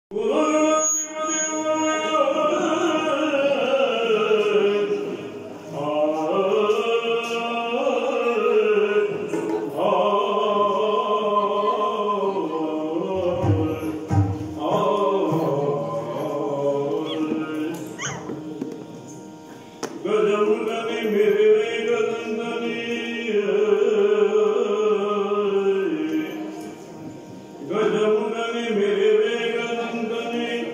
ಗಜಮುಖನಿ ಮೇರೆ ವೇಗದಂದನಿ ಗಜಮುಖನಿ ಮೇರೆ ವೇಗದಂದನಿ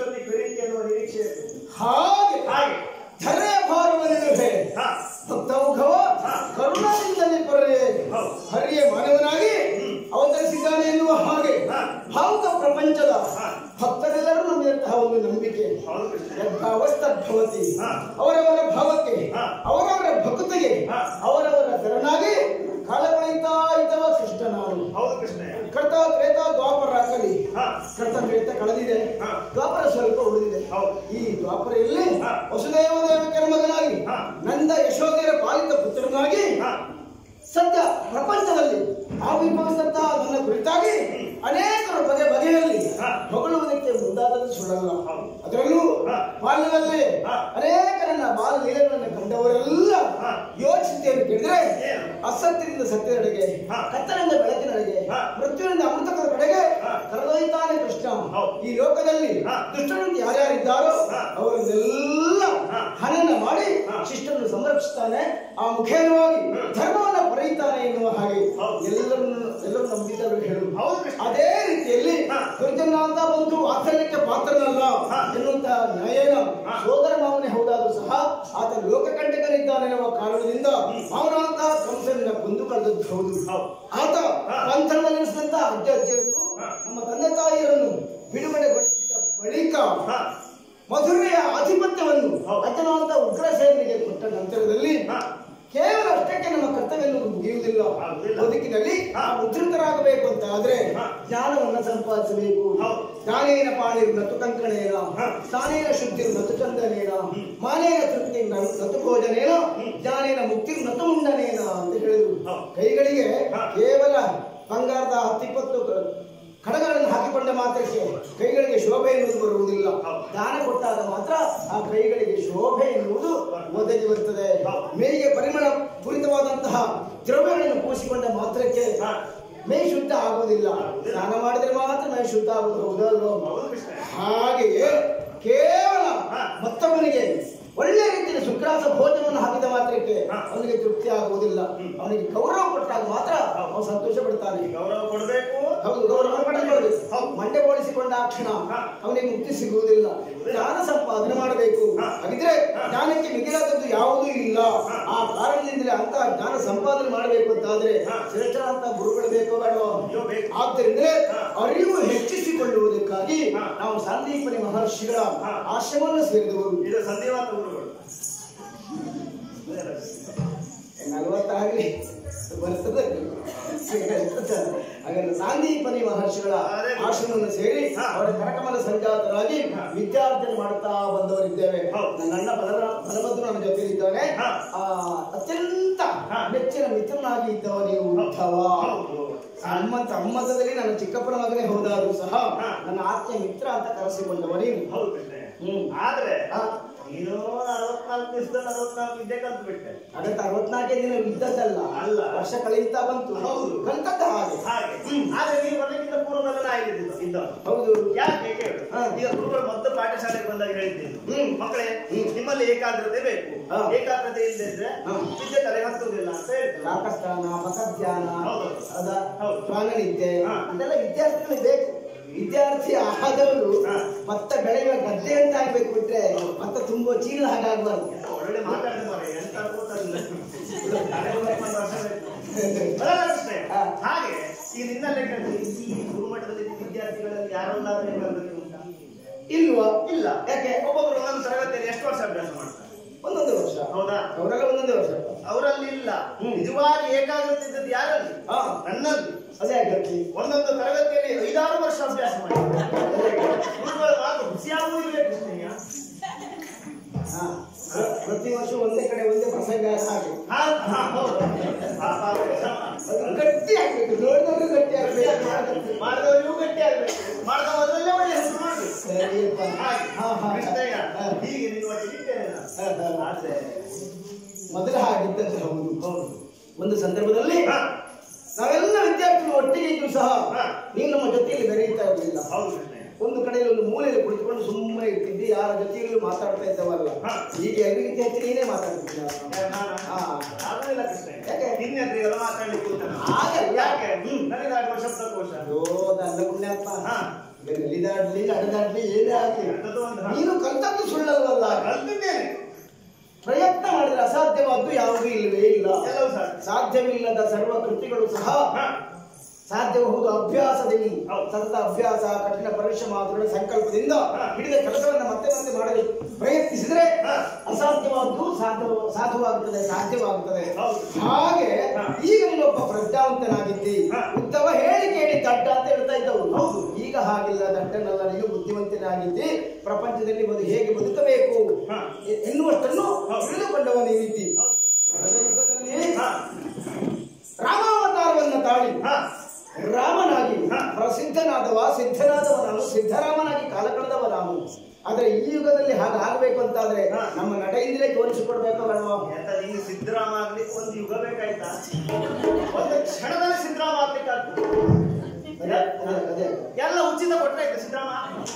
ಇಷ್ಟೊತ್ತಿಗೆ ಕರೀತಿ ಅನ್ನುವ ನಿರೀಕ್ಷೆ ಇತ್ತು ಹಾಗೆ ಹಾಗೆ ಧರೆಯ ಭಾರವನ್ನಿಡುವೆ ಹಾ ಭಕ್ತೌಘವ ಕರುಣಾದಿಂದಲೇ ಕೊರಲೆ ಹೌದು. ಹರಿಯ ಮಾನವನಾಗಿ ಅವತರಿಸಿದ್ದಾನೆ ಎನ್ನುವ ಹಾಗೆ ಹಾ. ಭಾವುಕ ಪ್ರಪಂಚದ ಹಾ. ಭಕ್ತರೆಲ್ಲರೂ ನಮ್ಮಿದಂತಹ ಒಂದು ನಂಬಿಕೆ ಹೌದು ಕೃಷ್ಣ ಯದ್ಭಾವಸ್ತದ್ಭವತಿ ಹಾ. ಅವರವರ ಭಾವಕ್ಕೆ ಹಾ. ಅವರವರ ಭಕ್ತಿಗೆ ಹಾ. ಅವರವರ ತೆರನಾಗಿ ಕಾಲ ಕಳೀತಾ ಇದ್ದವ ಕೃಷ್ಣ ನಾನು ಹೌದು ಕೃಷ್ಣ ಕರ್ತ ತ್ರೇತ ದ್ವಾಪರ ಹಾಕಲಿ ಹಾ ಕರ್ತ ತ್ರೇತ ಕಳೆದಿದೆ ಹಾ. ದ್ವಾಪರ ಸ್ವಲ್ಪ ಉಳಿದಿದೆ ಹೌದು. ಈ ದ್ವಾಪರೆಯಲ್ಲಿ ಹಾ. ವಸುದೇವ ದೇವಕರ ಮಗನಾಗಿ ಹಾ. ನಂದ ಯಶೋಧರ ಪಾಲಿತ ಪುತ್ರನಾಗಿ ಹಾ ಸದ್ಯ ಪ್ರಪಂಚದಲ್ಲಿ ಆವಿರ್ಭವಿಸಿದಂತಹ ನನ್ನ ಕುರಿತಾಗಿ ಅನೇಕರು ಬಗೆ ಬಗೆಯಲ್ಲಿ ಹಾ. ಹೊಗಳುವುದಕ್ಕೆ ಮುಂದಾದದ್ದು ಸುಳ್ಳಲ್ಲ ಹೌದು. ಅದರಲ್ಲೂ ಹಾ. ಬಾಲ್ಯದಲ್ಲಿ ಹಾ. ಅನೇಕರನ್ನ ಬಾಲ ಲೀಲೆಗಳನ್ನು ಕಂಡವರೆಲ್ಲ ಹಾ. ಯೋಚಿಸಿದ್ದೇನೆ ಕೇಳಿದ್ರೆ ಏನು? ಅಸತ್ಯದಿಂದ ಸತ್ಯದೆಡೆಗೆ ಹಾ. ಕತ್ತಲಿಂದ ಬೆಳಕಿನೆಡೆಗೆ ಹಾ. ಮೃತ್ಯುವಿನಿಂದ ಅಮೃತಕರ ಕಡೆಗೆ ಹಾ. ಕರೆದೊಯ್ತಾನೆ ಕೃಷ್ಣ ಹೌದು. ಈ ಲೋಕದಲ್ಲಿ ಹಾ. ದುಷ್ಟರಂತೆ ಯಾರ್ಯಾರಿದ್ದಾರೋ ಹಾ. ಅವರನ್ನೆಲ್ಲ ಹಾ. ಹನನ ಮಾಡಿ ಹಾ. ಶಿಷ್ಟನ್ನು ಸಂರಕ್ಷಿಸ್ತಾನೆ ಆ ಮುಖೇನವಾಗಿ ಧರ್ಮವನ್ನ ಪಡೆಯುತ್ತಾನೆ ಎನ್ನುವ ಹಾಗೆ ಹೌದು. ಎಲ್ಲರನ್ನು ಎಲ್ಲರೂ ನಂಬಿದ್ದರು ಹೇಳು ಹೌದು ಕೃಷ್ಣ ಅದೇ ರೀತಿಯಲ್ಲಿ ಹಾ. ದುರ್ಜನ ಅಂತ ಬಂದು ವಾತ್ಸಲ್ಯಕ್ಕೆ ಪಾತ್ರನಲ್ಲ ಹಾ. ಎನ್ನುವಂತಹ ನ್ಯಾಯನ ಹಾ. ಸೋದರ ಮಾವನೇ ಹೌದಾದ್ರೂ ಸಹ ಆತ ಲೋಕಕಂಟಕನಿದ್ದಾನೆ ಎನ್ನುವ ಕಾರಣದಿಂದ ಅವನಂತಹ ಕಂಸನ ಕೊಂದು ಕಳೆದದ್ದು ಹೌದು ಹೌದು. ಆತ ಹಾ. ಪಂಥನಲ್ಲಿರಿಸಿದಂತ ಅಜ್ಜ ಅಜ್ಜಿಯರನ್ನು ಹಾ. ನಮ್ಮ ತಂದೆ ತಾಯಿಯರನ್ನು ಬಿಡುಗಡೆಗೊಳಿಸಿದ ಬಳಿಕ ಹಾ ಮಧುರೆಯ ಆಧಿಪತ್ಯವನ್ನು ಹೌದು. ಅಜ್ಜನವಂತ ಉಗ್ರಸೇನಿಗೆ ಕೊಟ್ಟ ನಂತರದಲ್ಲಿ ಹಾ ಕೇವಲ ಅಷ್ಟಕ್ಕೆ ನಮ್ಮ ಕರ್ತವ್ಯ ಮುಗಿಯುವುದಿಲ್ಲ ಆಗುವುದಿಲ್ಲ. ಬದುಕಿನಲ್ಲಿ ಹಾ. ಉದ್ಧತರಾಗಬೇಕು ಅಂತ ಆದ್ರೆ ಹಾ. ಜ್ಞಾನವನ್ನ ಸಂಪಾದಿಸಬೇಕು ಹೌದು. ಜ್ಞಾನೇನ ಪಾಣಿರು ನತು ಕಂಕಣೇನ ಹಾ. ಸ್ಥಾನೇನ ಶುದ್ಧಿರು ನತು ಚಂದನೇನ ಮಾನೇನ ತೃಪ್ತಿ ನತು ಭೋಜನೇನ ಜ್ಞಾನೇನ ಮುಕ್ತಿ ನತು ಮುಂಡನೇನ ಅಂತ ಹೇಳಿದ್ರು ಹೌದು. ಕೈಗಳಿಗೆ ಹಾ. ಕೇವಲ ಬಂಗಾರದ ಹತ್ತಿಪ್ಪತ್ತು ಕ- ಕಡಗಳನ್ನು ಹಾಕಿಕೊಂಡ ಮಾತ್ರಕ್ಕೆ ಕೈಗಳಿಗೆ ಶೋಭೆ ಎನ್ನುವುದು ಬರುವುದಿಲ್ಲ ಹೌದು. ದಾನ ಕೊಟ್ಟಾಗ ಮಾತ್ರ ಆ ಕೈಗಳಿಗೆ ಶೋಭೆ ಎನ್ನುವುದು ಒದಗಿ ಬರುತ್ತದೆ ಹೌದು. ಮೇಗೆ ಪರಿಮಳ ಪೂರಿತವಾದಂತಹ ದ್ರವ್ಯಗಳನ್ನು ಪೂಸಿಕೊಂಡ ಮಾತ್ರಕ್ಕೆ ಹಾ. ಮೈ ಶುದ್ಧ ಆಗುವುದಿಲ್ಲ ಸ್ನಾನ ಮಾಡಿದ್ರೆ ಮಾತ್ರ ಮೈ ಶುದ್ಧ ಆಗುವುದು ಹೌದಲ್ವೋ ಹೌದು ಕೃಷ್ಣ ಹಾಗೆಯೇ ಕೇವಲ ಹಾ. ಮತ್ತವನಿಗೆ ಒಳ್ಳೆ ರೀತಿಯ ಸುಗ್ರಾಸ ಭೋಜನವನ್ನು ಹಾಕಿದ ಮಾತ್ರಕ್ಕೆ ಹಾ. ಅವನಿಗೆ ತೃಪ್ತಿ ಆಗುವುದಿಲ್ಲ ಅವನಿಗೆ ಗೌರವ ಕೊಟ್ಟಾಗ ಮಾತ್ರ ಅವನು ಸಂತೋಷ ಪಡ್ತಾನೆ ಗೌರವ ಕೊಡಬೇಕು ಹೌದು ಗೌರವ ಪಡೆದುಕೊಳ್ಳಬೇಕು ಹೌದು. ಮಂಡೆ ಬೋಳಿಸಿಕೊಂಡ ಆ ಕ್ಷಣ ಹಾ. ಅವನಿಗೆ ಮುಕ್ತಿ ಸಿಗುವುದಿಲ್ಲ ಜ್ಞಾನ ಸಂಪಾದನೆ ಮಾಡಬೇಕು ಹಾ. ಹಾಗಿದ್ರೆ ಹಾ. ಜ್ಞಾನಕ್ಕೆ ಮಿಗಿಲಾದದ್ದು ಯಾವುದೂ ಇಲ್ಲ ಹಾ. ಆ ಕಾರಣದಿಂದಲೇ ಅಂತ ಜ್ಞಾನ ಸಂಪಾದನೆ ಮಾಡಬೇಕು ಅಂತಾದ್ರೆ ಹಾ. ಶ್ರೇಷ್ಠರಂತ ಗುರುಗಳು ಬೇಕೋ ಬೇಡವೋ ಅಯ್ಯೋ ಬೇಕು ಆದ್ದರಿಂದಲೇ ಹಾ. ಅರಿವು ಹೆಚ್ಚಿಸಿಕೊಳ್ಳುವುದಕ್ಕಾಗಿ ಹಾ. ನಾವು ಸಂದೀಪನಿ ಮಹರ್ಷಿಗಳ ಹಾ. ಆಶ್ರಮವನ್ನು ಸೇರಿದವರು ಇದು ಸಂಧಿವಾತ ಗುರುಗಳು ನಲವತ್ತಾಗಲಿ ಬರ್ತದೆ ಹಾಗಾದ್ರೆ ಸಾಂದೀಪನಿ ಮಹರ್ಷಿಗಳ ಅದೇ. ಆಶ್ರಮವನ್ನು ಸೇರಿ ಹಾ. ಅವರ ಕರಕಮಲ ಸಂಜಾತರಾಗಿ ಹಾ. ವಿದ್ಯಾರ್ಥನೆ ಮಾಡುತ್ತಾ ಬಂದವರಿದ್ದೇವೆ ಹೌದು. ನನ್ನ ಅಣ್ಣ ಬಲರ ಬಲಭದ್ರ ನನ್ನ ಜೊತೆಲಿದ್ದಾನೆ ಹಾ. ಆ ಅತ್ಯಂತ ಹಾ. ನೆಚ್ಚಿನ ಮಿತ್ರನಾಗಿ ಇದ್ದವ ನೀವು ಉದ್ಧವ ಹೌದು ಅಮ್ಮ ತಮ್ಮದಲ್ಲಿ ನನ್ನ ಚಿಕ್ಕಪ್ಪನ ಮಗನೇ ಹೋದಾದ್ರು ಸಹ ಹಾ. ನನ್ನ ಆತ್ಮೀಯ ಮಿತ್ರ ಅಂತ ಕರೆಸಿಕೊಂಡವ ನೀವು ಹೌದು ಕೃಷ್ಣ ಹ್ಮ್. ಆದ್ರೆ ಹಾ. ನೀನು ಅರವತ್ನಾಲ್ಕು ದಿವಸದಲ್ಲಿ ಅರವತ್ನಾಲ್ಕು ವಿದ್ಯೆ ಕಲ್ತು ಬಿಟ್ಟೆ ಅದಕ್ಕೆ ಅರವತ್ನಾಲ್ಕೇ ದಿನ ಇದ್ದದ್ದಲ್ಲ ಅಲ್ಲ. ವರ್ಷ ಕಳೆಯುತ್ತಾ ಬಂತು ಹೌದು. ಕಲಿತದ್ದ ಹಾಗೆ ಹಾಗೆ ಆದ್ರೆ ನೀವು ಬರ್ಲಿಕ್ಕಿಂತ ಪೂರ್ವದಲ್ಲ ಆಗಿದ್ದು ಇದ್ದ ಹೌದು ಯಾಕೆ ಕೇಳು ಹಾ. ಈಗ ಗುರುಗಳು ಮೊದಲು ಪಾಠಶಾಲೆಗೆ ಬಂದಾಗ ಹೇಳಿದ್ದೀನಿ ಹ್ಮ್. ಮಕ್ಕಳೇ ಹ್ಮ್. ನಿಮ್ಮಲ್ಲಿ ಏಕಾಗ್ರತೆ ಬೇಕು ಹಾ. ಏಕಾಗ್ರತೆ ಇಲ್ಲದಿದ್ರೆ ಹಾ. ವಿದ್ಯೆ ತಲೆ ಹತ್ತುವುದಿಲ್ಲ ಅಂತ ಹೇಳ್ತಾರೆ ಸಾಕಷ್ಟಾನ ಪಕಧ್ಯಾನ ಹೌದು. ಅದ ಹೌದು. ಪ್ರಾಣನಿದ್ದೆ ಹಾ. ಅದೆಲ್ಲ ವಿದ್ಯಾರ್ಥಿಗಳಿಗೆ ಬೇಕು ವಿದ್ಯಾರ್ಥಿ ಆದವರು ಹಾ. ಮತ್ತೆ ಬೆಳೆಯುವ ಗದ್ದೆ ಅಂತ ಆಗ್ಬೇಕು ಬಿಟ್ರೆ ಮತ್ತೆ ತುಂಬಾ ಚೀಲ ಹಾಗಾಗ್ಬಾರ್ದು ಒಳ್ಳೆ ಮಾತಾಡ್ತಾರೆ ಎಂತ ಗೊತ್ತಾಗಿಲ್ಲ ತಲೆ ಒಂದು ವರ್ಷ ಬೇಕು. ಬರಲ್ಲ ಕೃಷ್ಣ. ಹಾ. ಹಾಗೆ ಈ ನಿನ್ನ ಲೆಕ್ಕ ಈ ಗುರುಮಠದಲ್ಲಿ ವಿದ್ಯಾರ್ಥಿಗಳಲ್ಲಿ ಯಾರಲ್ಲಾದ್ರೂ ಏಕಾಗ್ರತೆ ಉಂಟಾ ಇಲ್ವಾ ಇಲ್ಲ ಯಾಕೆ ಒಬ್ಬೊಬ್ರು ಒಂದೊಂದು ತರಗತಿಯಲ್ಲಿ ಎಷ್ಟು ವರ್ಷ ಅಭ್ಯಾಸ ಮಾಡ್ತಾರೆ ಒಂದೊಂದು ವರ್ಷ ಹೌದಾ ಅವರೆಲ್ಲ ಒಂದೊಂದೇ ವರ್ಷ ಅವರಲ್ಲಿ ಇಲ್ಲ ಹ್ಮ್. ನಿಜವಾಗಿ ಏಕಾಗ್ರತೆ ಇದ್ದದ್ದು ಯಾರಲ್ಲಿ ಹಾ ನನ್ನಲ್ಲಿ ಅದೇ ಆಗತ್ತೆ ಒಂದೊಂದು ತರಗತಿಯಲ್ಲಿ ಐದಾರು ವರ್ಷ ಅಭ್ಯಾಸ ಮಾಡಿದ್ದಾರೆ ಗುರುಗಳ ಮಾತು ಖುಷಿಯಾಗುವುದಿಲ್ಲ ಕೃಷ್ಣಯ್ಯ ಹಾ ಪ್ರ- ಪ್ರತಿ ವರ್ಷ ಒಂದೇ ಕಡೆ ಒಂದೇ ಪ್ರಸಂಗ ಹಾಗೆ ಹಾ, ಹಾ, ಹೌದು. ಪಾಪ ಅವ್ರಿಗೆ ಶ್ರಮ. ಅದು ಗಟ್ಟಿ ಆಗ್ಬೇಕು ನೋಡಿದವರು ಗಟ್ಟಿ ಆಗ್ಬೇಕು ಮಾಡಿದವರಿಗೂ ಗಟ್ಟಿ ಆಗ್ಬೇಕು ಮಾಡಿದವರಲ್ಲೇ ಒಳ್ಳೆ ಹೆಸರು ಮಾಡ್ಬೇಕು ಸರಿಯಪ್ಪ ಹಾಗೆ. ಹಾ ಹಾ ಕೃಷ್ಣಯ್ಯ ಹಾ. ಹೀಗೆ ನಿನ್ನ ಇದ್ದೇನೆ ನಾನು. ಹಾ, ಹಾ. ಆದ್ರೆ ಮೊದಲ ಹಾಗಿದ್ದದ್ದು ಹೌದು ಒಂದು ಸಂದರ್ಭದಲ್ಲಿ ಹಾ, ನಾವೆಲ್ಲ ವಿದ್ಯಾರ್ಥಿಗಳು ಒಟ್ಟಿಗೆ ಇದ್ರು ಸಹ ಹಾ. ನೀವು ನಮ್ಮ ಜೊತೆಯಲ್ಲಿ ಬೆರೆಯುತ್ತಾ ಇರಲಿಲ್ಲ ಹೌದು ಕೃಷ್ಣಯ್ಯ ಒಂದು ಕಡೆಯಲ್ಲಿ ಒಂದು ಮೂಲೆಯಲ್ಲಿ ಕುಳಿತುಕೊಂಡು ಸುಮ್ಮನೆ ಇರ್ತಿದ್ದಿ ಯಾರ ಜೊತೆಯಲ್ಲೂ ಮಾತಾಡ್ತಾ ಇದ್ದವಲ್ಲ ಹಾ. ಈಗ ಎಲ್ಲರಿಗಿಂತ ಹೆಚ್ಚು ನೀನೇ ಮಾತಾಡ್ತಿದ್ದ ಹಾ. ಆಗುದಿಲ್ಲ ಕೃಷ್ಣಯ್ಯ ಯಾಕೆ? ನಿನ್ನ ಹತ್ರ ಮಾತಾಡ್ಲಿಕ್ಕೆ ಕೂತ ನಾನು. ಆಗಲ್ಲ. ಯಾಕೆ ಹ್ಮ್. ನನಗಾಗುವ ಶಬ್ದಕೋಶ ಅಯ್ಯೋ ನನ್ನ ಪುಣ್ಯಪ್ಪ ಹಾ. ಈಗ ನಲಿದಾಡ್ಲಿ ನಡೆದಾಡ್ಲಿ ಏನೇ ಆಗ್ಲಿ ಎಂತದೋ ಒಂದು ಹಾಡು. ನೀನು ಕಲ್ತದ್ದು ಸುಳ್ಳಲ್ವಲ್ಲ ಕಲ್ತಿದ್ದೇನೆ ಪ್ರಯತ್ನ ಮಾಡಿದ್ರೆ ಅಸಾಧ್ಯವಾದ್ದು ಯಾವುದೂ ಇಲ್ಲವೇ ಇಲ್ಲ ಎಲ್ಲವೂ ಸಾಧ್ಯ. ಸಾಧ್ಯವಿಲ್ಲದ ಸರ್ವ ಕೃತಿಗಳು ಸಹ ಹಾ. ಸಾಧ್ಯಬಹುದು ಅಭ್ಯಾಸದಲ್ಲಿ ಹೌದು. ಸತತ ಅಭ್ಯಾಸ ಕಠಿಣ ಪರಿಶ್ರಮ ದೃಢ ಸಂಕಲ್ಪದಿಂದ ಹಾ. ಹಿಡಿದ ಕೆಲಸವನ್ನ ಮತ್ತೆ ಮತ್ತೆ ಮಾಡಲು ಪ್ರಯತ್ನಿಸಿದ್ರೆ ಹಾ. ಅಸಾಧ್ಯವಾದ್ದು ಸಾಧ್ಯ ಸಾಧ್ಯವಾಗುತ್ತದೆ ಸಾಧ್ಯವಾಗುತ್ತದೆ ಹೌದು. ಹಾಗೆ ಹಾ. ಈಗ ನೀನೊಬ್ಬ ಪ್ರಜ್ಞಾವಂತನಾಗಿದ್ದಿ ಹಾ. ಉತ್ತಮ ಹೇಳಿ ಕೇಳಿ ದಡ್ಡ ಅಂತ ಹೇಳ್ತಾ ಇದ್ದವು ಹೌದು. ಈಗ ಹಾಗಿಲ್ಲ ದಡ್ಡನಲ್ಲ ನೀನು ಬುದ್ಧಿವಂತನಾಗಿದ್ದಿ ಪ್ರಪಂಚದಲ್ಲಿ ಬದು ಹೇಗೆ ಬದುಕಬೇಕು ಹಾ. ಎ- ಎನ್ನುವಷ್ಟನ್ನು ಹೌದು. ತಿಳಿದುಕೊಂಡವ ನೀತಿ ಹೌದು. ಕಳೆದ ಯುಗದಲ್ಲಿ ಹಾ. ರಾಮಾವತಾರವನ್ನ ತಾಳಿ ಹಾ. ರಾಮನಾಗಿ ಹಾ. ಪ್ರಸಿದ್ಧನಾದವ ಸಿದ್ಧನಾದವ ನಾನು ಸಿದ್ಧರಾಮನಾಗಿ ಕಾಲ ಕಳೆದವ ನಾನು ಆದ್ರೆ ಈ ಯುಗದಲ್ಲಿ ಹಾಗಾಗಬೇಕು ಅಂತಾದ್ರೆ ಹಾ. ನಮ್ಮ ನಡೆಯಿಂದಲೇ ತೋರಿಸಿಕೊಡ್ಬೇಕು ಬೇಡವಾ ಎಂತ ನಿಂಗೆ ಸಿದ್ದರಾಮ ಆಗ್ಲಿಕ್ಕೆ ಒಂದು ಯುಗ ಬೇಕಾಯ್ತಾ ಒಂದು ಕ್ಷಣದಲ್ಲಿ ಸಿದ್ದರಾಮ ಆಗ್ಲಿಕ್ಕಾಗ್ತದೆ ಅದೇ ಅದೇ ಅದೇ ಎಲ್ಲ ಉಚಿತ ಕೊಟ್ಟಾಯ್ತು ಸಿದ್ದರಾಮ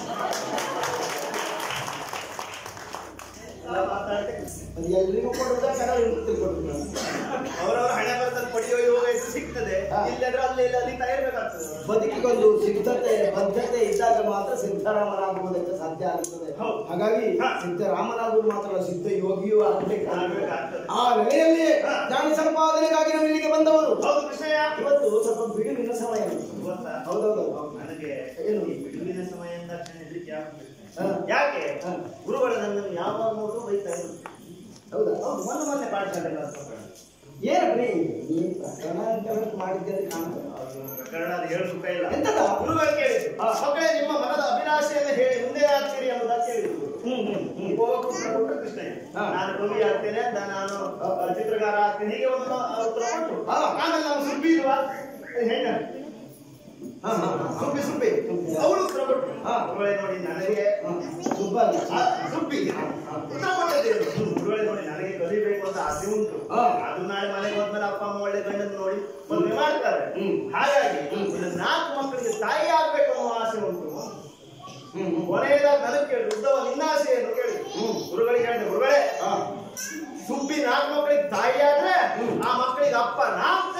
ಎಲ್ಲ ಮಾತಾಡ್ತೇನೆ. ಅದು ಎಲ್ರಿಗೂ ಕೊಡುವುದ ಕೆಲವರಿಗೂ ತಿಳ್ಕೊಡುದು ಅವರವರ ಹಣೆ ಬರದಲ್ಲಿ ಪಡೆಯುವ ಯೋಗ ಎಷ್ಟು ಸಿಗ್ತದೆ ಹಾ. ಇಲ್ಲದ್ರೆ ಅಲ್ಲಿ ಇಲ್ಲಿ ಅಲ್ಲಿ ತಯಾರಿರ್ಬೇಕಾಗ್ತದೆ ಬದುಕಿಗೊಂದು ಸಿದ್ಧತೆ ಬದ್ಧತೆ ಇದ್ದಾಗ ಮಾತ್ರ ಸಿದ್ಧರಾಮನಾಗುವುದಕ್ಕೆ ಸಾಧ್ಯ ಆಗುತ್ತದೆ ಹೌದು. ಹಾಗಾಗಿ ಹಾ. ಸಿದ್ಧರಾಮನಾಗುವುದು ಮಾತ್ರ ಅಲ್ಲ, ಸಿದ್ಧ ಯೋಗಿಯೂ ಆಗಬೇಕಾಗುತ್ತದೆ ಆಗ್ಬೇಕಾಗ್ತದೆ. ಆ ವೇಳೆಯಲ್ಲಿ ಹಾ. ಜ್ಞಾನ ಸಂಪಾದನೆಗಾಗಿ ನಾವು ಇಲ್ಲಿಗೆ ಬಂದವರು ಹೌದು ಕೃಷ್ಣಯ್ಯ ಇವತ್ತು ಸ್ವಲ್ಪ ಬಿಡುವಿನ ಸಮಯ ಗೊತ್ತಾ ಹೌದೌದು ನನಗೆ ಏನು? ಈ ಬಿಡುವಿನ ಸಮಯದಿಂದ ಹೆದರಿಕೆ ಆಗ್ತದೆ. ಹಾ. ಯಾಕೆ ಹಾ. ಗುರುಗಳು ನನ್ನನ್ನು ಯಾವಾಗ ನೋಡು ಬೈತಾ ಇದ್ರು ಹೌದಾ ಹೌದು ಮೊನ್ನೆ ಮೊನ್ನೆ ಪಾಠಶಾಲೆ ಏನಪ್ರಿ ನೀ ಪ್ರಕರಣ ಕೆಲಸ ಮಾಡಿದ್ದೆ ಅಂತ ಕಾಣ್ತದೆ ಪ್ರಕರಣ ಅದು ಹೇಳು ಸುಖ ಇಲ್ಲ ಎಂತದ? ಗುರುಗಳು ಕೇಳಿದ್ರು ಮಕ್ಕಳೇ ನಿಮ್ಮ ಮನದ ಅಭಿಲಾಷೆಯನ್ನು ಹೇಳಿ ಮುಂದೆ ಆಗ್ತೀರಿ ಎಂಬುದಾಗಿ ಕೇಳಿದ್ರು ಹ್ಮ್ ಹ್ಮ್ ಹ್ಮ್ ಹೋಗಕ್ಕೆ ಉತ್ತರ ಕೊಟ್ಟು ಕೃಷ್ಣಯ್ಯ ಹಾ. ನಾನು ಕವಿ ಆಗ್ತೇನೆ ಅಂತ ನಾನು ಅಹ್, ಚಿತ್ರಕಾರ ಆಗ್ತೇನೆ ಹೀಗೆ ಒಂದು ಮ- ಉತ್ತರ ಕೊಟ್ಟು ಹಾ. ಆಮೇಲೆ ನಾವು ಸುಬ್ಬಿ ಇಲ್ವಾ ಹೆಣ್ಣ ಹಾ, ಹಾ, ಹಾ. ಸುಬ್ಬಿ ಸುಬ್ಬಿ ಅವಳು ಉತ್ತರ ಕೊಟ್ಟು ಹಾ. ಗುರುಗಳೇ ನೋಡಿ ನನಗೆ ಹಾ, ಸುಬ್ಬಾಗಿ. ಆ, ಸುಬ್ಬಿ ಉತ್ತರ ಕೊಟ್ಟಿದ್ದೇವೆ ಗುರುಗಳೇ ನೋಡಿ ನನಗೆ ಕಲಿಬೇಕು ಅಂತ ಆಸೆ ಉಂಟು ಹಾ. ಅದು ನಾಳೆ ಮನೆಗೆ ಹೋದ್ಮೇಲೆ ಅಪ್ಪ ಅಮ್ಮ ಒಳ್ಳೆ ಗಂಡನ್ನು ನೋಡಿ ಮದುವೆ ಮಾಡ್ತಾರೆ ಹ್ಮ್. ಹಾಗಾಗಿ ಹ್ಮ್. ಒಂದು ನಾಲ್ಕು ಮಕ್ಕಳಿಗೆ ತಾಯಿ ಆಗ್ಬೇಕು ಅನ್ನೋ ಆಸೆ ಉಂಟು ಹ್ಮ್, ಹ್ಮ್. ಕೊನೆಯದಾಗಿ ನನಗೆ ಕೇಳಿ ಉದ್ದವ ನಿನ್ನ ಆಸೆಯನ್ನು ಕೇಳಿ ಹ್ಮ್. ಗುರುಗಳಿಗೆ ಹೇಳಿದೆ ಗುರುಗಳೇ ಹಾ. ಸುಬ್ಬಿ ನಾಲ್ಕು ಮಕ್ಕಳಿಗೆ ತಾಯಿ ಆದ್ರೆ ಆ ಮಕ್ಕಳಿಗೆ ಅಪ್ಪ ನಾಲ್ಕು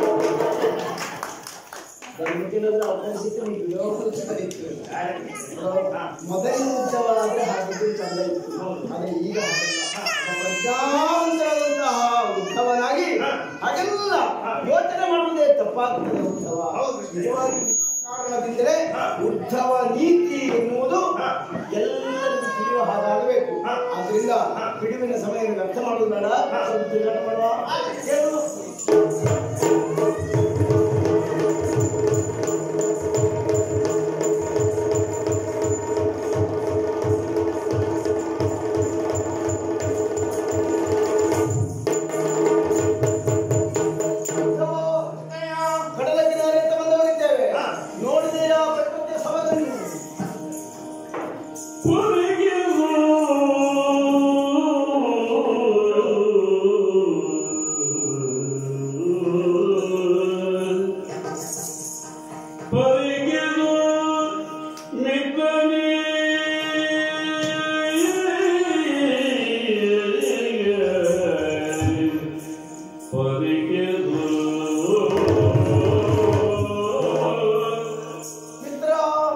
ಧರ್ಮಕ್ಕಿಲ್ಲದ್ರೆ ಅವಕಾಶ ಸಿಕ್ತು, ನೀವು ಯೋಗ ಚಂದ ಇತ್ತು. ಹಾ. ಮೊದಲಿನ ಉತ್ಸವಾದ್ರೆ ಹಾಗಿದ್ದು ಚಂದ ಇತ್ತು ಆದ್ರೆ ಈಗ ಹಾಗಲ್ಲ. ಪ್ರಜ್ಞಾವಂತರಾದಂತಹ ಉದ್ಧವನಾಗಿ ಹಾಗೆಲ್ಲ ಯೋಚನೆ ಮಾಡುವುದೇ ತಪ್ಪಾಗ್ತದೆ ಉದ್ಧವ ಹೌದು ಕೃಷ್ಣ. ನಿಜವಾಗಿ ಕಾರಣದಿಂದಲೇ ಉದ್ಧವ ನೀತಿ ಎನ್ನುವುದು ಎಲ್ಲರಿಗೂ ತಿಳಿಯುವ ಹಾಗಾಗಬೇಕು ಆದ್ರಿಂದ ಬಿಡುವಿನ ಸಮಯ ವ್ಯರ್ಥ ಮಾಡುವುದು ಬೇಡ ಸ್ವಲ್ಪ ತಿರುಗಾಟ ಮಾಡುವ ಏನು? ಉದ್ಧವ, ಕಡಲ ಕಿನಾರೆ ಅಂತ ಬಂದವರಿದ್ದೇವೆ ಹಾ. ನೋಡಿದೆಯಾ ಪ್ರಕೃತಿಯ ಸೊಬಗನ್ನು ಮಿತ್ರ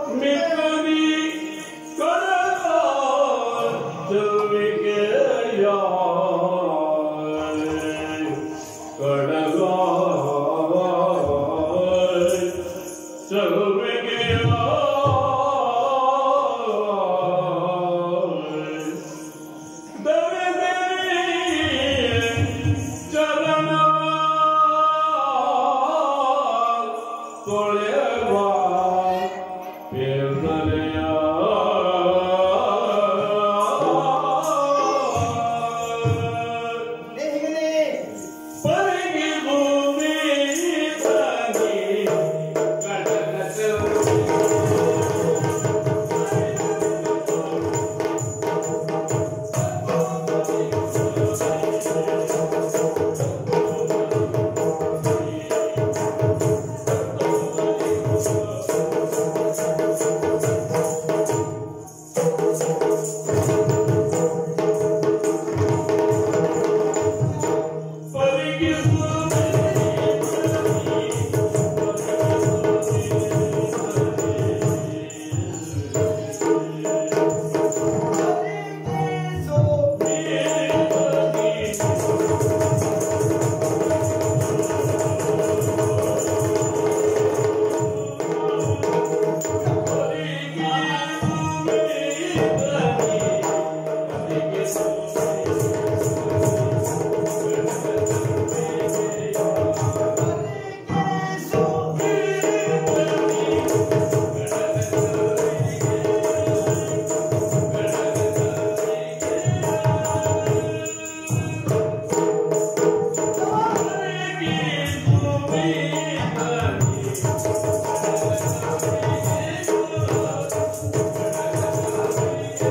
ಹೇಗಿದೆ ಿ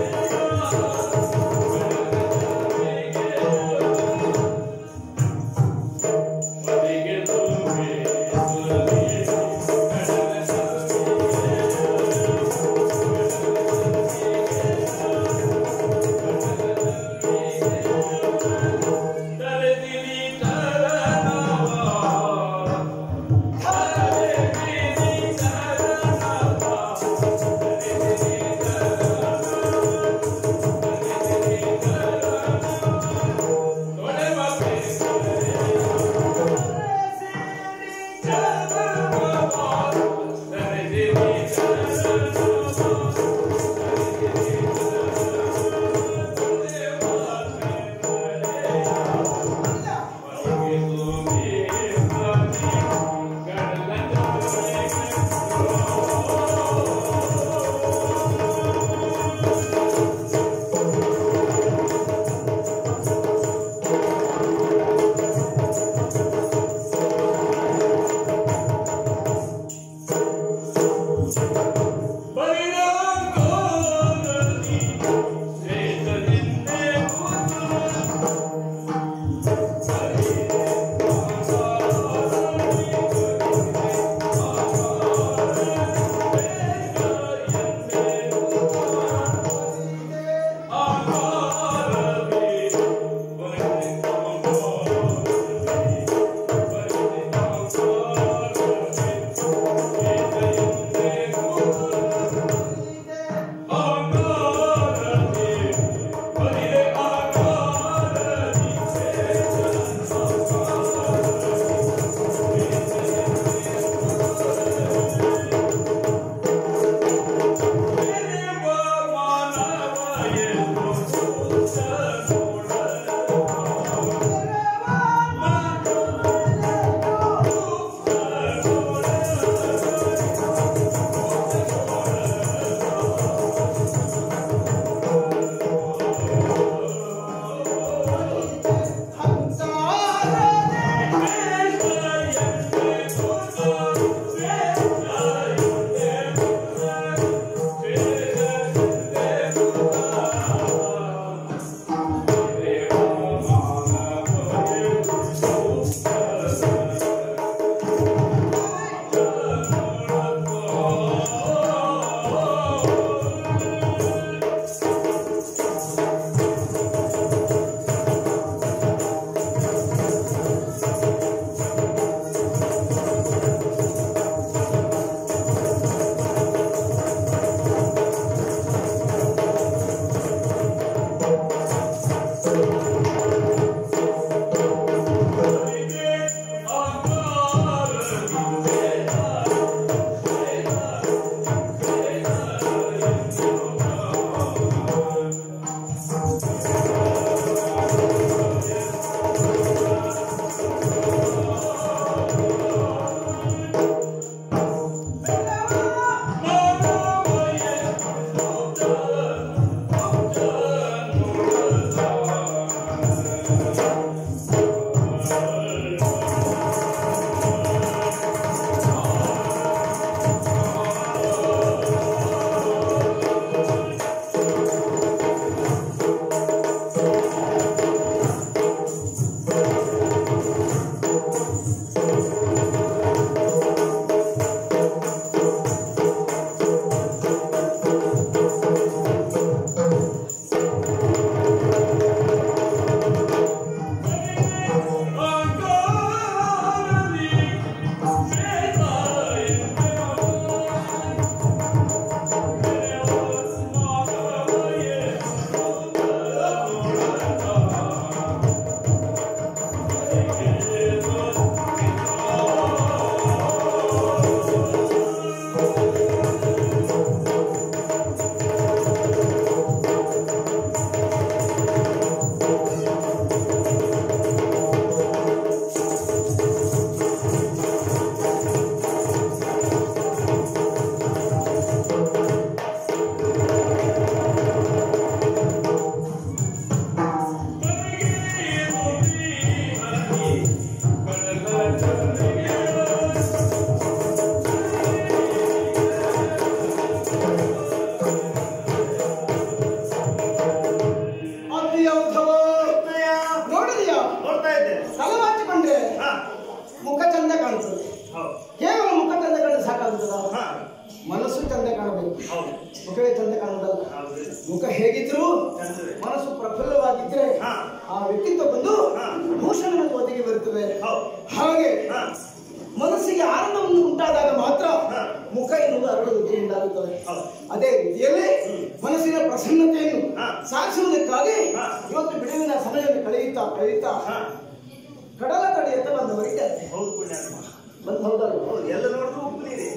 ಹೆಸರು ಚಂದ್ರವೇ. ಮನಸ್ಸು ಪ್ರಫುಲ್ಲವಾಗಿದ್ರೆ ಹಾ. ಆ ವ್ಯಕ್ತಿತ್ವ ಬಂದು ಹಾ. ಭೂಷಣಗಳ ಒದಗಿ ಬರುತ್ತದೆ ಹೌದು. ಹಾಗೆ ಹಾ. ಮನಸ್ಸಿಗೆ ಆನಂದವನ್ನು ಉಂಟಾದಾಗ ಮಾತ್ರ ಹಾ. ಮುಖ ಎನ್ನುವುದು ಅರಳುವುದಕ್ಕೆ ಉಂಟಾಗುತ್ತದೆ ಹೌದು. ಅದೇ ರೀತಿಯಲ್ಲಿ ಮನಸ್ಸಿನ ಪ್ರಸನ್ನತೆಯನ್ನು ಹಾ. ಸಾಧಿಸುವುದಕ್ಕಾಗಿ ಹಾ. ಇವತ್ತು ಬಿಡುವಿನ ಸಮಯವನ್ನು ಕಳೆಯುತ್ತಾ ಕಳೆಯುತ್ತಾ ಹಾ. ಕಡಲ ತಡೆಯತ್ತ ಬಂದವರಿದ್ದಾರೆ ಹೌದು ಪುಣ್ಯಾತ್ಮ. ಬಂದು ಹೌದಲ್ಲ ಹೌದು ಎಲ್ಲ ನೋಡಿದ್ರು ಉಪ್ಪು ನೀರೇ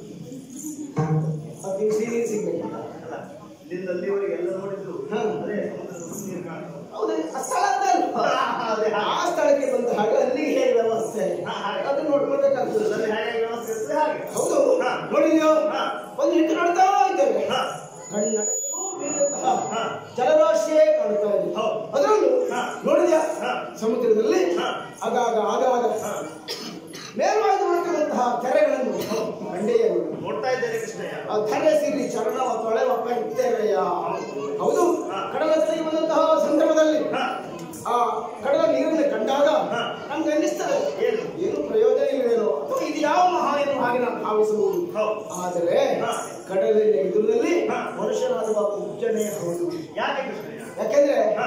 ಅದು ಸೀರೆ ಸಿಗ್ಬೇಕಿಲ್ಲ ಅಲ್ಲ ಇಲ್ಲಿಂದ ಅಲ್ಲಿವರೆಗೆ ಎಲ್ಲ ನೋಡಿದ್ರು ಹಾ. ಅದೇ ಸಮುದ್ರದ ಉಪ್ಪು ನೀರು ಕಾಣ್ತದೆ. ಹೌದು ಆ ಸ್ಥಳ ಅಂತ ಅಲ್ವಾ? ಅದೇ. ಆ ಸ್ಥಳಕ್ಕೆ ಬಂದ ಹಾಗೆ ಅಲ್ಲಿಗೆ ಹೇಗೆ ವ್ಯವಸ್ಥೆ ಹಾ, ಹಾಗೆ. ಅದು ನೋಡ್ಕೊಳ್ಬೇಕಾಗ್ತದೆ ಅಲ್ಲಲ್ಲಿ ಹೇಗೆ ವ್ಯವಸ್ಥೆ ಇರ್ತದೆ ಹಾಗೆ ಹೌದು ಹಾ. ನೋಡಿದ್ಯೋ ಹಾ. ಒಂದು ಹಿಟ್ಟು ನೋಡ್ತಾ ಇದ್ದೇವೆ ಹಾ. ಕಣ್ಣಡತೆಗೂ ಮೀರಿದಂತಹ ಹಾ. ಜಲರಾಶಿಯೇ ಕಾಣ್ತಾ ಇದೆ ಹೌದು. ಅದರಲ್ಲೂ ಹಾ. ನೋಡಿದ್ಯಾ ಹಾ. ಸಮುದ್ರದಲ್ಲಿ ಹಾ. ಆಗಾಗ ಆಗಾಗ ಹಾ. ಮೇಲ್ವಾಗಿ ಬರುತ್ತಿರುವಂತಹ ತೆರೆಗಳನ್ನು ಕಂಡೆಯೇ ನೋಡ್ತಾ ಇದ್ದೇನೆ ಕೃಷ್ಣಯ್ಯ ಆ ಧರೆ ಸಿರಿ ಚರಣವ ತೊಳೆವಪ್ಪ ಇದ್ದೇವೆಯ ಹೌದು ಹಾ. ಕಡಲ ತಲೆಗೆ ಬಂದಂತಹ ಸಂದರ್ಭದಲ್ಲಿ ಹಾ. ಆ ಕಡಲ ನೀರನ್ನು ಕಂಡಾಗ ಹಾ. ನಮ್ಗೆ ಅನ್ನಿಸ್ತದೆ ಏನು? ಏನು ಪ್ರಯೋಜನ ಇಲ್ಲವೇನೋ ಅಥವಾ ಇದು ಯಾವ ಮಹಾ ಎಂದು ಹಾಗೆ ನಾವು ಭಾವಿಸಬಹುದು ಹೌದು. ಆದರೆ ಹಾ. ಕಡಲಿನ ಎದುರಿನಲ್ಲಿ ಹಾ. ಮನುಷ್ಯನಾಗುವ ಪೂಜನೆ ಹೌದು ಯಾಕೆ ಕೃಷ್ಣಯ್ಯ ಯಾಕೆಂದ್ರೆ ಹಾ.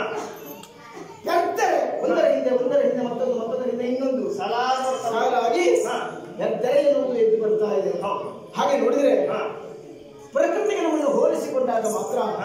ಎರ್ತಾರೆ ಒಂದರ ಹಿಂದೆ ಒಂದರ ಹಿಂದೆ ಮತ್ತೊಂದು ಮತ್ತೊಂದರ ಹಿಂದೆ ಇನ್ನೊಂದು ಸಲಾ ನೋಡ್ತಾ ಸಾಲಾಗಿ ಹಾ. ಎರ್ತಾರೆ ಎನ್ನುವುದು ಎದ್ದು ಬರ್ತಾ ಇದೆ ಹೌದು. ಹಾಗೆ ನೋಡಿದ್ರೆ ಹಾ. ಪ್ರಕೃತಿಗೆ ನಮ್ಮನ್ನು ಹೋಲಿಸಿಕೊಂಡಾಗ ಮಾತ್ರ ಹಾ.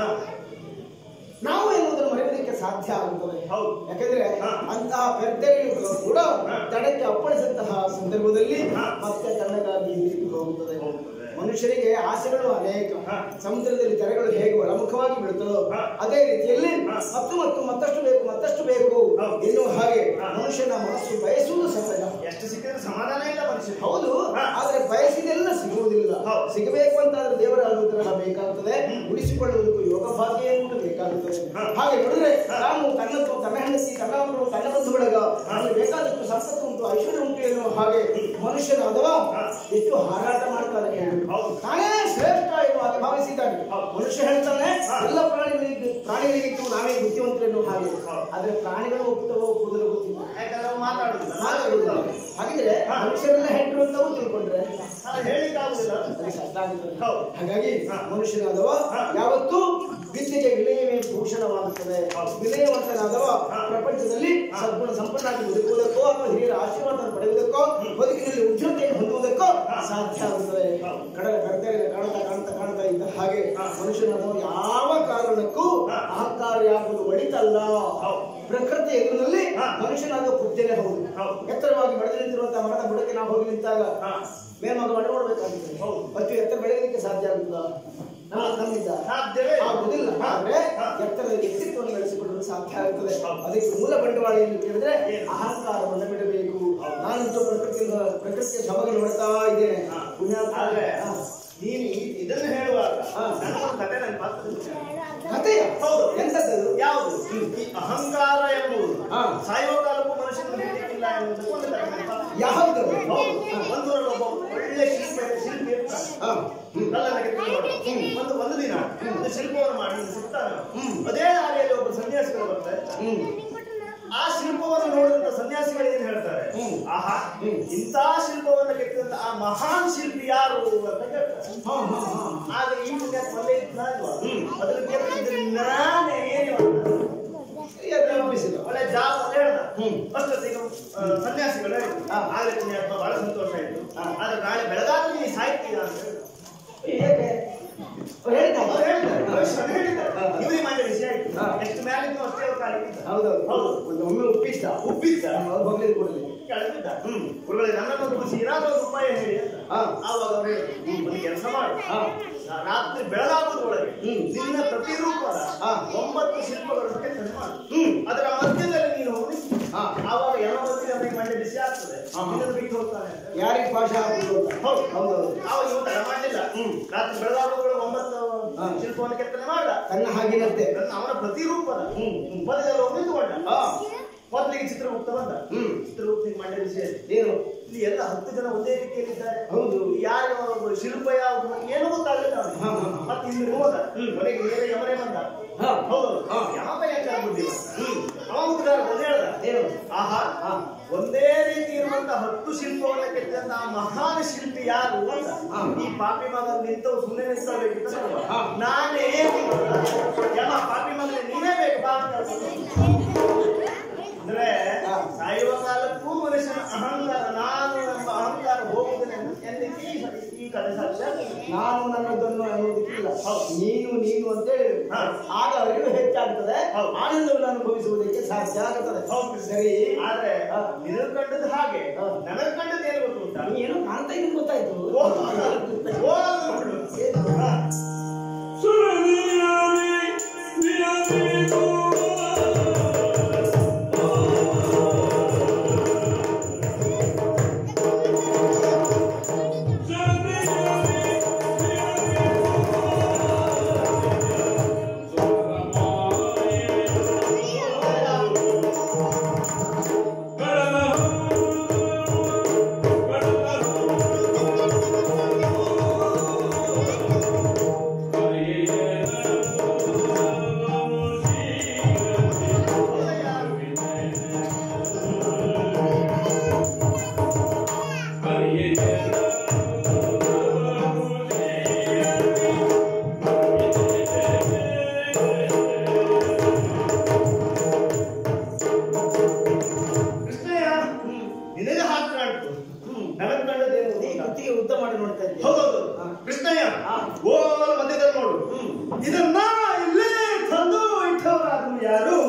ನಾವು ಎನ್ನುವುದನ್ನು ಮರೆಯುವುದಕ್ಕೆ ಸಾಧ್ಯ ಆಗುತ್ತದೆ ಹೌದು. ಯಾಕಂದ್ರೆ ಹಾ. ಅಂತಹ ಪೆರ್ದೆಗಳು ಕೂಡ ಹಾ. ತಡಕ್ಕೆ ಅಪ್ಪಳಿಸಂತಹ ಸಂದರ್ಭದಲ್ಲಿ ಹಾ. ಮತ್ತೆ ತಣ್ಣಗಾಗಿ ಹಿಂದಿರುಗಿ ಹೋಗುತ್ತದೆ ಹೋಗುತ್ತದೆ. ಮನುಷ್ಯರಿಗೆ ಆಸೆಗಳು ಅನೇಕ ಹಾ. ಸಮುದ್ರದಲ್ಲಿ ತೆರೆಗಳು ಹೇಗೆ ಒಳಮುಖವಾಗಿ ಬೀಳುತ್ತದೋ ಹಾ. ಅದೇ ರೀತಿಯಲ್ಲಿ ಹಾ. ಮತ್ತು ಮತ್ತು ಮತ್ತಷ್ಟು ಬೇಕು ಮತ್ತಷ್ಟು ಬೇಕು ಹೌದು. ಎನ್ನುವ ಹಾಗೆ ಹಾ. ಮನುಷ್ಯನ ಮನಸ್ಸು ಬಯಸುವುದು ಸಹಜ ಎಷ್ಟು ಸಿಕ್ಕಿದ್ರೆ ಸಮಾಧಾನ ಇಲ್ಲ ಮನುಷ್ಯ ಹೌದು ಹಾ. ಆದ್ರೆ ಬಯಸಿದೆಲ್ಲ ಸಿಗುವುದಿಲ್ಲ ಹೌದು. ಸಿಗಬೇಕು ಅಂತಾದ್ರೆ ದೇವರ ಅನುಗ್ರಹ ಬೇಕಾಗುತ್ತದೆ ಹ್ಮ್. ಉಳಿಸಿಕೊಳ್ಳುವುದಕ್ಕೂ ಯೋಗ ಭಾಗ್ಯ ಎನ್ನುವುದು ಬೇಕಾಗುತ್ತದೆ ಹಾ. ಹಾಗೆ ನೋಡಿದ್ರೆ ಹಾ. ನಾನು ತನ್ನ ತನ್ನ ಹೆಂಡತಿ ತನ್ನ ಮಕ್ಕಳು ತನ್ನ ಬಂಧು ಬಳಗ ಹಾ. ನನಗೆ ಬೇಕಾದಷ್ಟು ಸಂಪತ್ತು ಉಂಟು ಐಶ್ವರ್ಯ ಉಂಟು ಎನ್ನುವ ಹಾಗೆ ಮನುಷ್ಯನಾದವ ಹಾ. ಎಷ್ಟು ಹಾರಾಟ ಮಾಡ್ತಾನೆ ಹೇಳು ಹೌದು. ತಾನೇ ಶ್ರೇಷ್ಠ ಎನ್ನುವ ಹಾಗೆ ಭಾವಿಸಿದ್ದಾನೆ ಹೌದು. ಮನುಷ್ಯ ಹೇಳ್ತಾನೆ ಹಾ. ಎಲ್ಲ ಪ್ರಾಣಿಗಳಿಗೆ ಪ್ರಾಣಿಗಳಿಗಿಂತ ನಾವೇ ಬುದ್ಧಿವಂತರು ಎನ್ನುವ ಹಾಗೆ ಹೌದು. ಆದ್ರೆ ಪ್ರಾಣಿಗಳು ಒಪ್ಪುತ್ತವೋ ಒಪ್ಪುವುದಿಲ್ಲ ಗೊತ್ತಿಲ್ಲ ಯಾಕಂದ್ರೆ ಅವು ಮಾತಾಡುದಿಲ್ಲ ಮಾತಾಡುವುದಿಲ್ಲ. ಹಾಗಿದ್ರೆ ಹಾ. ಮನುಷ್ಯರೆಲ್ಲ ಹೆಂಡ್ರು ಅಂತವೂ ತಿಳ್ಕೊಂಡ್ರೆ ಅದು ಹೇಳಿಕ್ಕೆ ಆಗುದಿಲ್ಲ ಅದಕ್ಕೆ ಕಷ್ಟ ಆಗುತ್ತದೆ. ಹೌದು. ಹಾಗಾಗಿ ಹಾ. ಮನುಷ್ಯನಾದವ ಹಾ. ಯಾವತ್ತೂ ವಿದ್ಯೆಗೆ ವಿನಯವೇ ಭೂಷಣವಾಗುತ್ತದೆ ಹೌದು. ವಿನಯವಂತನಾದವ ಹಾ. ಪ್ರಪಂಚದಲ್ಲಿ ಹಾ. ಸದ್ಗುಣ ಸಂಪನ್ನಾಗಿ ಬದುಕುವುದಕ್ಕೋ ಅಥವಾ ಹಿರಿಯರ ಆಶೀರ್ವಾದ ಪಡೆಯುವುದಕ್ಕೋ ಬದುಕಿನಲ್ಲಿ ಉಜ್ವಲತೆಯನ್ನು ಹೊಂದುವುದಕ್ಕೋ ಹಾ. ಸಾಧ್ಯ ಆಗುತ್ತದೆ ಹೌದು. ಕಡಲ ಕಡತರೆ ಕಾಣ್ತಾ ಕಾಣ್ತಾ ಕಾಣ್ತಾ ಇದ್ದ ಹಾಗೆ ಹಾ. ಮನುಷ್ಯನಾದವ ಯಾವ ಕಾರಣಕ್ಕೂ ಹಾ. ಅಹಂಕಾರಿಯಾಗುವುದು ಒಳಿತಲ್ಲ ಹೌದು. ಪ್ರಕೃತಿ ಎದುರಿನಲ್ಲಿ ಹಾ. ಮನುಷ್ಯನಾದ ಪೂಜ್ಯನೇ ಹೌದು ಹೌದು. ಎತ್ತರವಾಗಿ ಬೆಳೆದು ನಿಂತಿರುವಂತಹ ಮರದ ಬುಡಕ್ಕೆ ನಾವು ಹೋಗಿ ನಿಂತಾಗ ಹಾ. ಮೇಲ್ಮಗ ಮಾಡಿ ನೋಡ್ಬೇಕಾಗ್ತದೆ ಹೌದು. ಅಷ್ಟು ಎತ್ತರ ಬೆಳೆಯಲಿಕ್ಕೆ ಸಾಧ್ಯ ಆಗುತ್ತದ ನಮ್ಮ ನಮ್ಮಿಂದ ಸಾಧ್ಯವೇ ಇಲ್ಲ. ಆಗುವುದಿಲ್ಲ ಹಾ. ಆದ್ರೆ ಹಾ. ಎತ್ತರದ ವ್ಯಕ್ತಿತ್ವವನ್ನು ಬೆಳೆಸಿಕೊಳ್ಳಲು ಸಾಧ್ಯ ಆಗುತ್ತದೆ ಹೌದು. ಅದಕ್ಕೆ ಮೂಲ ಬಂಡವಾಳ ಏನು ಕೇಳಿದ್ರೆ ಏನು? ಅಹಂಕಾರವನ್ನು ಬಿಡಬೇಕು ಹೌದು. ನಾನಂತೂ ಪ್ರಕೃತಿಯಿಂದ ಪ್ರಕೃತಿಯ ಸಭೆಗೆ ನೋಡ್ತಾ ಇದ್ದೇನೆ ಹಾ. ಪುಣ್ಯಾತ್ಮ. ಆದ್ರೆ ಹಾ. ನೀನು ಈ- ಇದನ್ನು ಹೇಳುವಾಗ ಹಾ. ನನಗೊಂದು ಕಥೆ ನನ್ನ ಪಾತ್ರ ಕಥೆಯ ಹೌದು. ಎಂತದ್ದು ಯಾವುದು ಈ ಅಹಂಕಾರ ಎಂಬುದು ಹಾ. ಸಾಯುವ ಕಾಲಕ್ಕೂ ಮನುಷ್ಯನ ಹಿಡಿಯಕ್ಕಿಲ್ಲ ಎನ್ನುವುದಕ್ಕೆ ಒಂದು ಕಥೆ ನನ್ನ ಪಾತ್ರ. ಯಾವುದು ಹೌದು. ಒಂದೂರಲ್ಲಿ ಒಬ್ಬ ಒಳ್ಳೆ ಶಿಲ್ಪಿ ಶಿಲ್ಪಿ ಇರ್ತಾನೆ. ಹಾ. ಹ್ಮ್. ಕಲ್ಲನ್ನ ಕೆತ್ತಿ ಮಾಡುವ. ಒಂದು ಒಂದು ದಿನ ಒಂದು ಶಿಲ್ಪವನ್ನು ಮಾಡಿ ಸಿಗ್ತಾನೆ ಹ್ಮ್. ಅದೇ ದಾರಿಯಲ್ಲಿ ಒಬ್ಬ ಸನ್ಯಾಸಿಗಳು ಬರ್ತಾರೆ ಹ್ಮ್. ಆ ಶಿಲ್ಪವನ್ನು ನೋಡಿದಂತ ಸನ್ಯಾಸಿಗಳು ಏನ್ ಹೇಳ್ತಾರೆ ಹ್ಮ್. ಆಹಾ ಹ್ಮ್. ಇಂಥ ಶಿಲ್ಪವನ್ನು ಕೆತ್ತಿದಂತ ಆ ಮಹಾನ್ ಶಿಲ್ಪಿ ಯಾರು ಅಂತ ಕೇಳ್ತಾರೆ ಹಾ, ಹಾ, ಹಾ. ಆಗ ಈ ಪುಣ್ಯಾತ್ಮ ಅಲ್ಲೇ ಇದ್ನ ಅಲ್ವಾ? ಹ್ಮ್. ಅದ್ರ ಕೆತ್ತಿದ್ರೆ ನಾನೇ ಏನು ಮಾಡ್ದೆ? ಸರಿಯಾಗಿ ಒಪ್ಪಿಸಿದ. ಒಳ್ಳೆ ಜಾಬ್ ಅಂತ ಹೇಳ್ದ ಹ್ಮ್. ಅಷ್ಟೊತ್ತಿಗೆ ಆ, ಸನ್ಯಾಸಿಗಳು ಹೇಳಿದ್ರು ಹಾ. ಆಗಲೇ ಪುಣ್ಯಾತ್ಮ ಬಹಳ ಸಂತೋಷ ಆಯ್ತು ಹಾ. ಆದ್ರೆ ನಾಳೆ ಬೆಳಗಾವಿ ನೀ ಸಾಯ್ತೀಯ ಅಂತ ಹೇಳಿದ್ರು. ಹೇಗೆ ಅವ್ರು ಹೇಳ್ತಾರೆ. ಅವ್ರು ಹೇಳ್ತಾರೆ, ಭವಿಷ್ಯವನ್ನು ಹೇಳಿದ್ದಾರೆ. ಹಾ. ಇವರಿಗೆ ಮಾಡಿದ ವಿಷಯ ಆಯ್ತು ಹಾ. ಎಷ್ಟು ಮೇಲಿದ್ದು ಅಷ್ಟೇ ಅವ್ರ ಕಾಲಿಗೆ ಇದ್ದ. ಹೌದೌದು ಹೌದು. ಒಂದು ಒಮ್ಮೆ ಒಪ್ಪಿಸಿದ ಉಬ್ಬಿದ್ದ ಅವ್ರು ಬಗ್ಲಿಗೆ ಕೊಡಲಿ ಕೆಳಗಿದ್ದ ಹ್ಮ್. ಗುರುಗಳೇ ನನ್ನನ್ನು ಕುರಿಸಿ ಏನಾದ್ರು ಒಂದು ಉಪಾಯ ಹೇಳಿ ಅಂತ ಹಾ. ಆವಾಗ ಅವ್ರು ಹೇಳಿದ್ರು, ಒಂದು ಕೆಲಸ ಮಾಡು ಹಾ. ನಾ- ರಾತ್ರಿ ಬೆಳಗಾಗುವುದರೊಳಗೆ ಹ್ಮ್. ನಿನ್ನ ಪ್ರತಿರೂಪದ ಹಾ. ಒಂಬತ್ತು ಶಿಲ್ಪಗಳನ್ನು ಕೆತ್ತನೆ ಮಾಡು ಹ್ಮ್. ಅದರ ಮಧ್ಯದಲ್ಲಿ ನೀನು ಹೋಗಿ ಹಾ. ಆವಾಗ ಎಲ್ಲ ಮಂದಿ ಅವನಿಗೆ ಮಂಡೆ ಬಿಸಿ ಆಗ್ತದೆ ಹಾ. ನಿನ್ನನ್ನು ಬಿಟ್ಟು ಹೋಗ್ತಾನೆ ಅಂತ. ಯಾರಿಗೆ ಭಾಷೆ ಹಾಕುದು ಅಂತ ಹೌದು ಹೌದೌದು ಆವಾಗ ಇವ ತಡ ಮಾಡಲಿಲ್ಲ ಹ್ಮ್. ರಾತ್ರಿ ಬೆಳಗಾಗುವುದರೊಳಗೆ ಒಂಬತ್ತು ಹಾ. ಶಿಲ್ಪವನ್ನು ಕೆತ್ತನೆ ಮಾಡ ತನ್ನ ಹಾಗಿನಂತೆ ನನ್ನ ಅವನ ಪ್ರತಿರೂಪದ ಹ್ಮ್. ಪದದಲ್ಲಿ ಹೋಗಿ ನಿಂತುಕೊಂಡ ಹಾ ಮೊದಲಿಗೆ ಚಿತ್ರಗುಪ್ತ ಬಂದ ಹ್ಮ್. ಚಿತ್ರಗುಪ್ತಿಗೆ ಮಂಡ್ಯ ವಿಷಯ ಏನು ಇಲ್ಲಿ ಎಲ್ಲ ಹತ್ತು ಜನ ಒಂದೇ ರೀತಿಯಲ್ಲಿದ್ದಾರೆ ಹೌದು. ಯಾರು ಒಬ್ಬ ಶಿಲ್ಪ ಯಾವುದು ಏನೂ ಗೊತ್ತಾಗಲಿಲ್ಲ ಅವನಿಗೆ. ಹಾ, ಹಾ, ಹಾ. ಮತ್ತೆ ಇಲ್ಲಿ ಹೋದ ಹ್ಮ್. ಕೊನೆಗೆ ನೇರ ಯಮನೇ ಬಂದ ಹಾ. ಹೌದು ಹಾ. ಯಾವ ಯಾಕೆ ಬುದ್ಧಿ ಹ್ಮ್. ಅವ ಉದಾರ ಬಂದು ಹೇಳ್ದ ಏನು ಆಹಾ ಹಾ. ಒಂದೇ ರೀತಿ ಇರುವ ಅಂತ ಹತ್ತು ಶಿಲ್ಪವನ್ನ ಕೆತ್ತಿದಂತ ಆ ಮಹಾನ್ ಶಿಲ್ಪಿ ಯಾರು ಅಂತ ಹಾ. ಈ ಪಾಪಿ ಮಗ ನಿಂತವು ಸುಮ್ಮನೆ ನಿಂತಬೇಕಿತ್ತು ಹಾ. ನಾನೇ ಯಮ ಪಾಪಿ ಮಗನೇ ನೀನೇ ಬೇಕು ಬಾ ಅಂತ ಹೇಳ್ಕೊಂಡು. ಅಂದ್ರೆ ಹಾ. ಸಾಯುವ ಕಾಲಕ್ಕೂ ಮನುಷ್ಯನ ಅಹಂಕಾರ ನಾನು ಎಂಬ ಅಹಂಕಾರ ಹೋಗುವುದಿಲ್ಲ ಎಂದಕ್ಕೆ ಈ ಈ ಕಥೆ ಸಾಧ್ಯ ನಾನು ನನ್ನದನ್ನು ಅನ್ನೋದಕ್ಕಿಲ್ಲ ಹೌದು. ನೀನು ನೀನು ಅಂತ ಹೇಳಿ ಹಾ. ಆಗ ಅರಿವು ಹೆಚ್ಚಾಗ್ತದೆ ಹೌದು. ಆನಂದವನ್ನು ಅನುಭವಿಸುವುದಕ್ಕೆ ಸಾಧ್ಯ ಆಗ್ತದೆ ಹೌದು. ಸರಿ ಆದ್ರೆ ಹಾ. ನಿನಗೆ ಕಂಡದ್ದು ಹಾಗೆ ಹಾ. ನನಗೆ ಕಂಡದ್ದು ಏನು ಗೊತ್ತು ಉಂಟಾ ನೀ ಏನೋ ಕಾಣ್ತಾ ಇದ್ದೀನಿ ಗೊತ್ತಾಯ್ತು ಓ, ಓ, ನೋಡು. ಹಾ. ಕೃಷ್ಣಯ್ಯ ನಿನಗೆ ಹಾಗೆ ಕಾಣ್ತು ನನಗೆ ಕಂಡದ್ದೇನು ನೀ ಗೊತ್ತಾ? ಕುತ್ತಿಗೆ ಉದ್ದ ಮಾಡಿ ನೋಡ್ತಾ ಇದ್ದೀಯ ಹೌದೌದು ಹಾ. ಕೃಷ್ಣಯ್ಯ ಹಾ. ಓ ಮಧ್ಯದಲ್ಲಿ ನೋಡು ಇದನ್ನ ಇಲ್ಲೇ ತಂದು ಇಟ್ಟವರಾದ್ರು ಯಾರು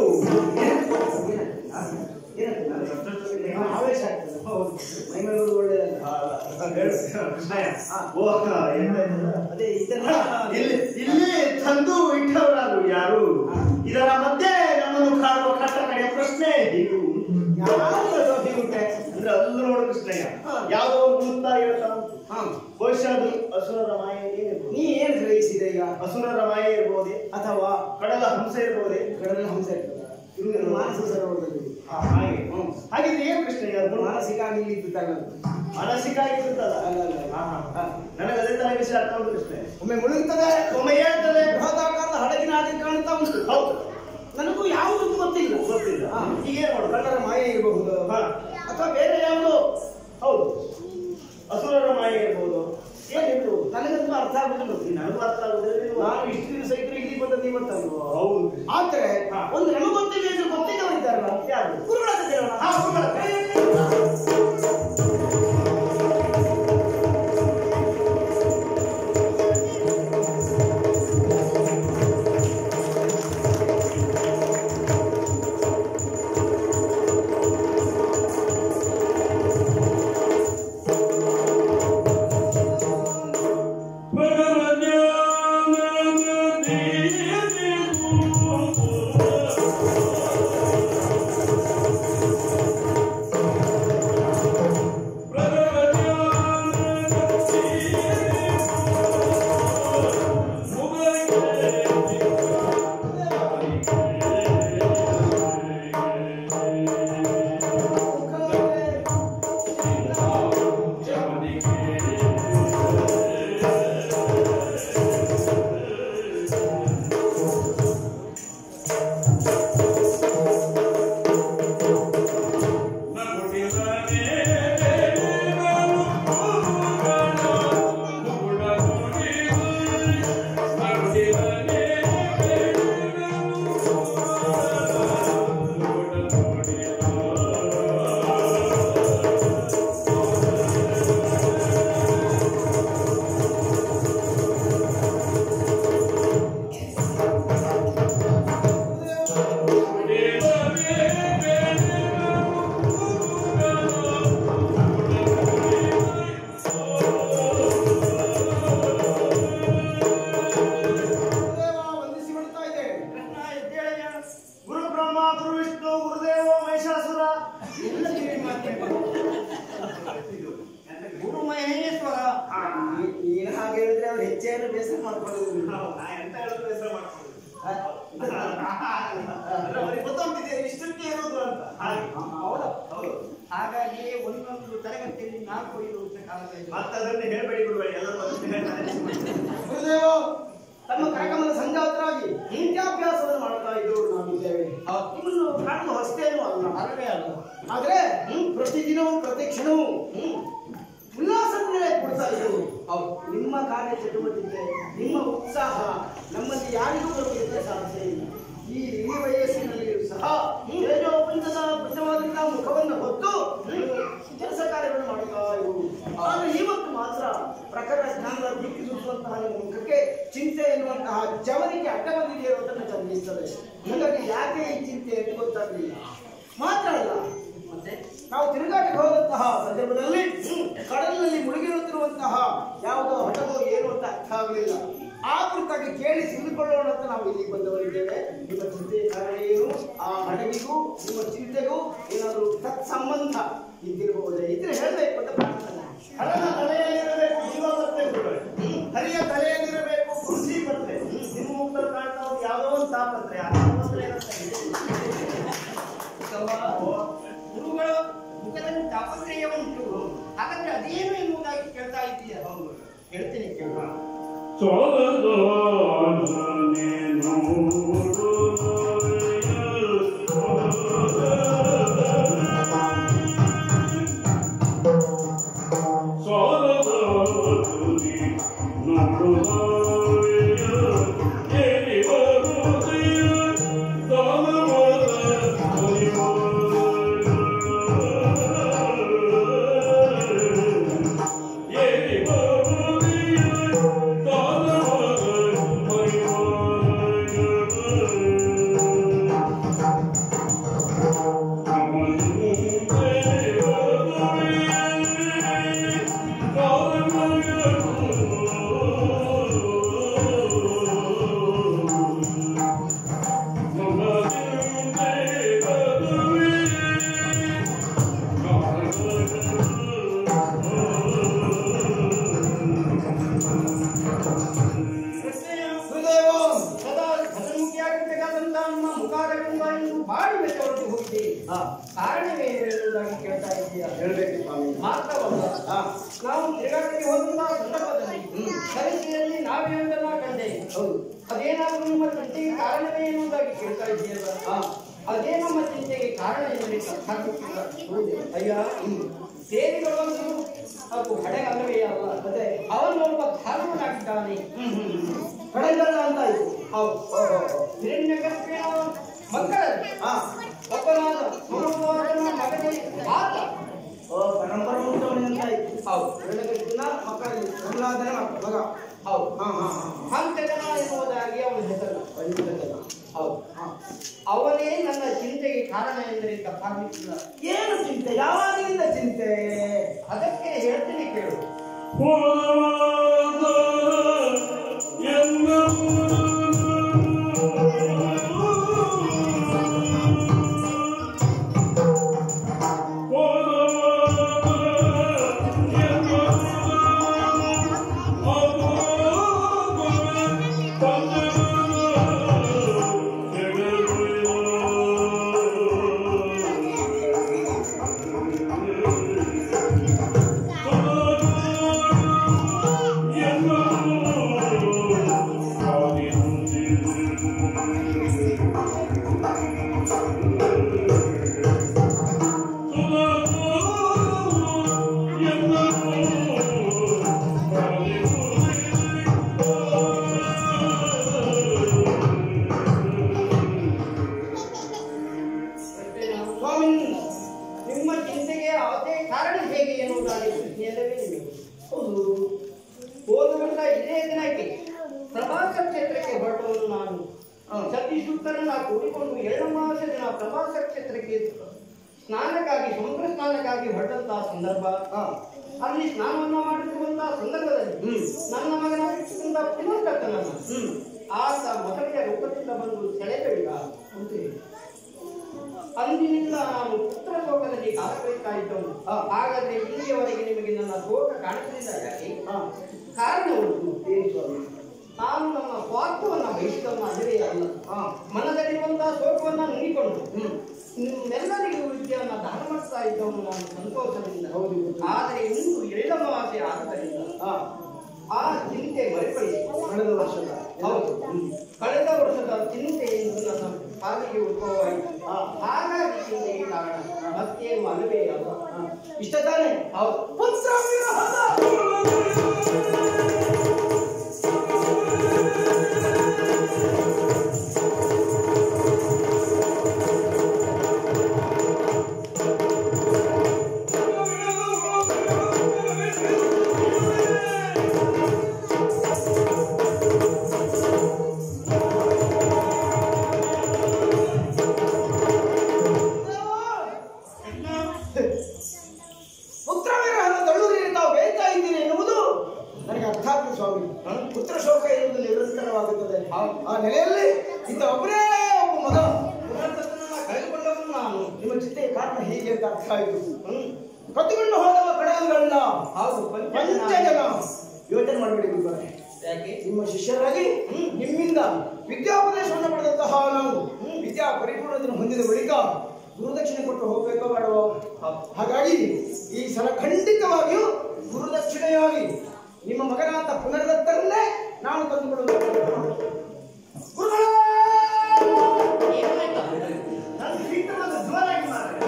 ಆವೇಶ ಆಗ್ತದೆ ಮೈ ಮೇಲೆ ನೋಡುದು ಒಳ್ಳೆಯದಲ್ಲ ಕೃಷ್ಣಯ್ಯ ಓ ಎಂತ ಅದೇ ಇದನ್ನ ಇಲ್ಲಿ ಇಲ್ಲಿ ತಂದು ಇಟ್ಟವರಾದ್ರು ಯಾರು ಇದರ ಮಧ್ಯೆ ನಮ್ಮನ್ನು ಕಾಡುವ ಕಟ್ಟ ಕಡೆಯ ಪ್ರಶ್ನೆ ಹೀಗೂ ಯಾವ್ದು ಹೀಗುಂಟೆ ಅಂದ್ರೆ ಅಲ್ಲಿ ನೋಡು ಕೃಷ್ಣಯ್ಯ ಹಾ. ಯಾವುದೋ ಒಂದು ಮುಂದ ಹೇಳ್ತಾ ಉಂಟು ಹಾ ಬಹುಶಃ ಅದು ಅಸುರರ ಮಾಯೆ ಇರ್ಬೋದು ನೀ ಏನ್ ಗ್ರಹಿಸಿದೆ ಈಗ ಅಸುರರ ಮಾಯೆ ಇರ್ಬೋದೇ ಅಥವಾ ಕಡಲ ಹಂಸ ಇರ್ಬೋದೇ ಕಡಲ ಹಂಸ ಇರ್ತದ ಇರುವುದು ಮಾನಸಿಕ ಸರೋವರದಲ್ಲಿ ಹಾ, ಹಾಗೆ ಹ್ಮ್. ಹಾಗಿದ್ರೆ ಏನ್ ಕೃಷ್ಣಯ್ಯ ಅದು ಮಾನಸಿಕ ಆಗಿ ಇಲ್ಲಿ ಇದ್ದು ತಗೊಳ್ಳೋದು. ಮಾನಸಿಕ ಆಗಿರ್ತದಲ್ಲ ಅಲ್ಲ ಅಲ್ಲ ಹಾ, ಹಾ. ಹಾ. ನನಗೆ ಅದೇ ತರ ವಿಷಯ ಆಗ್ತಾ ಉಂಟು ಕೃಷ್ಣ ಒಮ್ಮೆ ಮುಳುಗುತ್ತದೆ ಒಮ್ಮೆ ಹೇಳ್ತದೆ ಬೃಹದಾಕಾರದ ಹಡಗಿನ ಹಾಗೆ ಕಾಣ್ತಾ ಉಂಟು ಹೌದು ನನಗೂ ಯಾವುದು ಗೊತ್ತಿಲ್ಲ ಗೊತ್ತಿಲ್ಲ ಹಾ. ಈಗ ಏನ್ ಮಾಡುದು ಕಳ್ಳರ ಮಾಯೆ ಇರಬಹುದು ಹಾ. ಅಥವಾ ಬೇರೆ ಯಾವುದು ಹೌದು ಅಸುರರ ಮಾಯೆ ಇರ್ಬೋದು ಏನಿರ್ಬೋದು ನನಗಂತೂ ಅರ್ಥ ಆಗುದಿಲ್ಲ ನನಗೂ ಅರ್ಥ ಆಗುದಿಲ್ಲ ನೀವು- ನಾನು ಇಷ್ಟು ದಿವಸ ಇದ್ರೆ ಇಲ್ಲಿ ಬಂದದ್ದು ಇವತ್ತಲ್ವ ಹೌದು ಆದ್ರೆ ಹಾ. ಒಂದು ನಮಗೆ ಗೊತ್ತಿಲ್ಲ ಎಂದು ಗೊತ್ತಿದ್ದವರಿದ್ದಾರಲ್ಲ ಯಾರು ಗುರುಗಳ ಹತ್ರ ಕೇಳೋಣ. ಹಾ, ಗುರುಗಳ ಹತ್ರ. ಗುರುದೇವ, ವಂದಿಸಿ ಬಿಡ್ತಾ ಇದ್ದೇನೆ ಕೃಷ್ಣ ಎದ್ದೇಳಯ್ಯ. ಗುರು ಬ್ರಹ್ಮ ಗುರು ವಿಷ್ಣು ಗುರುದೇವ ಮಹಿಷಾಸುರ ಎಲ್ಲ ತಿರುಗಿ ಮಾತಾಡ್ತೀನಿ. ಗುರು ಮಹೇಶ್ವರ ಆ, ನೀ- ನೀನು ಹಾಗೆ ಹೇಳಿದ್ರೆ ಅವ್ರು ಹೆಚ್ಚೇನು ಬೇಸರ ಮಾಡ್ಕೊಳ್ಳೋದು ನಾ ಎಂತ ಹೇಳಿದ್ರು ಹೆಸರು ಮಾಡ್ಕೊಳ್ಳೋದು. ಹಾ? ಅಂದ್ರೆ ಅವ್ರಿಗೆ ಗೊತ್ತಾಗ್ತಿದೆ ಇಷ್ಟಕ್ಕೆ ಇರೋದು ಅಂತ ಹಾಗೆ ಹೌದಾ ಹೌದು ಹಾಗಾಗಿ ಒಂದೊಂದು ತರಗತಿಯಲ್ಲಿ ನಾಲ್ಕು ಐದು ವರ್ಷ ಕಾಲ ಇದೆ. ಮತ್ತೆ ಅದನ್ನೇ ಹೇಳ್ಬೇಡಿ ಬಿಡುವ ಎಲ್ಲರೂ ಅದನ್ನೇ ಹೇಳ್ತಾರೆ. ಗುರುದೇವ ತಮ್ಮ ಕರಕಮಲ ಸಂಜಾತರಾಗಿ ವಿದ್ಯಾಭ್ಯಾಸವನ್ನು ಮಾಡ್ತಾ ಇದ್ದವರು ನಾವಿದ್ದೇವೆ ನಿಮ್ಮನ್ನು ಕಾಣುವ ಹೊಸ್ತೇನೂ ಅಲ್ಲ ಭಾರವೇ ಅಲ್ಲ ಆದ್ರೆ ಪ್ರತಿದಿನವೂ ಪ್ರತಿ ಕ್ಷಣವೂ ಉಲ್ಲಾಸದಿಂದಲೇ ಕೊಡ್ತಾ ಇದ್ದೀವಿ ಹೌದು ನಿಮ್ಮ ಕಾರ್ಯ ಚಟುವಟಿಕೆ ನಿಮ್ಮ ಉತ್ಸಾಹ ನಮ್ಮಲ್ಲಿ ಯಾರಿಗೂ ಬರುವುದಕ್ಕೆ ಸಾಧ್ಯ ಇಲ್ಲ ಈ ಈ ವಯಸ್ಸಿನಲ್ಲಿಯೂ ಸಹ ತೇಜೋಪಂಚದ ಬದ್ಧವಾದಂತಹ ಮುಖವನ್ನು ಹೊತ್ತು ಕೆಲಸ ಕಾರ್ಯಗಳನ್ನು ಮಾಡುತ್ತಾ ಇರುವುದು ಆದರೆ ಇವತ್ತು ಮಾತ್ರ ಪ್ರಕರಣ ಜ್ಞಾನದ ದಿಕ್ಕಿಸುವಂತಹ ನಿಮ್ಮ ಮುಖಕ್ಕೆ ಚಿಂತೆ ಎನ್ನುವಂತಹ ಜವನಿಗೆ ಅಡ್ಡ ಬಂದಿದೆ ಅನ್ನೋದನ್ನು ಗಮನಿಸ್ತದೆ ಹಾಗಾಗಿ ಯಾಕೆ ಈ ಚಿಂತೆ ಅಂತ ಗೊತ್ತಾಗಲಿಲ್ಲ ಮಾತ್ರ ಅಲ್ಲ ಮತ್ತೆ ನಾವು ತಿರುಗಾಟಕ್ಕೆ ಹೋದಂತಹ ಸಂದರ್ಭದಲ್ಲಿ ಕಡಲಿನಲ್ಲಿ ಮುಳುಗಿರುತ್ತಿರುವಂತಹ ಯಾವುದೋ ಹಡಗು ಏನು ಅಂತ ಅರ್ಥ ಆಗಲಿಲ್ಲ ಆ ಕುರಿತಾಗಿ ಕೇಳಿ ತಿಳಿದುಕೊಳ್ಳೋಣ ಅಂತ ನಾವು ಇಲ್ಲಿಗೆ ಬಂದವರಿದ್ದೇವೆ ನಿಮ್ಮ ಚಿಂತೆಯ ಕಾರಣ ಏನು ಆ ಹಡಗಿಗೂ ನಿಮ್ಮ ಚಿಂತೆಗೂ ಏನಾದರೂ ತತ್ಸಂಬಂಧ ಇದ್ದಿರಬಹುದೇ ಇದ್ರೆ ಹೇಳಬೇಕು ಅಂತ ಪ್ರಾರ್ಥನೆ ಹಣದ ತಲೆಯಲ್ಲಿರಬೇಕು ಜೀವಪತ್ರೆ ಗುರುಗಳೇ. ಹರಿಯ ತಲೆಯಲ್ಲಿರಬೇಕು ಕೃಷಿ ಪತ್ರೆ ನಿಮ್ಮ ಮುಖದಲ್ಲಿ ಕಾಣ್ತಾ ಹೋಗಿ ಯಾವುದೋ ಒಂದು ತಾಪತ್ರೆ ಆ ತಾಪತ್ರೆ ಗುರುಗಳ ಮುಖದಲ್ಲಿ ತಾಪತ್ರಯ ಉಂಟು ಹಾಗಾದ್ರೆ ಅದೇನು ಎನ್ನುವುದಾಗಿ ಕೇಳ್ತಾ ಇದ್ದೀಯ ಹೌದು ಹೇಳ್ತೀನಿ ಕೇಳುವ ಗುರುದೇವ ಸದಾ ಹಸನ್ಮುಖಿಯಾಗಿರ್ತಕ್ಕಂಥ ನಮ್ಮ ಮುಖಾರವಿಂದ ಇಂದು ಬಾಡಿ ಬೆಟ್ಟವರೆಗೆ ಹೋಗಿದ್ದೀರಿ ಕಾರಣವೇನು ಎನ್ನುವುದಾಗಿ ಕೇಳ್ತಾ ಇದ್ದೀಯ ಹೇಳ್ಬೇಕು ಸ್ವಾಮಿ ಮಾತ್ರವಲ್ಲ ಹಾ ನಾವು ತಿರುಗಾಟಕ್ಕೆ ಹೋದಂತಹ ಸಂದರ್ಭದಲ್ಲಿ ಕಲಿಕೆಯಲ್ಲಿ ನಾವೇನನ್ನ ಕಂಡೆ ಹೌದು ಅದೇನಾದ್ರೂ ನಿಮ್ಮ ಚಿಂತೆಗೆ ಕಾರಣವೇ ಎನ್ನುವುದಾಗಿ ಕೇಳ್ತಾ ಇದೆಯಲ್ಲ ಹಾ ಅದೇ ನಮ್ಮ ಚಿಂತೆಗೆ ಕಾರಣ ಎಂದರೆ ಕಥಾಕೃತಿಕ ಹೌದೇ? ಅಯ್ಯ ಹ್ಮ್ ಸೇರಿಗಳನ್ನು ಅದು ಹಡೆಗಲ್ಲವೇ ಅಲ್ಲ ಅದೇ ಅವನೊಬ್ಬ ಧರ್ಮನಾಗಿದ್ದಾನೆ ಕಡೆಗಲ್ಲ ಅಂತ ಆಯ್ತು ಹೌದು ಹಿರಣ್ಯಕರ್ಪಿನ ಮಕ್ಕಳಲ್ಲಿ ಹಾ ಒಬ್ಬನಾದ ಸುರವಾದನ ಮಗನೇ ಆತ ಓ ಪರಂಪರ ಮುಗಿದವನೇ ಅಂತ ಆಯ್ತು ಹೌದು ಬೆಳಗಿನ ಮಕ್ಕಳಲ್ಲಿ ಪ್ರಹ್ಲಾದನ ಮಗ ಹೌದು ಹಾ ಹಾ ಹಾ ಹಂತಜನ ಎನ್ನುವುದಾಗಿ ಅವನ ಹೆಸರು ಪಂಡಿತನ. ಹೌದು ಹಾ. ಅವನೇ ನನ್ನ ಚಿಂತೆಗೆ ಕಾರಣ ಎಂದರೆ ತಪ್ಪಾಗಿಲ್ಲ ಏನು ಚಿಂತೆ ಯಾವಾಗಿನಿಂದ ಚಿಂತೆ ಅದಕ್ಕೆ ಹೇಳ್ತೀನಿ ಕೇಳು ಸ್ವಾಮಿ ನಿಮ್ಮ ಚಿಂತೆಗೆ ಅದೇ ಕಾರಣ ಹೇಗೆ ಎನ್ನುವುದಾಗಿ ಪ್ರಶ್ನೆಯಲ್ಲವೇ ನಿಮಗೆ ಹೌದು ಹೋದ ವರ್ಷ ಇದೇ ದಿನಕ್ಕೆ ಪ್ರವಾಸ ಕ್ಷೇತ್ರಕ್ಕೆ ಹೊರಟವನು ನಾನು ಸತೀಶುತ್ತರನ್ನ ಕೂಡಿಕೊಂಡು ಎರಡು ಮಾಸ ದಿನ ಪ್ರವಾಸ ಕ್ಷೇತ್ರಕ್ಕೆ ಸ್ನಾನಕ್ಕಾಗಿ ಸಮುದ್ರ ಸ್ನಾನಕ್ಕಾಗಿ ಹೊರಟಂತಹ ಸಂದರ್ಭ ಹಾ ಅಲ್ಲಿ ಸ್ನಾನವನ್ನು ಮಾಡುತ್ತಿರುವಂತಹ ಸಂದರ್ಭದಲ್ಲಿ ಹ್ಮ್. ನನ್ನ ಮಗನಾಗಿರ್ತಕ್ಕಂಥ ಪುನರ್ತಕ್ಕನನ್ನ ಹ್ಮ್ ಆತ ಮೊದಲಿಗೆ ರೂಪದಿಂದ ಬಂದು ಸೆಳೆಬೇಡ ಅಂದಿನಿಂದ ನಾನು ಪುತ್ರ ಲೋಕದಲ್ಲಿ ಕಾಲ ಕಳೀತಾ ಇದ್ದವನು ಹಾ. ಹಾಗಾದ್ರೆ ಇಲ್ಲಿಯವರೆಗೆ ನಿಮಗೆ ನನ್ನ ಲೋಕ ಕಾಣಿಸಲಿಲ್ಲ ಯಾಕೆ ಹಾ ಕಾರಣ ಉಂಟು ಏನು ಸ್ವಾಮಿ ನಾನು ನನ್ನ ಸ್ವಾರ್ಥವನ್ನ ಬಯಸಿದವನ ಅದುವೇ ಅಲ್ಲ ಹಾ ಮನದಲ್ಲಿರುವಂತಹ ಶೋಕವನ್ನ ನುಂಗಿಕೊಂಡು ಹ್ಮ್ ನಿಮ್ಮೆಲ್ಲರಿಗೂ ವಿದ್ಯೆಯನ್ನ ದಾನ ಮಾಡ್ತಾ ಇದ್ದವನು ನಾನು ಸಂತೋಷದಿಂದ ಹೌದು, ಗೊತ್ತು. ಆದರೆ ಇಂದು ಎಳ್ಳಮಾಸೆ ಆದ್ದರಿಂದ ಹಾ ಆ ಚಿಂತೆ ಮರುಕಳಿಸಿ ಕಳೆದ ವರ್ಷದ ಹೌದು ಕಳೆದ ವರ್ಷದ ಚಿಂತೆ ಎಂದು ನನ್ನ ಕಾಲಿಗೆ ಉದ್ಭವವಾಯಿತು ಹಾಗಾಗಿ ಚಿಂತೆಗೆ ಕಾರಣ ಮತ್ತೇನು ಅಲ್ಲವೇ ಅಲ್ಲ ಇಷ್ಟ ತಾನೇ ಹೌದು ಪುತ್ರ ವಿರಹದ ಪುತ್ರ ವಿರಹದ ದಳ್ಳುರಿಯಲ್ಲಿ ತಾವು ಬೇಯ್ತಾ ಇದ್ದೀರಿ ಎನ್ನುವುದು ನನಗೆ ಅರ್ಥ ಆಗ್ತದೆ ಸ್ವಾಮಿ ಪುತ್ರ ಶೋಕ ಎನ್ನುವುದು ನಿರಂತರವಾಗುತ್ತದೆ ಆ ನೆಲೆಯಲ್ಲಿ ಇಂಥ ಒಬ್ಬರೇ ಒಬ್ಬ ಮಗ ಪುನರ್ತನನ್ನ ಕಳೆದುಕೊಂಡವನು ನಾನು ನಿಮ್ಮ ಚಿಂತೆಯ ಕಾರಣ ಹೀಗೆ ಅಂತ ಅರ್ಥ ಆಯಿತು ಕತ್ತಿಕೊಂಡು ಹೋದವ ಕಡಲುಗಳನ್ನ ಹೌದು ಪಂಚಜನ ಯೋಚನೆ ಮಾಡಬೇಡಿ ಗುರುಗಳೇ ಯಾಕೆ ನಿಮ್ಮ ಶಿಷ್ಯರಾಗಿ ನಿಮ್ಮಿಂದ ವಿದ್ಯಾಪದೇಶವನ್ನು ಪಡೆದಂತಹ ನಾವು ವಿದ್ಯಾ ಪರಿಪೂರ್ಣತೆಯನ್ನು ಹೊಂದಿದ ಬಳಿಕ ಗುರುದಕ್ಷಿಣೆ ಕೊಟ್ಟು ಹೋಗ್ಬೇಕೋ ಬೇಡವೋ ಹಾಗಾಗಿ ಈ ಸಲ ಖಂಡಿತವಾಗಿಯೂ ಗುರುದಕ್ಷಿಣೆಯಾಗಿ ನಿಮ್ಮ ಮಗನಾದ ಪುನರ್ದತ್ತರನ್ನೇ ನಾನು ತಂದುಕೊಳ್ಳುವುದು ಗುರುಗಳೇ! ಏನಾಯ್ತು ನನ್ನ ಸಿಟ್ಟನ್ನು ಜೋರಾಗಿ ಮಾತಾಡಿ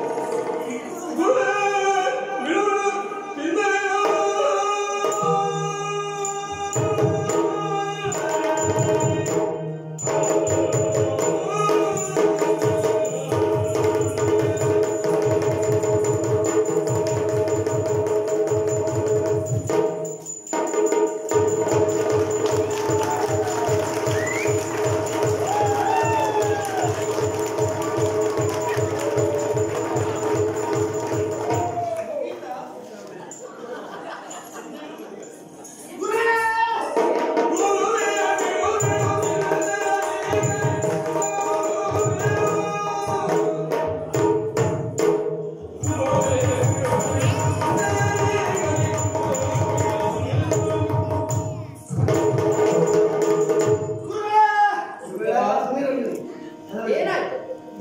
ಗುರುಗಳೇ, ಸುಮ್ಮನಿರಲಿ. ಏನಾಯ್ತು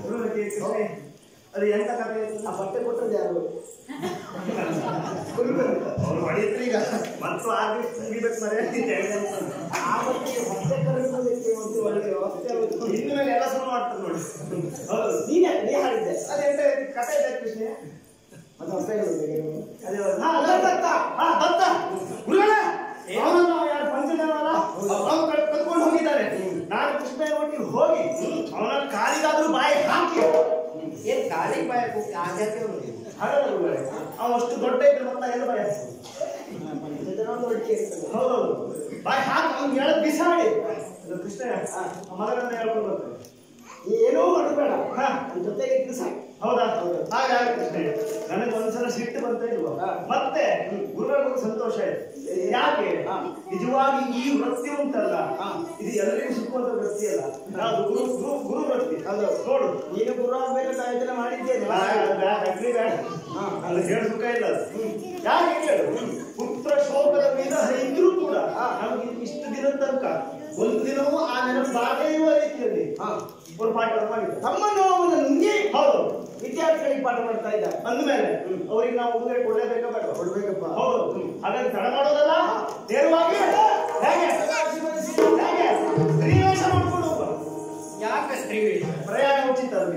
ಅದು ಎಂತ ಕಥೆ ಆ ಬಟ್ಟೆ ಕೊಟ್ಟದ್ದು ಯಾರು ಗುರುಗಳು. ಅವ್ರು ಹೊಡಿತ್ರಿ ಈಗ ಮತ್ತು ಆಗಿ ಮುಗಿಬೇಕು ಮರೆ ಆ ಬಟ್ಟೆಗೆ ಬಟ್ಟೆ ಕರೆದುಕೊಳ್ಳಿಕ್ಕೆ ಒಂದು ಒಳ್ಳೆ ವ್ಯವಸ್ಥೆ ಆಗುತ್ತೆ. ಇನ್ನು ಮೇಲೆ ಎಲ್ಲ ಶುರು ಮಾಡ್ತಾರೆ ನೋಡಿ ಹೌದು ನೀನೇ ನೀ ಹಾಡಿದ್ದೆ ಅದೆಂತ ಕಥೆ ಇದೆ ಕೃಷ್ಣ ಅದು ಅರ್ಥ ಹೇಳಿದ್ದೆ ನೀವು. ಅದೇ ಹಾ, ಅದೇ ದತ್ತ. ಹಾ ದತ್ತ ಗುರುಗಳೇ ಅವನನ್ನು ಯಾರು ಪಂಚಜನವಲ್ಲ ಅವನು ಕದ್ಕೊಂಡು ಹೋಗಿದ್ದಾರೆ ನಾನು ಕೃಷ್ಣ ಒಟ್ಟಿಗೆ ಹೋಗಿ ಅವನ ಕಾಲಿಗಾದ್ರೂ ಬಾಯಿ ಹಾಕಿ ಏನ್ ಗಾಳಿ ಬಾಯ ಕೂಗಿ ಆ ಜಾತಿ ಅವನು ಹಾಗಲ್ಲ ಗುರುಗಳೇ ಅವ ಅಷ್ಟು ದೊಡ್ಡ ಇದ್ರೆ ಮತ್ತೆ ಎಲ್ಲ ಬಾಯಿ ಹಾಕ್ತಾನೆ. ಇದನ್ನೊಂದು ಒಟ್ಟಿಗೆ ಇರ್ತದೆ. ಹೌದೌದು ಬಾಯಿ ಹಾಕಿ ಅವ್ನು ಹೇಳದ್ ಬಿಸಾಡಿ ಅದು ಕೃಷ್ಣ ಆ ಮಗನನ್ನ ಹೇಳ್ಕೊಂಡು ಬರ್ತಾನೆ ಏನೂ ಮಾಡಬೇಡ ಹಾ. ನನ್ನ ಜೊತೆಗೆ ಇದ್ದು ಸಾಕು ಹೌದಾ ಹಾಗೆ ಕೃಷ್ಣ ನನಗೆ ಒಂದ್ಸಲ ಸಿಟ್ಟು ಬಂತ ಇಲ್ವಾ ಹಾ. ಮತ್ತೆ ಗುರುಗಳಿಗೂ ಸಂತೋಷ ಆಯ್ತು ಯಾಕೆ ಹಾ. ನಿಜವಾಗಿ ಈ ವೃತ್ತಿ ಉಂಟಲ್ಲ ಹಾ. ಇದು ಎಲ್ಲರಿಗೂ ಸಿಕ್ಕುವಂತ ವೃತ್ತಿ ಅಲ್ಲ ಅದು ಗುರು ಗುರು ಗುರು ವೃತ್ತಿ ಹೌದು. ನೋಡು ನೀನು ಗುರು ಆಗ್ಬೇಕಂತ ಯೋಚನೆ ಮಾಡಿದ್ದೇನೆ ಬೇಡ, ಬೇಡ, ಅಗ್ನಿ ಬೇಡ. ಹಾ. ಅದು ಹೇಳು ಸುಖ ಇಲ್ಲ ಅದು. ಯಾಕೆ ಕೇಳು ಪುತ್ರ ಶೋಕದ ವಿರಹ ಇದ್ರೂ ಕೂಡ ನಮಗೆ ಇಷ್ಟು ದಿನದ ತನಕ ಒಂದು ದಿನವೂ ಆ ನೆನಪು ಬಾರದೇ ಇರುವ ರೀತಿಯಲ್ಲಿ ಹಾ. ಒಂದು ಪಾಠವನ್ನು ಮಾಡಿದ್ದಾರೆ ತಮ್ಮ ನೋವನ್ನು ನುಂಗಿ ಹೌದು ವಿದ್ಯಾರ್ಥಿಗಳಿಗೆ ಪಾಠ ಮಾಡ್ತಾ ಇದ್ದಾರೆ ಅಂದ್ಮೇಲೆ ಅವ್ರಿಗೆ ನಾವು ಉಡುಗೊರೆ ಕೊಡಲೇಬೇಕಾ ಬೇಡ ಕೊಡ್ಬೇಕಪ್ಪ ಹೌದು ಹಾಗಾಗಿ ತಡ ಮಾಡೋದಲ್ಲ ನೇರವಾಗಿ ಹೇಗೆ ಹೇಗೆ ಸ್ತ್ರೀವೇಷ ಮಾಡ್ಕೊಂಡು ಹೋಗುವ ಯಾಕೆ ಸ್ತ್ರೀ ವೇಷ? ಪ್ರಯಾಣ ಉಚಿತ ಅವ್ರಿಗೆ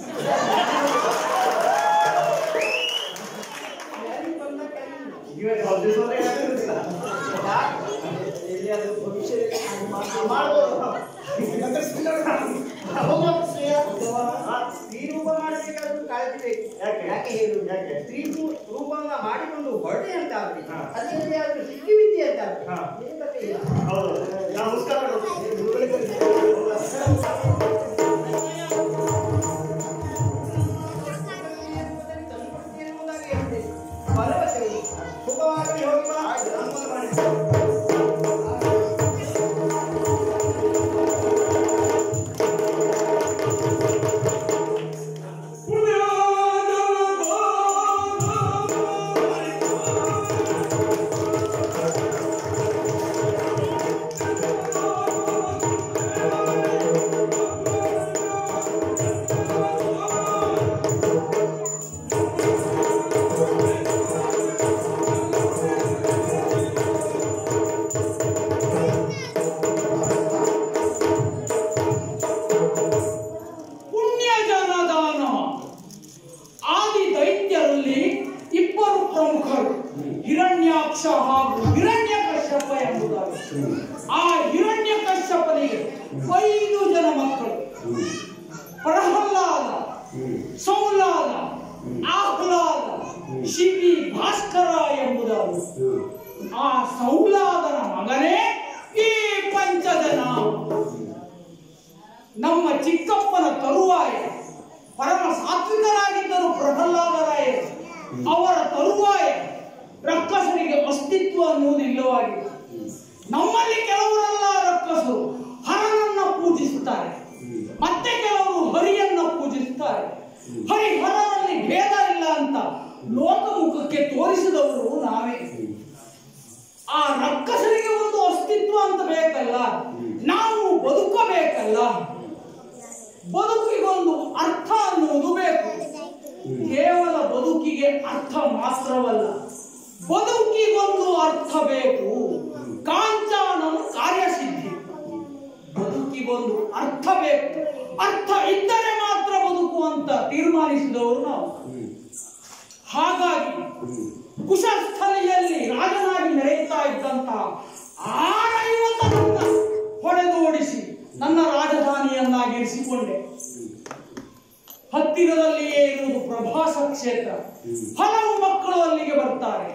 ಯಾರಿಗೆ ಬಂದ ಕೆಲ್ಸ? ಇವಾಗ ಅವ್ರ ದಿವಸ ಏನಾಗಿರುತ್ತಿಲ್ಲ ಯಾಕೆ? ಇಲ್ಲಿ ಅದು ಭವಿಷ್ಯದಲ್ಲಿ ಹಾಗೆ ಮಾಡ್ತಾ ಮಾಡ್ಬೋದು ಮತ್ತೆ ಸುಮ್ಮನೆ ಹೋಗುವ ಶ್ರೇಯ. ಹಾ. ಸ್ತ್ರೀ ರೂಪ ಮಾಡಬೇಕಾದ್ರೂ ಕಾಳಜಿ ಬೇಕು ಯಾಕೆ? ಯಾಕೆ ಹೇಳು ಯಾಕೆ? ಸ್ತ್ರೀ ರೂ- ರೂಪವನ್ನ ಮಾಡಿಕೊಂಡು ಹೊರಟೆ ಅಂತ ಆಗ್ಲಿ ಹಾ. ಅದೇ ಆದ್ರೂ ಸಿಕ್ಕಿ ವಿದ್ಯೆ ಅಂತ ಆಗ್ಲಿ ಹಾ. ಏನ್ ಕಥೆ ಇಲ್ಲ ಹೌದು ನಾವು ನಮಸ್ಕಾರಗಳು ಸುಖವಾಗಿ ಹೋಗಿ ಬಾ. ನಮಸ್ಕಾರ ಮಾಡಿ ಿ ಹಿರಣ್ಯಾಕ್ಷ ಹಾಗೂ ಹಿರಣ್ಯ ಕಶ್ಯಪ ಎಂಬುದಾಗಿ ಆ ಹಿರಣ್ಯ ಕಶ್ಯಪನಿಗೆ ಐದು ಜನ ಮಕ್ಕಳು ಪ್ರಹ್ಲಾದ ಸೌಲಾದ ಆಹ್ಲಾದ ಶಿವಿ ಭಾಸ್ಕರ ಎಂಬುದಾಗಿ ಆ ಸೌಲಾದನ ಮಗನೇ ಈ ಪಂಚಜನ ನಮ್ಮ ಚಿಕ್ಕಪ್ಪನ ತರುವಾಯ ಪರಮ ಸಾತ್ವಿಕರಾಗಿದ್ದರು ಪ್ರಹ್ಲಾದರಾಯರು ಅವರ ತರುವಾಯ ರಕ್ಕಸರಿಗೆ ಅಸ್ತಿತ್ವ ಅನ್ನುವುದು ಇಲ್ಲವಾಗಿದೆ ನಮ್ಮಲ್ಲಿ ಕೆಲವರೆಲ್ಲ ರಕ್ಕಸರು ಹರನನ್ನ ಪೂಜಿಸುತ್ತಾರೆ ಮತ್ತೆ ಕೆಲವರು ಹರಿಯನ್ನ ಪೂಜಿಸುತ್ತಾರೆ ಹರಿ ಹರನಲ್ಲಿ ಭೇದ ಇಲ್ಲ ಅಂತ ಲೋಕಮುಖಕ್ಕೆ ತೋರಿಸಿದವರು ನಾವೇ ಆ ರಕ್ಕಸರಿಗೆ ಒಂದು ಅಸ್ತಿತ್ವ ಅಂತ ಬೇಕಲ್ಲ ನಾವು ಬದುಕಬೇಕಲ್ಲ ಬದುಕಿಗೊಂದು ಅರ್ಥ ಅನ್ನುವುದು ಬೇಕು ಕೇವಲ ಬದುಕಿಗೆ ಅರ್ಥ ಮಾತ್ರವಲ್ಲ ಬದುಕಿಗೊಂದು ಅರ್ಥ ಬೇಕು ಕಾಂಚಾನನು ಕಾರ್ಯಸಿದ್ಧಿ ಬದುಕಿಗೊಂದು ಅರ್ಥ ಬೇಕು ಅರ್ಥ ಇದ್ದರೆ ಮಾತ್ರ ಬದುಕು ಅಂತ ತೀರ್ಮಾನಿಸಿದವರು ನಾವು ಹಾಗಾಗಿ ಕುಶಸ್ಥಲಿಯಲ್ಲಿ ರಾಜನಾಗಿ ಮೆರೆಯುತ್ತಾ ಇದ್ದಂತಹ ಆರೈವತ್ತರನ್ನ ಹೊಡೆದು ಓಡಿಸಿ ನನ್ನ ರಾಜಧಾನಿಯನ್ನಾಗಿರಿಸಿಕೊಂಡೆ ಹತ್ತಿರದಲ್ಲಿಯೇ ಇರುವುದು ಪ್ರಭಾಸ ಕ್ಷೇತ್ರ ಹಲವು ಮಕ್ಕಳು ಅಲ್ಲಿಗೆ ಬರ್ತಾರೆ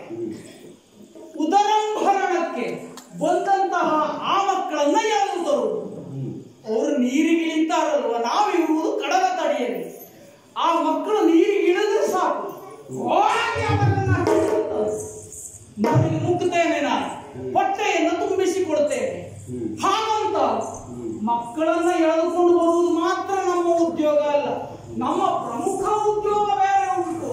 ಉದರಂಭರಣಕ್ಕೆ ಬಂದಂತಹ ಆ ಮಕ್ಕಳನ್ನ ಯಾರು ತರುವುದು ಅವರು ನೀರಿಗೆ ಇಳಿತಾರಲ್ವ ನಾವಿರುವುದು ಕಡಲ ತಡಿಯಲ್ಲಿ ಆ ಮಕ್ಕಳು ನೀರಿಗೆ ಇಳಿದ್ರೆ ಸಾಕು ಹೋಗಿ ಅವರನ್ನ ಹಿಡಿಯುತ್ತಾರೆ. ನನಗೆ ಮುಗ್ತೇನೆ ನಾನು ಹೊಟ್ಟೆಯನ್ನು ತುಂಬಿಸಿಕೊಡ್ತೇನೆ ಹಾಗಂತ ಮಕ್ಕಳನ್ನ ಎಳೆದುಕೊಂಡು ಬರುವುದು ಮಾತ್ರ ನಮ್ಮ ಉದ್ಯೋಗ ಅಲ್ಲ ನಮ್ಮ ಪ್ರಮುಖ ಉದ್ಯೋಗ ಬೇರೆ ಉಂಟು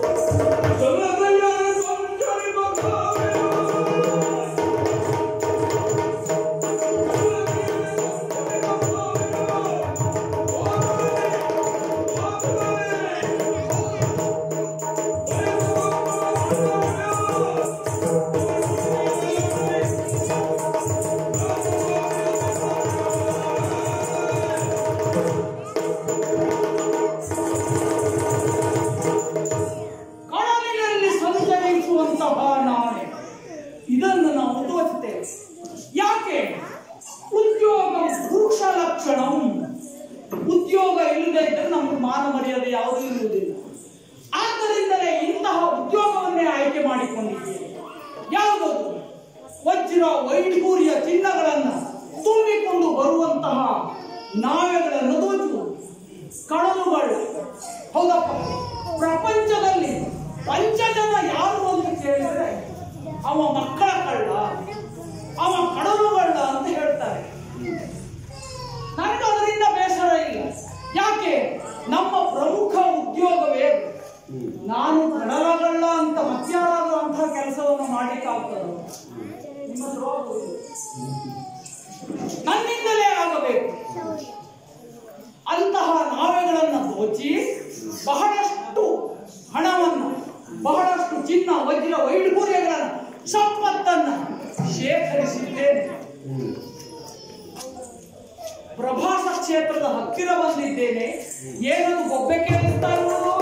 ಕಡಲಿನಲ್ಲಿ ಸಂಚರಿಸುವಂತಹ ನಾಳೆ ಇದನ್ನು ನಾವು ತೋರಿಸುತ್ತೇವೆ ಯಾಕೆ ಉದ್ಯೋಗ ಪುರುಷ ಲಕ್ಷಣ ಉದ್ಯೋಗ ಇಲ್ಲದೆ ಇದ್ದರೆ ನಮಗೆ ಮಾನ ಮರ್ಯಾದೆ ಯಾವುದೂ ಇರುವುದಿಲ್ಲ ಆದ್ದರಿಂದಲೇ ಇಂತಹ ಉದ್ಯೋಗವನ್ನೇ ಆಯ್ಕೆ ಮಾಡಿಕೊಂಡಿದ್ದೇವೆ ಯಾವುದದು ವಜ್ರ ವೈಢೂರ್ಯ ಚಿನ್ನಗಳನ್ನು ತುಂಬಿಕೊಂಡು ಬರುವಂತಹ ನಾವೆಗಳನ್ನು ದೋಚುವುದು ಕಡಲುಗಳು ಹೌದಪ್ಪ ಪ್ರಪಂಚದಲ್ಲಿ ಪಂಚಜನ ಯಾರು ಅಂತ ಕೇಳಿದ್ರೆ ಅವ ಮಕ್ಕಳ ಕಳ್ಳ ಅವ ಕಡಲುಗಳ್ಳ ಅಂತ ಹೇಳ್ತಾರೆ ನನಗೆ ಅದರಿಂದ ಬೇಸರ ಇಲ್ಲ ಯಾಕೆ ನಮ್ಮ ಪ್ರಮುಖ ಉದ್ಯೋಗವೇ ಅದು. ನಾನು ಕಡಲಗಳ್ಳ ಅಂತ ಮತ್ಯಾರಾದರೂ ಅಂತಹ ಕೆಲಸವನ್ನು ಮಾಡ್ಲಿಕ್ಕಾಗ್ತದ ನಿಮ್ಮ ಹತ್ರ ಹೋಗುವುದು. ನನ್ನಿಂದಲೇ ಆಗಬೇಕು ಅಂತಹ ನಾವೆಗಳನ್ನು ದೋಚಿ ಬಹಳಷ್ಟು ಹಣವನ್ನು ಬಹಳಷ್ಟು ಚಿನ್ನ ವಜ್ರ ವೈಢೂರ್ಯಗಳನ್ನು ಸಂಪತ್ತನ್ನ ಶೇಖರಿಸಿದ್ದೇನೆ ಪ್ರಭಾಸ ಕ್ಷೇತ್ರದ ಹತ್ತಿರ ಬಂದಿದ್ದೇನೆ ಏನದು ಗೊಬ್ಬೆ ಕೇಳಿಸ್ತಾ ಇರುವುದು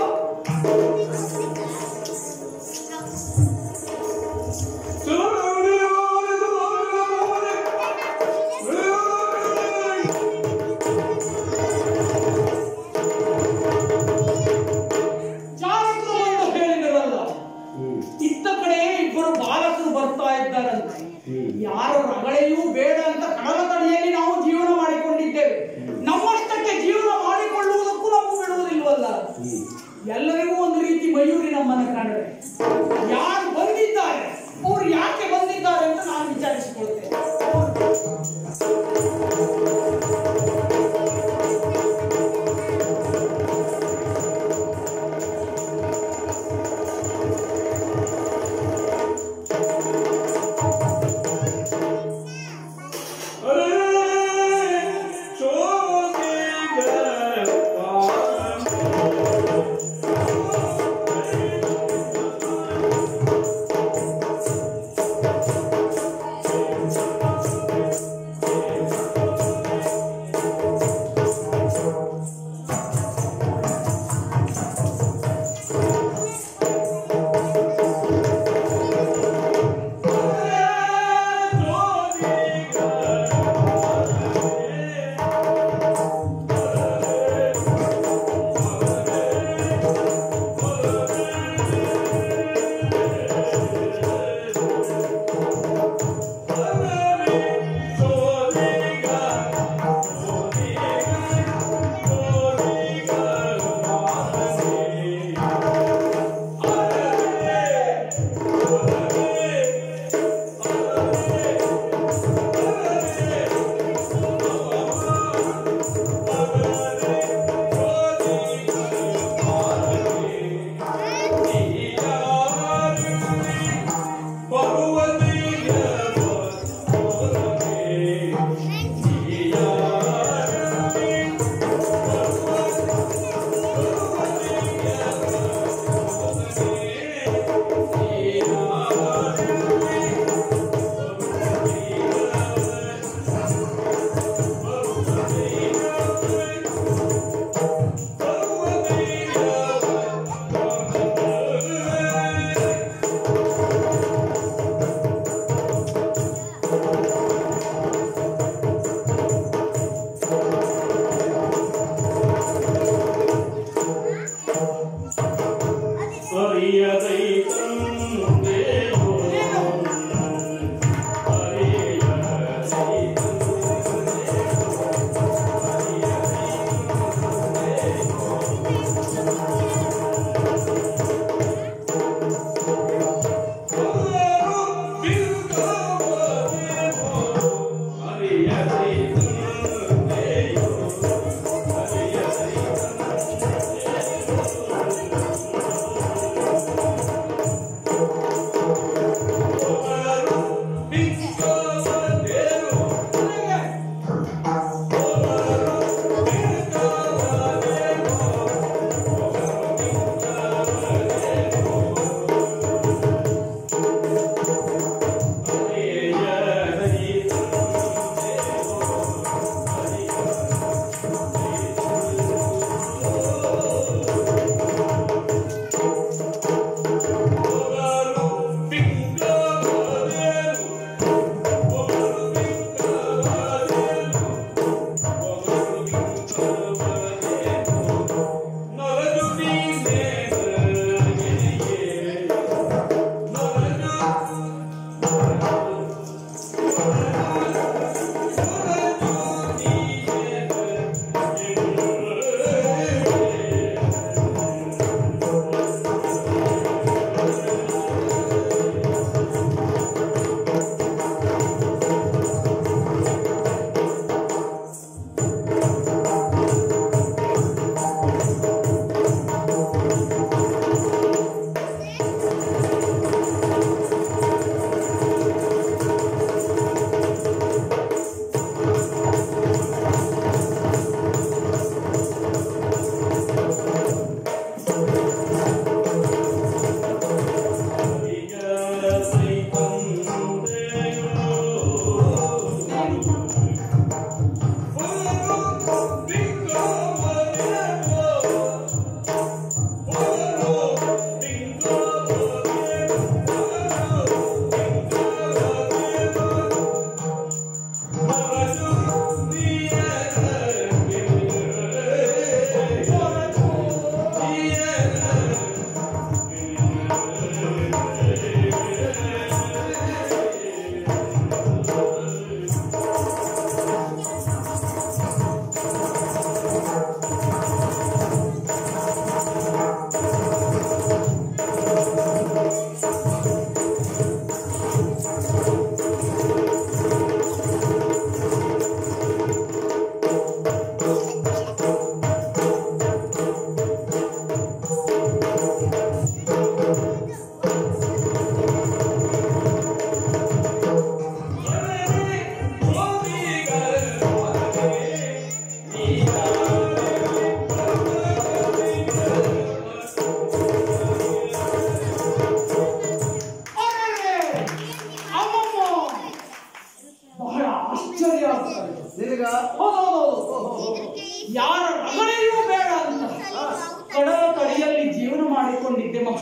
ಚಾಲಕರು ಬಂದು ಹೇಳಿದರಲ್ಲ ಇತ್ತ ಕಡೆ ಇಬ್ಬರು ಬಾಲಕರು ಬರ್ತಾ ಇದ್ದಾರಂತೆ ಯಾರ ರಗಳೆಯೂ ಬೇಡ ಅಂತ ಕಡಲ ತಡಿಯಲ್ಲಿ ನಾವು ಜೀವನ ಮಾಡಿಕೊಂಡಿದ್ದೇವೆ ನಮ್ಮಷ್ಟಕ್ಕೆ ಜೀವನ ಮಾಡಿಕೊಳ್ಳುವುದಕ್ಕೂ ನಮಗೂ ಬಿಡುವುದಿಲ್ವಲ್ಲ ಎಲ್ಲರಿಗೂ ಒಂದು ರೀತಿ ಮಯೂರಿ ನಮ್ಮನ್ನು ಕಂಡ್ರೆ ಯಾರು ಬಂದಿದ್ದಾರೆ ಅವ್ರು ಯಾಕೆ ಬಂದಿದ್ದಾರೆ ಅಂತ ನಾನು ವಿಚಾರಿಸಿಕೊಳ್ತೇನೆ ಅರೆ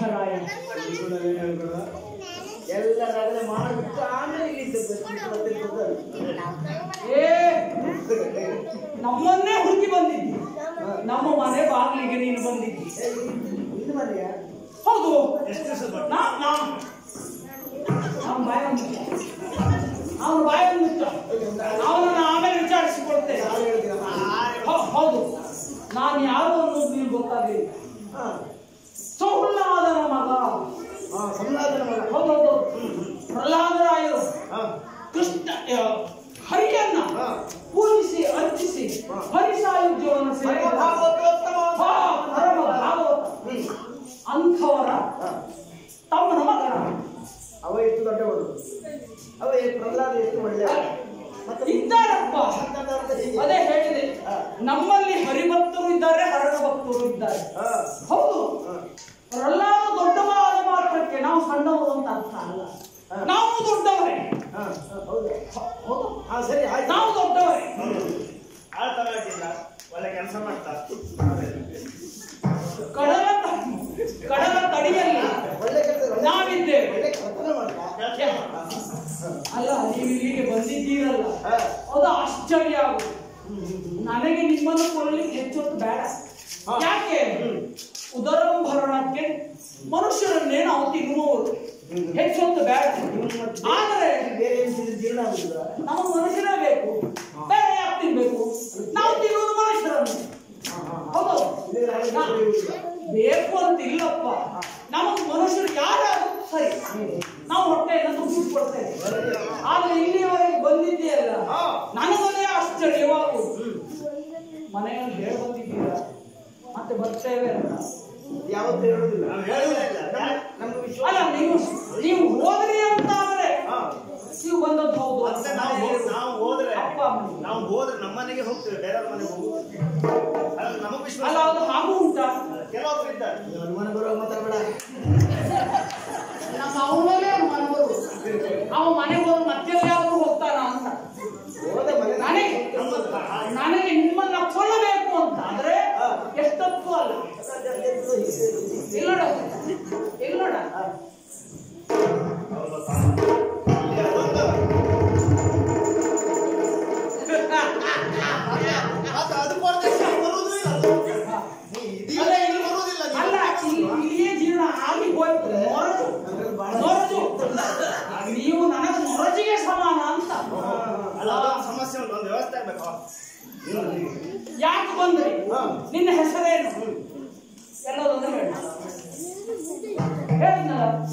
ರಾಯ ಎಲ್ಲ ರಗಳೆ ಮಾಡಿಬಿಟ್ಟು ಆಮೇಲೆ ಇಲ್ಲಿದ್ದು ಏ ನಮ್ಮನ್ನೇ ಹುಡುಕಿ ಬಂದಿದ್ದಿ ನಮ್ಮ ಮನೆ ಬಾಗಿಲಿಗೆ ನೀನು ಬಂದಿದ್ದಿ ಇದು ಮನೆಯ ಹೌದು ಎಷ್ಟು ದಿವಸ ಬಂತು? ನಾ ನಾ ಅವನ ಬಾಯ ಅವನ ಬಾಯ ಮುಚ್ಚ ಅವನನ್ನು ಆಮೇಲೆ ವಿಚಾರಿಸಿಕೊಳ್ತೇನೆ ಯಾರು ಹೇಳ್ತೀರ ಹೌ- ಹೌದು ನಾನು ಯಾರು ಅನ್ನೋದು ನೀವು ಗೊತ್ತಾಗಲಿಲ್ಲ ಹಾ ಸೌಲ್ಲಾದನ ಮಗ ಹಾ ಸಂಲಾದನ ಮಗ ಹೌದೌದು ಪ್ರಹ್ಲಾದರಾಯರು ಹಾ ಕೃಷ್ಣ ಆ, ಹರಿಯನ್ನ ಹಾ. ಪೂಜಿಸಿ ಅರ್ಚಿಸಿ ಹರಿಸಾಯುಜ್ಯವನ್ನು ಸೇವೆ ಭಾಗವತೋತ್ತಮ ಹಾ, ಪರಮ ಭಾಗವತ ಅಂಥವರ ಹಾ. ತಮ್ಮನ ಮಗನ ಅವ ಎಷ್ಟು ದೊಡ್ಡವಳು ಅವ ಎಷ್ಟು ಪ್ರಹ್ಲಾದ ಎಷ್ಟು ಒಳ್ಳೆಯ ಮತ್ತೆ ಇದ್ದಾರಪ್ಪ ಸಂತಾನದ ಹೀಗೆ. ಅದೇ ಹೇಳಿದೆ ಹಾ. ನಮ್ಮಲ್ಲಿ ಹರಿಭಕ್ತರು ಇದ್ದಾರೆ ಹರಣ ಭಕ್ತರು ಇದ್ದಾರೆ ಹಾ ಹೌದು ಹಾ. ಪ್ರಹ್ಲಾದ ದೊಡ್ಡವಾದ ಮಾತ್ರಕ್ಕೆ ನಾವು ಸಣ್ಣವರು ಅಂತ ಅರ್ಥ ಅಲ್ಲ ಹಾ. ನಾವು ದೊಡ್ಡವರೇ ಹಾ ಹಾ, ಹೌದು ಹ- ಹೌದು ಹಾ ಸರಿ ಆಯ್ತು ನಾವು ದೊಡ್ಡವರೇ ಆ ತರ ಆಗಿಲ್ಲ ಒಳ್ಳೆ ಕೆಲಸ ಮಾಡ್ತಾ ಕಡಲ ತ- ಕಡಲ ತಡಿಯಲ್ಲಿ ಒಳ್ಳೆ ಕೆಲಸ ನಾವಿದ್ದೇವೆ ಒಳ್ಳೆ ಕರ್ತನ ಮಾಡ್ತಾ ಅಲ್ಲ ನೀವು ಇಲ್ಲಿಗೆ ಬಂದಿದ್ದೀರಲ್ಲ ಹಾ. ಅದು ಆಶ್ಚರ್ಯ ಆಗುದು ನನಗೆ ನಿಮ್ಮನ್ನು ಕೊಡಲಿಕ್ಕೆ ಹೆಚ್ಚೊತ್ತು ಬೇಡ ಹಾ. ಯಾಕೆ ಉದರಂಭರಣಕ್ಕೆ ಮನುಷ್ಯರನ್ನೇ ನಾವು ತಿನ್ನುವವರು ಹೆಚ್ಚೊತ್ತು ಬೇಡ ಆದರೆ ಬೇರೆ ಏನು ತಿಂದ್ರೆ ಜೀರ್ಣ ಆಗುದಿಲ್ಲ ನಮಗೆ ಮನುಷ್ಯರೇ ಬೇಕು ಬೇರೆ ಯಾಕೆ ತಿನ್ಬೇಕು ನಾವು ತಿನ್ನುವುದು ಮನುಷ್ಯರನ್ನು ಹೌದು ಇದ್ರೆ ಹಾಗೆ ನಾ- ಬೆಳೆಯುವುದಿಲ್ಲ. ಬೇಕು ಅಂತ ಇಲ್ಲಪ್ಪ ನಮಗೆ ಮನುಷ್ಯರು ಯಾರಾದ್ರೂ ಸರಿ ನಾವು ಹೊಟ್ಟೆಯನ್ನು ತುಂಬಿಸ್ಕೊಡ್ತೇವೆ ಆದ್ರೆ ಇಲ್ಲಿಯವರೆಗೆ ಬಂದಿದೆಯಲ್ಲ ಹಾ. ನನಗದೇ ಆಶ್ಚರ್ಯವಾಗುವುದು ಮನೆಯಲ್ಲಿ ಹೇಳಿ ಬಂದಿದ್ದೀರಾ ಮತ್ತೆ ಬರ್ತೇವೆ ಅಂತ ಯಾವತ್ತೂ ಹೇಳುದಿಲ್ಲ ನಾವು ಹೇಳುವುದೇ ಇಲ್ಲ. ನಮ್ಗೆ ವಿಶ್ವಾಸ ಅಲ್ಲ ನೀವು ನೀವು ಹೋದ್ರಿ ಅಂತ ಆದ್ರೆ ಹಾ ನೀವು ಬಂದದ್ದು ಹೌದು ಮತ್ತೆ ನಾವು ಹೋ- ನಾವು ಹೋದ್ರೆ ಅಪ್ಪ ಅಮ್ಮ. ನಾವು ಹೋದ್ರೆ ನಮ್ಮ ಮನೆಗೆ ಹೋಗ್ತೇವೆ ಬೇರೆ ಮನೆಗೆ ಹೋಗುದು ಅಲ್ಲ ನಮಗ್ ವಿಶ್ವಾಸ ಅಲ್ಲ ಅದು ಹಾಗೂ ಉಂಟಾ ಕೆಲವೊಬ್ರು ಇದ್ದಾರೆ ನೀವು ಅನುಮಾನ ಬರುವಾಗ ಮಾತಾಡ್ಬೇಡ ನಮ್ಮ ಅವನಲ್ಲೇ ಮನವರು ಅವ ಮನೆಗೆ ಹೋಗಿ ಮತ್ತೆ ಯಾರು ಹೋಗ್ತಾನ ಅಂತ ಹೋದ ಮನೆ ನನಗೆ ನನಗೆ ನಿಮ್ಮನ್ನ ಕೊಲ್ಲಬೇಕು ಅಂತ ಆದ್ರೆ ಎಷ್ಟೊತ್ತು ಅಲ್ಲ ಇಲ್ಲ ನೋಡ ಇಲ್ಲ ನೋಡ ಅದು ಅದು ಕೊಡ್ತೇವೆ, ನೀವು ಬರುವುದೂ ಇಲ್ಲ ಅದು. ನೀ ಇದೀಗ ಅಲ್ಲ, ಇಲ್ಲಿ ಬರುವುದಿಲ್ಲ ನೀವು. ಅಲ್ಲ ಇಲ್ಲಿ- ಇಲ್ಲಿಯೇ ಜೀವನ ಆಗಿ ಹೋಯ್ತು ಮೊರಜು ಮೊರಜು ನೀವು ನನಗೆ ಮೊರಜಿಗೆ ಸಮಾನ ಅಂತ ಅಲ್ಲ ಅದೊಂದು ಸಮಸ್ಯೆ ಉಂಟು ಒಂದು ವ್ಯವಸ್ಥೆ ಆಗ್ಬೇಕು ಯಾಕೆ ಬಂದ್ರಿ ಹಾ. ನಿನ್ನ ಹೆಸರೇನು ಎಲ್ಲದೊಂದು ಹೇಳಿ ಹೇಳಿದ್ನಲ್ಲ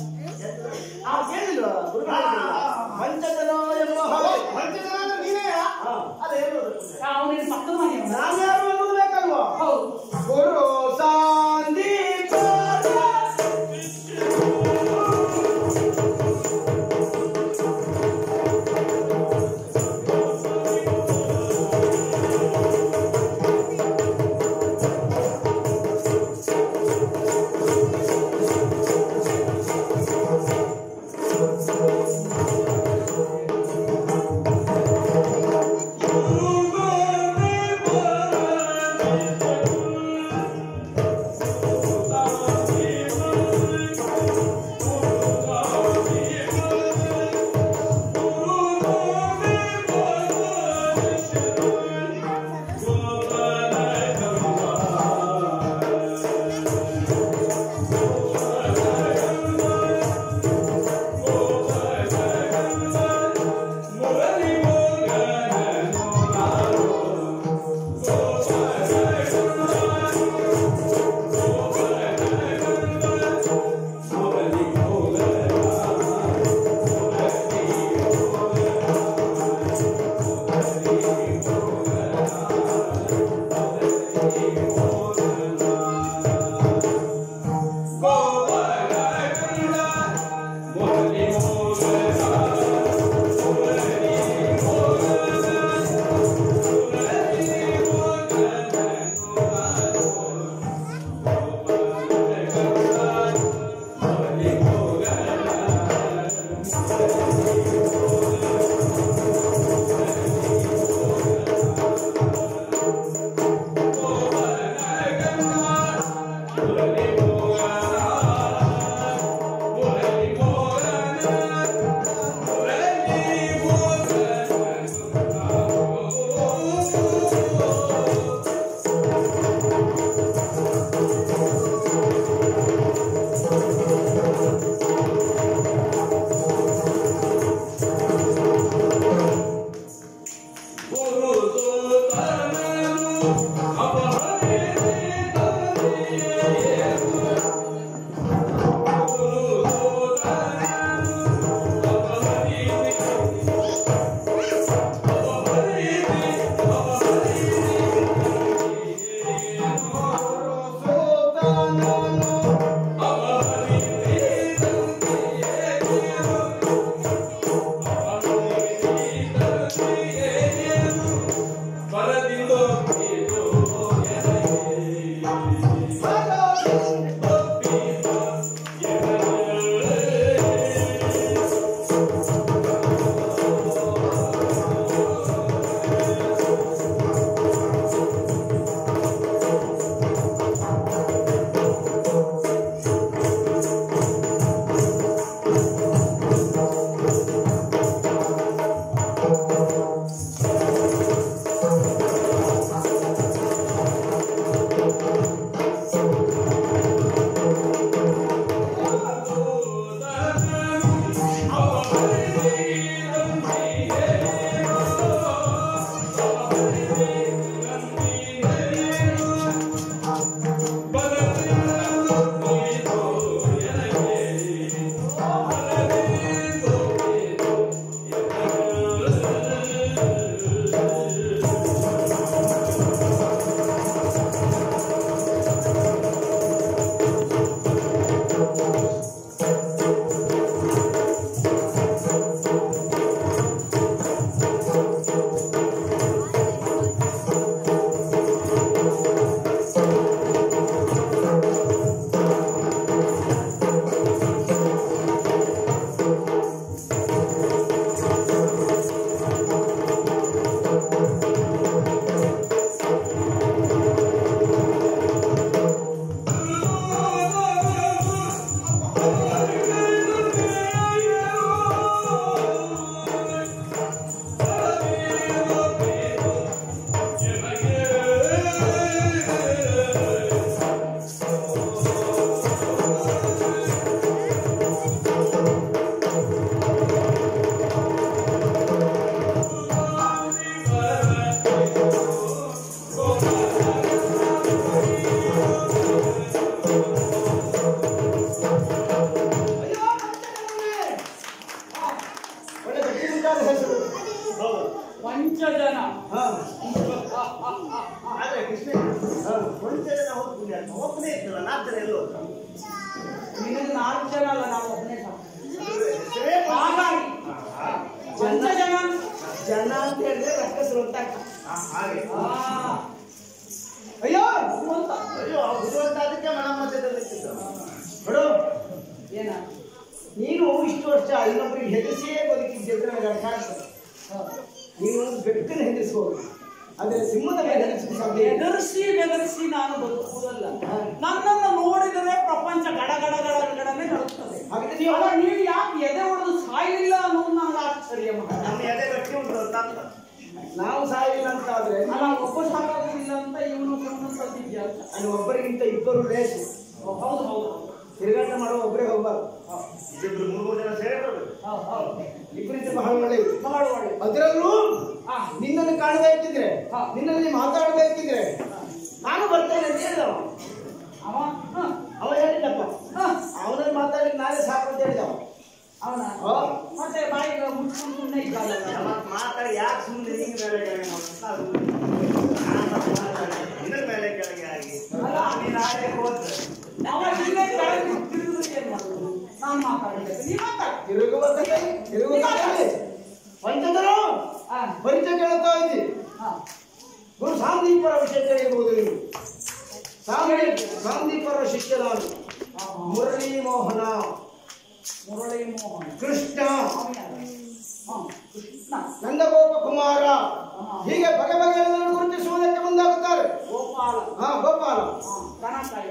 ನಾಲ್ಕು ಎಲ್ಲೋ ನಿನಗೆ ನಾಲ್ಕು ಜನ ಅಲ್ಲ ನಾವು ಒಬ್ಬನೇ ಸಾಕು ಹೆಸರೇ ಹಾಗಾಗಿ ಪಂಚ ಜನ ಜನ ಅಂತ ಹೇಳಿದ್ರೆ ರಕ್ಕಸರು ಅಂತ ಅರ್ಥ. ಹಾ, ಹಾಗೆ ಆ, ಅಯ್ಯೋ ಅಂತ ಅಯ್ಯೋ ಆ ಬುದ್ಧಿವಂತ ಅದಕ್ಕೆ ಮನ ಮಧ್ಯದಲ್ಲಿ ನಿಂತಿದ್ದ. ನೋಡು ಏನ ನೀನು ಇಷ್ಟು ವರ್ಷ ಇನ್ನೊಬ್ಬರಿಗೆ ಹೆದರಿಸಿಯೇ ಬದುಕಿದ್ದೆ ನನಗೆ ಅರ್ಥ ಆಗ್ತದೆ ನೀನು ಬೆಕ್ಕನ್ನು ಹೆದರಿಸಬಹುದು ಆದರೆ ಸಿಂಹದ ಮೇಲೆ ಹೆದರಿಸಲು ಸಾಧ್ಯ ಇಲ್ಲ. ಬೆದರಿಸಿ ಬೆದರಿಸಿ ನಾನು ಬದುಕುವುದಲ್ಲ ನನ್ನನ್ನು ನೋಡಿದರೆ ಪ್ರಪಂಚ ಗಡ ಗಡ ಗಡ ಗಡನೆ ನಡುತ್ತದೆ ಹಾಗಾದ್ರೆ ನೀವು ಅಲ್ಲ ನೀವು ಯಾಕೆ ಎದೆ ಹೊಡೆದು ಸಾಯಲಿಲ್ಲ ಅನ್ನೋದು ನನಗೆ ಆಶ್ಚರ್ಯ ಮಾತ್ರ. ನಮ್ಮ ಎದೆ ಗಟ್ಟಿ ಉಂಟು ಅಂತ ಅರ್ಥ. ನಾವು ಸಾಯಿಲ್ಲ ಅಂತ ಆದ್ರೆ ಅಲ್ಲ ಒಬ್ಬ ಸಾಕಾಗುವುದಿಲ್ಲ ಅಂತ ಇವನು ಸಂಬಂಧಿಸಿದ್ಯಾ ಅಂತ ಅಲ್ಲಿ ಒಬ್ಬರಿಗಿಂತ ಇಬ್ಬರು ಲೇಸು ಹೌದು ಹೌದು ತಿರುಗಾಟ ಮಾಡುವ ಒಬ್ಬರೇ ಹೋಗ್ಬಾರ್ದು ಇದಿಬ್ರು ಮೂರು ಮೂರು ಜನ ಸೇರಿ ಬರ್ಬೇಕು ಹೌದು ಹೌದು ಇಬ್ಬರಿದ್ರೆ ಬಹಳ ಒಳ್ಳೆಯದು ಬಹಳ ಒಳ್ಳೆ ಅದರಲ್ಲೂ ಹಾ ನಿನ್ನನ್ನು ಕಾಣಬೇಕಿದ್ರೆ ಹಾ. ನಿನ್ನಲ್ಲಿ ಮಾತಾಡಬೇಕಿದ್ರೆ ನಾನು ಬರ್ತೇನೆ ಅಂತ ಹೇಳಿದವ ಅವ ಹ, ಅವ ಹೇಳಿದ್ದಪ್ಪ ಹ, ಅವನಲ್ಲಿ ಮಾತಾಡ್ಲಿಕ್ಕೆ ನಾನೇ ಸಾಕು ಅಂತ ಹೇಳಿದವ ಅವನ ಹಾ. ಮತ್ತೆ ಬಾಯಿಗೆ ಮುಚ್ಕೊಂಡು ಸುಮ್ಮನೆ ಇದ್ದಾಗಲ್ಲ ಮತ್ತ್ ಮಾತಾಡಿ ಯಾಕೆ ಸುಮ್ಮನೆ ಹಿಂಗ್ ಮೇಲೆ ಕೆಳಗೆ ಮಾಡೋದು? ನಾ ಸುಮ್ನೆ ನಾನು ಮಾತಾಡಿ ನಿನ್ನ ಮೇಲೆ ಕೆಳಗೆ ಆಗಿ ಅಲ್ಲ. ನೀನು ಹಾಗೆ ಹೋದ್ರೆ ಅವ ಇಲ್ಲೇ ಕೆಳಗೆ ತಿರುಗಿದ್ರೆ ಏನ್ ಮಾಡೋದು ನಾನು ಮಾತಾಡಬೇಕು ನೀ ಮಾತಾಡ ತಿರುಗುವ ಕಥೆ ತಿರುಗುವ ಕಥೆ ಪಂಚದರು ಹಾ ಪರಿಚಯ ಕೇಳ್ತಾ ಇದ್ದಿ ಹಾ ಗುರು ಸಾಂದೀಪರ ವಿಷಯ ತಿಳಿಯಬಹುದು ನೀವು ಸಾಂದೀಪ್ ಸಾಂದೀಪರ ಶಿಷ್ಯ ನಾನು ಮುರಳಿ ಮೋಹನ ಮುರಳಿ ಮೋಹನ್ ಕೃಷ್ಣ ಅವನ ಹಾ ಕೃಷ್ಣ ನಂದಗೋಪ ಕುಮಾರ ಹಾ. ಹೀಗೆ ಬಗೆ ಬಗೆಯನ್ನು ಗುರುತಿಸುವುದಕ್ಕೆ ಮುಂದಾಗುತ್ತಾರೆ ಗೋಪಾಲ ಹಾ ಗೋಪಾಲ ಹಾ ಕನಕಾಯ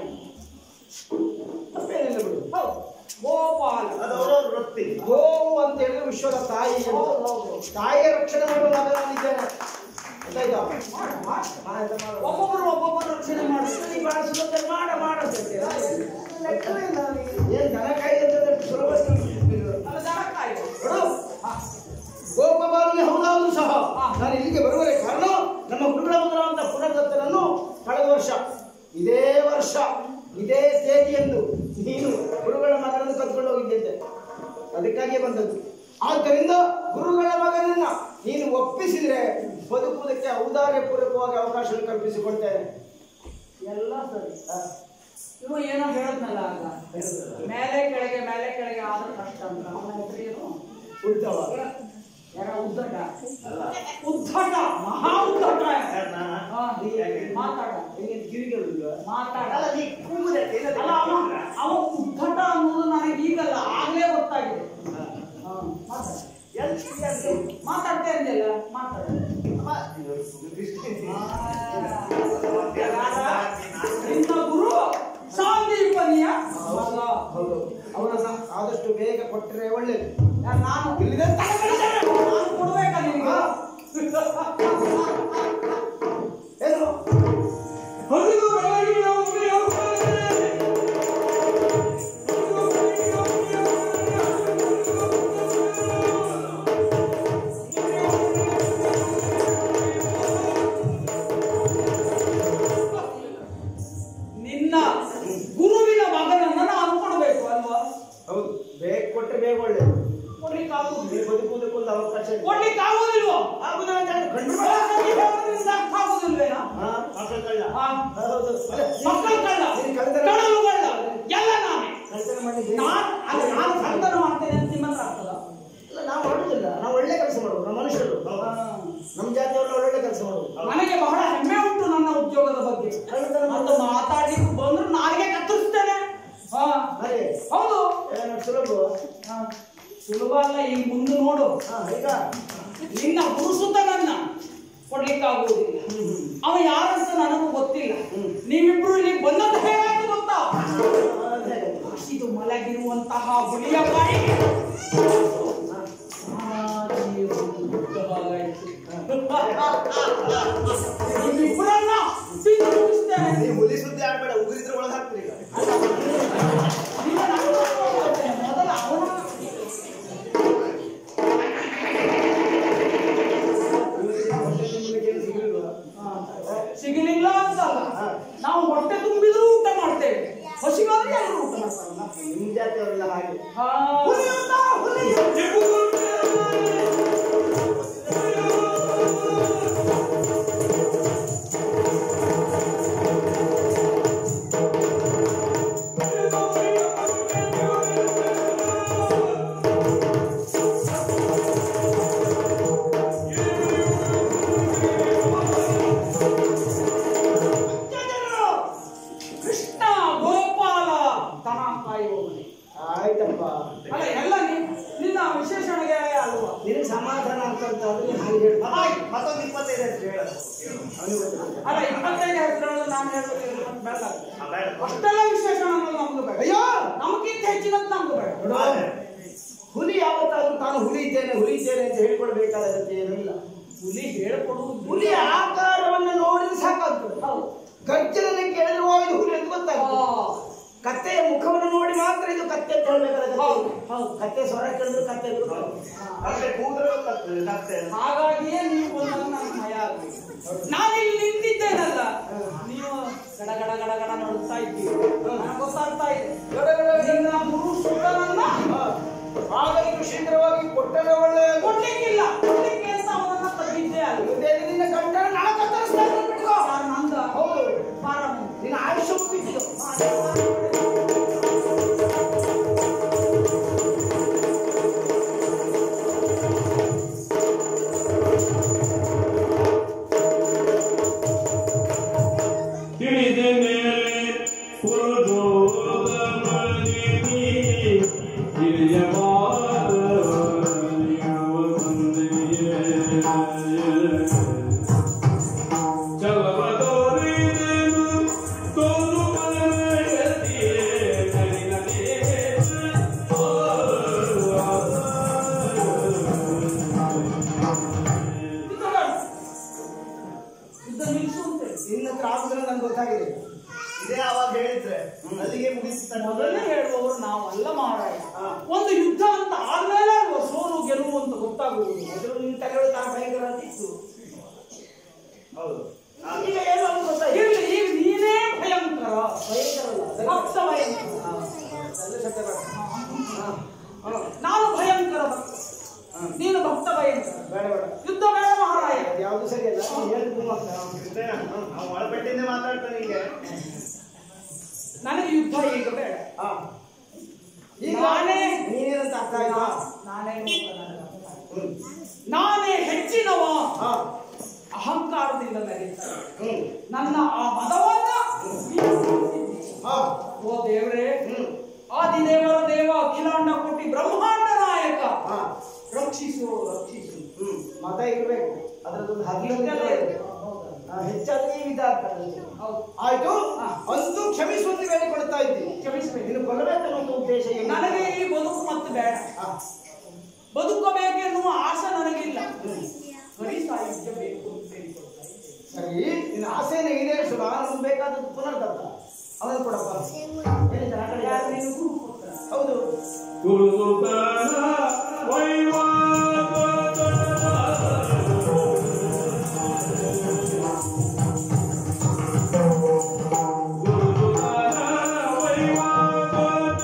ತಪ್ಪೇನಿಲ್ಲ ಬಿಡು ಹೌದು ಗೋಪಾಲ ಅದು ಅವರವ್ರ ವೃತ್ತಿ ಗೋವು ಅಂತ ಹೇಳಿದ್ರೆ ವಿಶ್ವದ ತಾಯಿ ಅಂತ. ಹೌದು ಹೌದು ತಾಯಿಯ ರಕ್ಷಣೆ ಮಾಡುವ ಮಗ ನಾನಿದ್ದೇನೆ ಗೊತ್ತಾಯ್ತಾ ಮಾಡ ಮಾಡ ಆಯ್ತಾ, ಮಾಡು. ಒಬ್ಬೊಬ್ಬರು ಒಬ್ಬೊಬ್ಬರು ರಕ್ಷಣೆ ಮಾಡ್ತಾರೆ ನೀ ಬಹಳ ಸುಲಭ ಮಾಡ ಮಾಡ ಅಂತ ಹೇಳ್ತೀಯ. ಲೆಕ್ಕವೇ ಇಲ್ಲ ನೀನು. ಏನ್ ದನ ಕಾಯ್ದೆ ಅಂತ ಸುಲಭ ಅಲ್ಲ ದನಕಾಯ ನೋಡು ಹಾ ಗೋಪಬಾಲನೆ ಹೌದಾದ್ರು ಸಹ ಹಾ. ನಾನು ಇಲ್ಲಿಗೆ ಬರುವರೆ ಕಾರಣ ನಮ್ಮ ಗುರುಗಳ ಮುದ್ರಾಂತ ಪುನರ್ದತ್ತನನ್ನು ಕಳೆದ ವರ್ಷ ಇದೇ ವರ್ಷ ಇದೇ ತೇದಿಯಂದು ನೀನು ಗುರುಗಳ ಮಗನನ್ನು ಕರ್ಕೊಂಡು ಹೋಗಿದ್ದೆ ಅದಕ್ಕಾಗಿಯೇ ಬಂದದ್ದು ಆದ್ದರಿಂದ ಗುರುಗಳ ಮಗನನ್ನ ನೀನು ಒಪ್ಪಿಸಿದ್ರೆ ಬದುಕುವುದಕ್ಕೆ ಔದಾರ್ಯ ಪೂರ್ವಕವಾಗಿ ಅವಕಾಶ ಕಲ್ಪಿಸಿಕೊಡ್ತೇನೆ ಎಲ್ಲ ಸರಿ ಇವ ಏನೋ ಹೇಳದ್ನಲ್ಲ ಆಗ ಮೇಲೆ ಕೆಳಗೆ ಮೇಲೆ ಕೆಳಗೆ ಆದ್ರೆ ಕಷ್ಟ ಅಂತ ಅವನ ಹೆಸರು ಏನು ಉದ್ದವ ಯಾರ ಉದ್ದಟ ಅಲ್ಲ ಉದ್ದಟ ಮಹಾ ಉದ್ದಟ ಯಾರ್ ನಾನಾ? ಹಾ, ಯಾಕೆ? ಮಾತಾಡ ನಿನಗೆ ಕಿವಿಗಳಿಲ್ವಾ ಮಾತಾಡ ಅಲ್ಲ ನೀ ಕೂಗುದಕ್ಕೆ ಇಲ್ಲ ಅಲ್ಲ ಅವ ಅವ ಉದ್ದಟ ಅನ್ನೋದು ನನಗೆ ಈಗಲ್ಲ ಆಗ್ಲೇ ಗೊತ್ತಾಗಿದೆ ಹಾ, ಮಾತಾಡ ಎಲ್ಲಿ ಕಿವಿ ಅಂದ್ರೆ? ಮಾತಾಡ್ತೇ ಅಂದಿಲ್ಲ ಮಾತಾಡ ಅಮ್ಮ, ಇದು ದೃಷ್ಟಿ. ನಿನ್ನ ಗುರು ಸಾಂದೀಪನಿಯ ಮಗ ಹೌದು ಅವನನ್ನ ಆದಷ್ಟು ಬೇಗ ಕೊಟ್ಟರೆ ಒಳ್ಳೇದು ಯಾರ್ ನಾನು ಇಲ್ಲಿದೆ ನಾನು ಕೊಡ್ಬೇಕಾ ನಿನಗೆ ಏನು ಹರಿದು ಬೆಳಗಿನ ಉದಯ ನಿನ್ನ ಗುರುವಿನ ಮಗನನ್ನ ನಾನು ಕೊಡಬೇಕು ಅಲ್ವಾ ಹೌದು ಬೇಗ ಕೊಟ್ಟರೆ ಬೇಗ ಒಳ್ಳೇದು ಕೊಡ್ಲಿಕ್ಕೆ ಆಗುದಿಲ್ಲ ನೀವು ಬದುಕುವುದಕ್ಕೊಂದು ಅವಕಾಶ ಇದೆ. ಕೊಡ್ಲಿಕ್ಕೆ ಆಗುದಿಲ್ವೋ ಆಗುದಿಲ್ಲ ಅಂತ ಹೇಳಿ ಖಂಡಿತ ನಿನಗೆ ಅರ್ಥ ಆಗುದಿಲ್ವೇನಾ ಹಾ, ಮಕ್ಕಳು ಕಳ್ಳ. ಹಾ ಹೌದು. ಅಲ್ಲ, ಮಕ್ಕಳು ಕಳ್ಳ ನೀನು ಕಳ್ತನ- ಕಡಲು ಕಳ್ಳ ಎಲ್ಲ ನಾನೇ ಕಳ್ತನ ಮಾಡಿದ್ದೀರಿ. ನಾನ್ ಅಲ್ಲ ನಾನು ಕಳ್ತನ ಮಾಡ್ತೇನೆ ಅಂತ ನಿಮ್ಮ ಹತ್ರ ಆಗ್ತದ ಇಲ್ಲ, ನಾವು ಮಾಡುದಿಲ್ಲ ನಾವು ಒಳ್ಳೆ ಕೆಲಸ ಮಾಡುದು ನಾವು ಮನುಷ್ಯರು ನಮ್ಮ ಜಾತಿಯವರು ಒಳ್ಳೆ ಕೆಲಸ ಮಾಡುದು ನನಗೆ ಬಹಳ ಹೆಮ್ಮೆ ಉಂಟು ನನ್ನ ಉದ್ಯೋಗದ ಬಗ್ಗೆ ಮತ್ತು ಮಾತಾಡ್ಲಿಕ್ಕೆ ಬಂದ್ರೆ ನಾಲ್ಗೆ ಕತ್ತರಿಸ್ತೇನೆ ಹಾ ಹಾಗೆ ಹೌದು ಏನು ಸುಲಭ ಹಾ. ಸುಲಭ ಅಲ್ಲ ಈಗ ಮುಂದೆ ನೋಡು ಹಾ ಈಗ ನಿನ್ನ ಗುರುಸುತನನ್ನ ಕೊಡ್ಲಿಕ್ಕಾಗುವುದಿಲ್ಲ ಅವ ಯಾರಂತ ನನಗೂ ಗೊತ್ತಿಲ್ಲ ನೀವಿಬ್ರು ಇಲ್ಲಿ ಬಂದದ್ದು ಹೇಗಾಯ್ತು ಗೊತ್ತಾ ಅದೇ. ಇದು ಮಲಗಿರುವಂತಹ ಹುಲಿಯ ಬಾಯಿಗೆ ನಿಮ್ಮಿಬ್ಬರನ್ನ ತಿಂದು ಮುಗಿಸ್ತೇನೆ. ನೀ ಹುಲಿ ಸುದ್ದಿ ಆಡ್ಬೇಡ ಉಗುರಿದ್ರೆ ಒಳಗೆ ಹಾಕ್ತೀರಿ ಈಗ ನಿನ್ನ ನಾನು ನೋಡ್ಕೊಳ್ತೇನೆ. ಮೊದಲು ಅವನ ಹೊಟ್ಟೆ ತುಂಬಲಿಕ್ಕೆ ಏನು ಸಿಗಲಿಲ್ವಾ? ಸಿಗಲಿಲ್ಲ ಅಂತಲ್ಲ ನಾವು ಹೊಟ್ಟೆ ತುಂಬಿದ್ರೂ ಊಟ ಮಾಡ್ತೇವೆ ಹಸಿವಾದ್ರೆ ಎಲ್ಲರೂ ಊಟ ಮಾಡ್ತಾರಲ್ಲ ನಿಮ್ಮ ಜಾತಿಯವರೆಲ್ಲ ಹಾಗೆ ಹಾ. ಕೃಷ್ಣ ಗೋಪಾಲ ದನ ಕಾಯುವವನೇ ಆಯ್ತಪ್ಪ ಅಲ್ಲ ಎಲ್ಲ ನಿ- ನಿನ್ನ ವಿಶೇಷಣಗೆ ಅಲ್ವಾ ನಿನಗೆ ಸಮಾಧಾನ ಆಗ್ತಂತಾದ್ರೆ ಹಾಗೆ ಹೇಳು ಆಯ್ತು, ಮತ್ತೊಂದು ಇಪ್ಪತ್ತೈದು ಹೆಸರು ಹೇಳೋದು ಅವನಿಗೆ ಗೊತ್ತಿಲ್ಲ. ಅಲ್ಲ ಇಪ್ಪತ್ತೈದು ಹೆಸರುಗಳು ನಾನು ಹೇಳೋದು ಬೇಡ ಆ, ಬೇಡ. ಅಷ್ಟೆಲ್ಲ ವಿಶೇಷಣ ಅನ್ನೋದು ನಮ್ದು ಬೇಡ ಅಯ್ಯೋ ನಮಗಿಂತ ಹೆಚ್ಚಿನದ್ದು ನಮ್ದು ಬೇಡ ನೋಡು, ಹುಲಿ ಯಾವತ್ತಾದ್ರೂ ತಾನು ಹುಲಿ ಇದ್ದೇನೆ ಹುಲಿ ಇದ್ದೇನೆ ಅಂತ ಹೇಳ್ಕೊಳ್ಬೇಕಾದ ಅಗತ್ಯ ಏನೂ ಇಲ್ಲ ಹುಲಿ ಹೇಳ್ಕೊಡುವುದು ಹುಲಿ ಆಕಾರವನ್ನು ನೋಡಿದ್ರೆ ಸಾಕಾಗ್ತದೆ ಹೌದು ಗರ್ಜನೆ ಕೇಳಿದ್ರೆ ಓ ಇದು ಹುಲಿ ಅಂತ ಗೊತ್ತಾಗ್ತದೆ ಕತ್ತೆಯ ಮುಖವನ್ನು ನೋಡಿ ಮಾತ್ರ ಇದು ಕತ್ತೆ ಅಂತ ಹೇಳ್ಬೇಕಾದ ಅಗತ್ಯ ಹೌದು, ಇಲ್ಲ. ಹೌದು. ಕತ್ತೆ ಸ್ವರ ಕೇಳಿದ್ರೆ ಕತ್ತೆ ಅಂತ ಗೊತ್ತಾಗ್ತದೆ. ಮತ್ತೆ ಕೂದ್ರೆ ಗೊತ್ತಾಗ್ತದೆ ಕತ್ತೆ ಅಂತ. ಹಾಗಾಗಿಯೇ ನೀವು ಬಂದಾಗ ನನಗೆ ಭಯ ಆಗ್ಬೇಕು ನಾನಿಲ್ಲಿ ನಿಂತಿದ್ದೇನಲ್ಲ ನೀವು ಗಡ ಗಡ ಗಡ ಗಡ ನೋಡ್ತಾ ಇದ್ದೀವಿ ನನಗೆ ಗೊತ್ತಾಗ್ತಾ ಇದೆ ನಿನ್ನ ಗುರು ಸುತನನ್ನ ಹಾ. ಆಗ ಇದು ಶೀಘ್ರವಾಗಿ ಕೊಟ್ಟರೆ ಒಳ್ಳೆಯದು ಕೊಡ್ಲಿಕ್ಕಿಲ್ಲ ಕೊಡ್ಲಿಕ್ಕೆ ಅಂತ ಅವನನ್ನ ತಂದಿದ್ದೆ ಅಲ್ಲ ಇದೇನು ನಿನ್ನ ಕಂಠನ ನಳ ಕತ್ತರಿಸ್ತಾ ಇದ್ದೀನಿ ಬಿಟ್ಕೋ. ಯಾರು ನಂದ ಹೌದು ಪಾರಮ್ಮ ನಿನ್ನ ಆಯುಷ್ಯ ಮುಗಿತು ತಿಳಿದ ಮೇಲೆ ಪುರುದೋದ ಮಗಿನಿ ಹಿರಿಯವಾದ ಯಾವ ತಂದೆಯೇ ಚಲವ ತೋರಿದೆನು ತೋರು ಮನೆಯಲ್ಲಿಯೇ ನಲಿನದೇ ಯುದ್ಧ ಬೇಡ. ಯುದ್ಧ ನಿಲ್ಲಿಸು ಅಂತ ಹೇಳಿ. ನಿನ್ನ ಹತ್ರ ಆಗುದಿಲ್ಲ ನನ್ಗೆ ಗೊತ್ತಾಗಿದೆ ಇದೇ ಅವಾಗ ಹೇಳಿದ್ರೆ ಅಲ್ಲಿಗೆ ಮುಗಿಸ್ತಾನೆ ಮೊದಲನೇ ಹೇಳುವವರು ನಾವಲ್ಲ ಮಾರಾಯ ಹಾ. ಒಂದು ಯುದ್ಧ ಅಂತ ಆದ್ಮೇಲೆ ಅಲ್ವಾ ಸೋಲು ಗೆಲುವು ಅಂತ ಗೊತ್ತಾಗುವುದು ಮೊದಲು ನಿನ್ನ ತಲೆಗಳು ತಾನು ಭಯಂಕರ ಅಂತ ಇತ್ತು ಹೌದು ಆ, ಈಗ ಏನು ಅಂತ ಗೊತ್ತಾಗಿದೆ ಇರ್ಲಿ ಈಗ ನೀನೇ ಭಯಂಕರ ಭಯಂಕರ ಅಲ್ಲ ಭಕ್ತ ಭಯಂಕರ ಹಾ. ಎಲ್ಲ ಸತ್ಯ ಬೇಡ. ಹಾ. ಹಾ. ನಾನು ಭಯಂಕರ ಭಕ್ತ ನೀನು ಭಕ್ತ ಭಯಂಕರ ಬೇಡ ಬೇಡ ಯುದ್ಧ ಬೇಡ ಮಹಾರಾಯ ಅದು ಯಾವುದು ಸರಿ ಅಲ್ಲ ನೀನು ಹೇಳಿದ್ದು ಮಾತ್ರ. ಕೃಷ್ಣಯ್ಯ, ಅವ್ನು ಒಳಪಟ್ಟಿಂದ ಮಾತಾಡ್ತಾನೆ ಹಿಂಗೆ ನನಗೆ ಯುದ್ಧ ಈಗ ಬೇಡ ಹಾ. ಈಗ ನಾನೇ- ನೀನೇನಂತ ಅರ್ಥ ಆಯ್ತಾ ನಾನೇ ಅಂತ ನನಗೆ ಅರ್ಥ ಆಯ್ತು. ಹ್ಮ್. ನಾನೇ ಹೆಚ್ಚಿನವ ಹಾ. ಅಹಂಕಾರದಿಂದ ಮೆರೀತಾರೆ ಹ್ಮ್. ನನ್ನ ಆ ಮದವನ್ನ ನೀನು ತಿಳಿಸಿದ್ದೀಯ. ಹಾ. ಓ ದೇವರೇ ಹ್ಮ್. ಆದಿದೇವರ ದೇವ ಅಖಿಲಾಂಡ ಕೋಟಿ ಬ್ರಹ್ಮಾಂಡ ನಾಯಕ ಹಾ. ರಕ್ಷಿಸು ರಕ್ಷಿಸು ಹ್ಮ್. ಮತ ಇರ್ಬೇಕು ಅದ್ರದ್ದೊಂದು ಹದಿನೈದು ಇಷ್ಟೆಲ್ಲ ಇದೆ. ಹಾ, ಹೆಚ್ಚಾದ್ರೆ ಈ ವಿಧ ಆಗ್ತದೆ ಹೌದು ಆಯ್ತು ಹಾ. ಅಂತೂ ಕ್ಷಮಿಸುವಂತ ಹೇಳಿಕೊಡ್ತಾ ಇದ್ದೀನಿ ಕ್ಷಮಿಸಬೇಕು ನೀನು ಕೊಲ್ಲಬೇಕನ್ನೋ ಒಂದು ಉದ್ದೇಶ ಏನು? ನನಗೆ ಈ ಬದುಕು ಮತ್ತೆ ಬೇಡ ಹಾ. ಬದುಕಬೇಕೆನ್ನುವ ಆಸೆ ನನಗಿಲ್ಲ ಬರೀ ಸಾಹಿತ್ಯ ಬೇಕು ಅಂತ ಹೇಳಿಕೊಡ್ತಾ ಇದ್ದೇನೆ. ಸರಿ ನಿನ್ನ ಆಸೆಯನ್ನು ಈಡೇರಿಸು ನಾನು ಬೇಕಾದದ್ದು ಪುನರ್ದತ್ತ ಅವನು ಕೊಡಪ್ಪ ಏನಿದೆ ಆ ಕಡೆ ಯಾರು ಯಾರು? ನೀನು ಗುರುಪುತ್ರ? ಹೌದು ಗುರುತನ ವೈವಾದ ಗುರುತನ ವೈವಾದ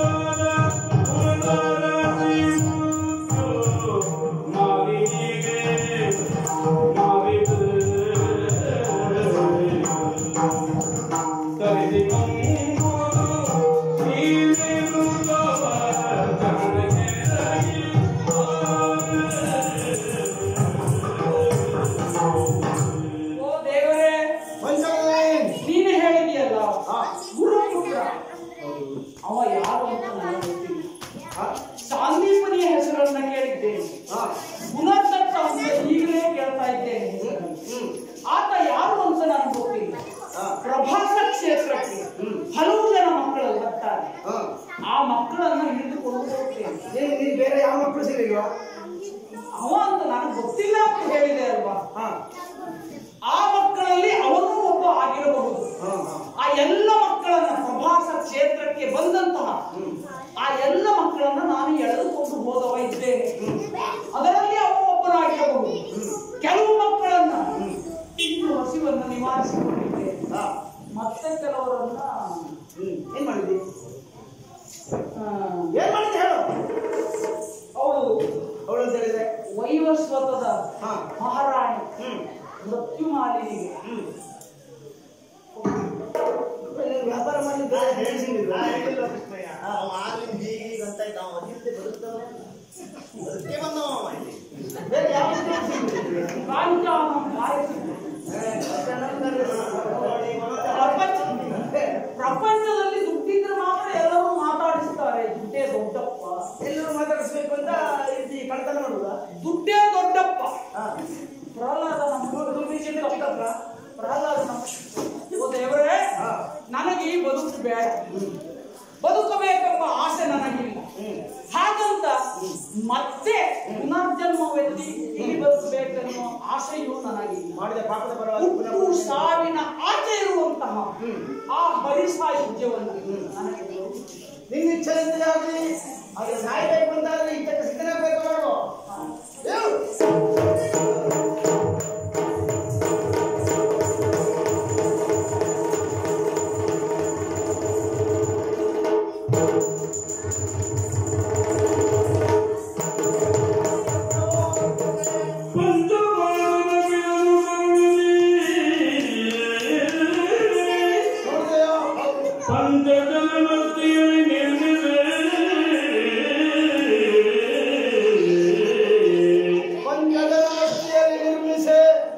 ಮಾವಿಗೆ ಮಾವಿಗೆ ಓ ದೇವರೇ ಪಂಚಮೇ. ನೀನು ಹೇಳಿದೆಯಲ್ಲ ಹಾ. ಗುರುಪುತ್ರ ಅವ ಯಾರು ಅಂತ ನನಗೆ ಗೊತ್ತಿಲ್ಲ ಹಾ. ಸಾಂದೀಪನಿಯ ಹೆಸರನ್ನ ಕೇಳಿದ್ದೇನೆ ಹಾ. ಪುನರ್ದತ್ತ ಅಂತ ಈಗಲೇ ಕೇಳ್ತಾ ಇದ್ದೇನೆ ಹೆಸರನ್ನು. ಹ್ಮ್. ಆತ ಯಾರು ಅಂತ ನನಗೆ ಗೊತ್ತಿಲ್ಲ ಹಾ. ಪ್ರಭಾಸ ಕ್ಷೇತ್ರಕ್ಕೆ ಹ್ಮ್. ಹಲವು ಜನ ಮಕ್ಕಳು ಬರ್ತಾರೆ ಹಾ. ಆ ಮಕ್ಕಳನ್ನ ಹಿಡಿದುಕೊಂಡು ಹೋಗ್ತೇನೆ ನೀನು ನೀನು ಬೇರೆ ಯಾವ ಮಕ್ಕಳು ಸಿಗಲಿಲ್ವಾ ಅವ ಅಂತ ನನಗೆ ಗೊತ್ತಿಲ್ಲ ಅಂತ ಹೇಳಿದೆ ಅಲ್ವಾ ಹಾ. ಆ ಮಕ್ಕಳಲ್ಲಿ ಅವನು ಒಬ್ಬ ಆಗಿರಬಹುದು ಹಾ. ಹಾ. ಆ ಎಲ್ಲ ಮಕ್ಕಳನ್ನ ಪ್ರಭಾಸ ಕ್ಷೇತ್ರಕ್ಕೆ ಬಂದಂತಹ ಹ್ಮ್. ಆ ಎಲ್ಲ ಮಕ್ಕಳನ್ನ ನಾನು ಎಳೆದುಕೊಂಡು ಹೋದವ ಇದ್ದೇನೆ ಅದರಲ್ಲಿ ಅವ ಒಬ್ಬನಾಗಿರಬಹುದು ಕೆಲವು ಮಕ್ಕಳನ್ನ ಇನ್ನು ಹಸಿವನ್ನು ನಿವಾರಿಸಿಕೊಂಡಿದ್ದೇನೆ ಹಾ. ಮತ್ತೆ ಕೆಲವರನ್ನ ಹ್ಮ್. ಏನ್ ಮಾಡಿದ್ದಿ ಆ, ಏನ್ ಮಾಡಿದ್ದೆ ಹೇಳು ಅವಳು ಅವಳು ಅಂತ ಹೇಳಿದ್ರೆ ವೈವಸ್ವತದ ಹಾ. ಮಹಾರಾಣಿ ಹ್ಮ್. ಮೃತ್ಯುಮಾಲಿನಿಗೆ ಹ್ಮ್. ನೀನು ವ್ಯಾಪಾರ ಮಾಡ್ಲಿಕ್ಕೆ ನಾ ಬೇರೆ ಹೇಳಿ- ಹೇಳಿಸಿಲ್ವಾ? ನಾ ಹೇಳಿಲ್ಲ ಕೃಷ್ಣಯ್ಯ. ಅವ ಆಗ್ಲಿಂದ ಹೀಗೆ ಹೀಗೆ ಅಂತ ಇದ್ದ, ಅವ ಅದಿಲ್ಲದೆ ಬದುಕ್ತಾವ? ಅದಕ್ಕೆ ಬಂದವ ಅವ ಇಲ್ಲಿ. ಬೇರೆ ಯಾವ ಸಿಗ್ಲಿಲ್ಲ ಕಾಂಚಾನ ಕಾಯಿಸಿದ್ದು ನೋಡಿ, ಮತ್ತೆ ಪ್ರಪಂಚ ಪ್ರಪಂಚದಲ್ಲಿ ದುಡ್ಡಿದ್ರೆ ಮಾತ್ರ ಎಲ್ಲರೂ ಮಾತಾಡಿಸ್ತಾರೆ ದುಡ್ಡೇ ದೊಡ್ಡಪ್ಪ ಎಲ್ಲರೂ ಮಾತಾಡಿಸ್ಬೇಕು ಅಂತ ರೀತಿ ಕಳ್ತನ ಮಾಡುದ ದುಡ್ಡೇ ದೊಡ್ಡಪ್ಪ ಪ್ರಹ್ಲಾದ ನಮ್ಮ ದೊಡ್ಡಪ್ಪ ಪ್ರಹ್ಲಾದ ನಮ್ಮ ಓ ದೇವರೇ ನನಗೆ ಈ ಬದುಕು ಬೇಡ ಬದುಕಬೇಕೆಂಬ ಆಸೆ ನನಗಿಲ್ಲ ಹಾಗಂತ ಮತ್ತೆ ಪುನರ್ಜನ್ಮವೆತ್ತಿ ಇಲ್ಲಿ ಬದುಕಬೇಕೆನ್ನುವ ಆಸೆಯೂ ನನಗಿಲ್ಲ ಮಾಡಿದ ಪಾಪದ ಪರವಾಗಿ ಪುನಃ ಹುಟ್ಟು ಸಾವಿನ ಆಚೆ ಇರುವಂತಹ ಆ ಹರಿಸಾಯುಜ್ಯವನ್ನು ನನಗೆ ಕೊಡು. ನಿನ್ನ ಇಚ್ಛೆಯಿಂದ ಆಗಲಿ ಆದ್ರೆ ಸಾಯ್ಬೇಕು ಅಂತಾದ್ರೆ ಇಷ್ಟಕ್ಕೆ ಸಿದ್ಧನಾಗಬೇಕು ನೋಡು ಹೇಳು. ನೋಡ್ದೆಯೋ? ಪಂಚದ ವಸ್ತಿಯಲ್ಲಿ ನಿರ್ಮಿಸಿ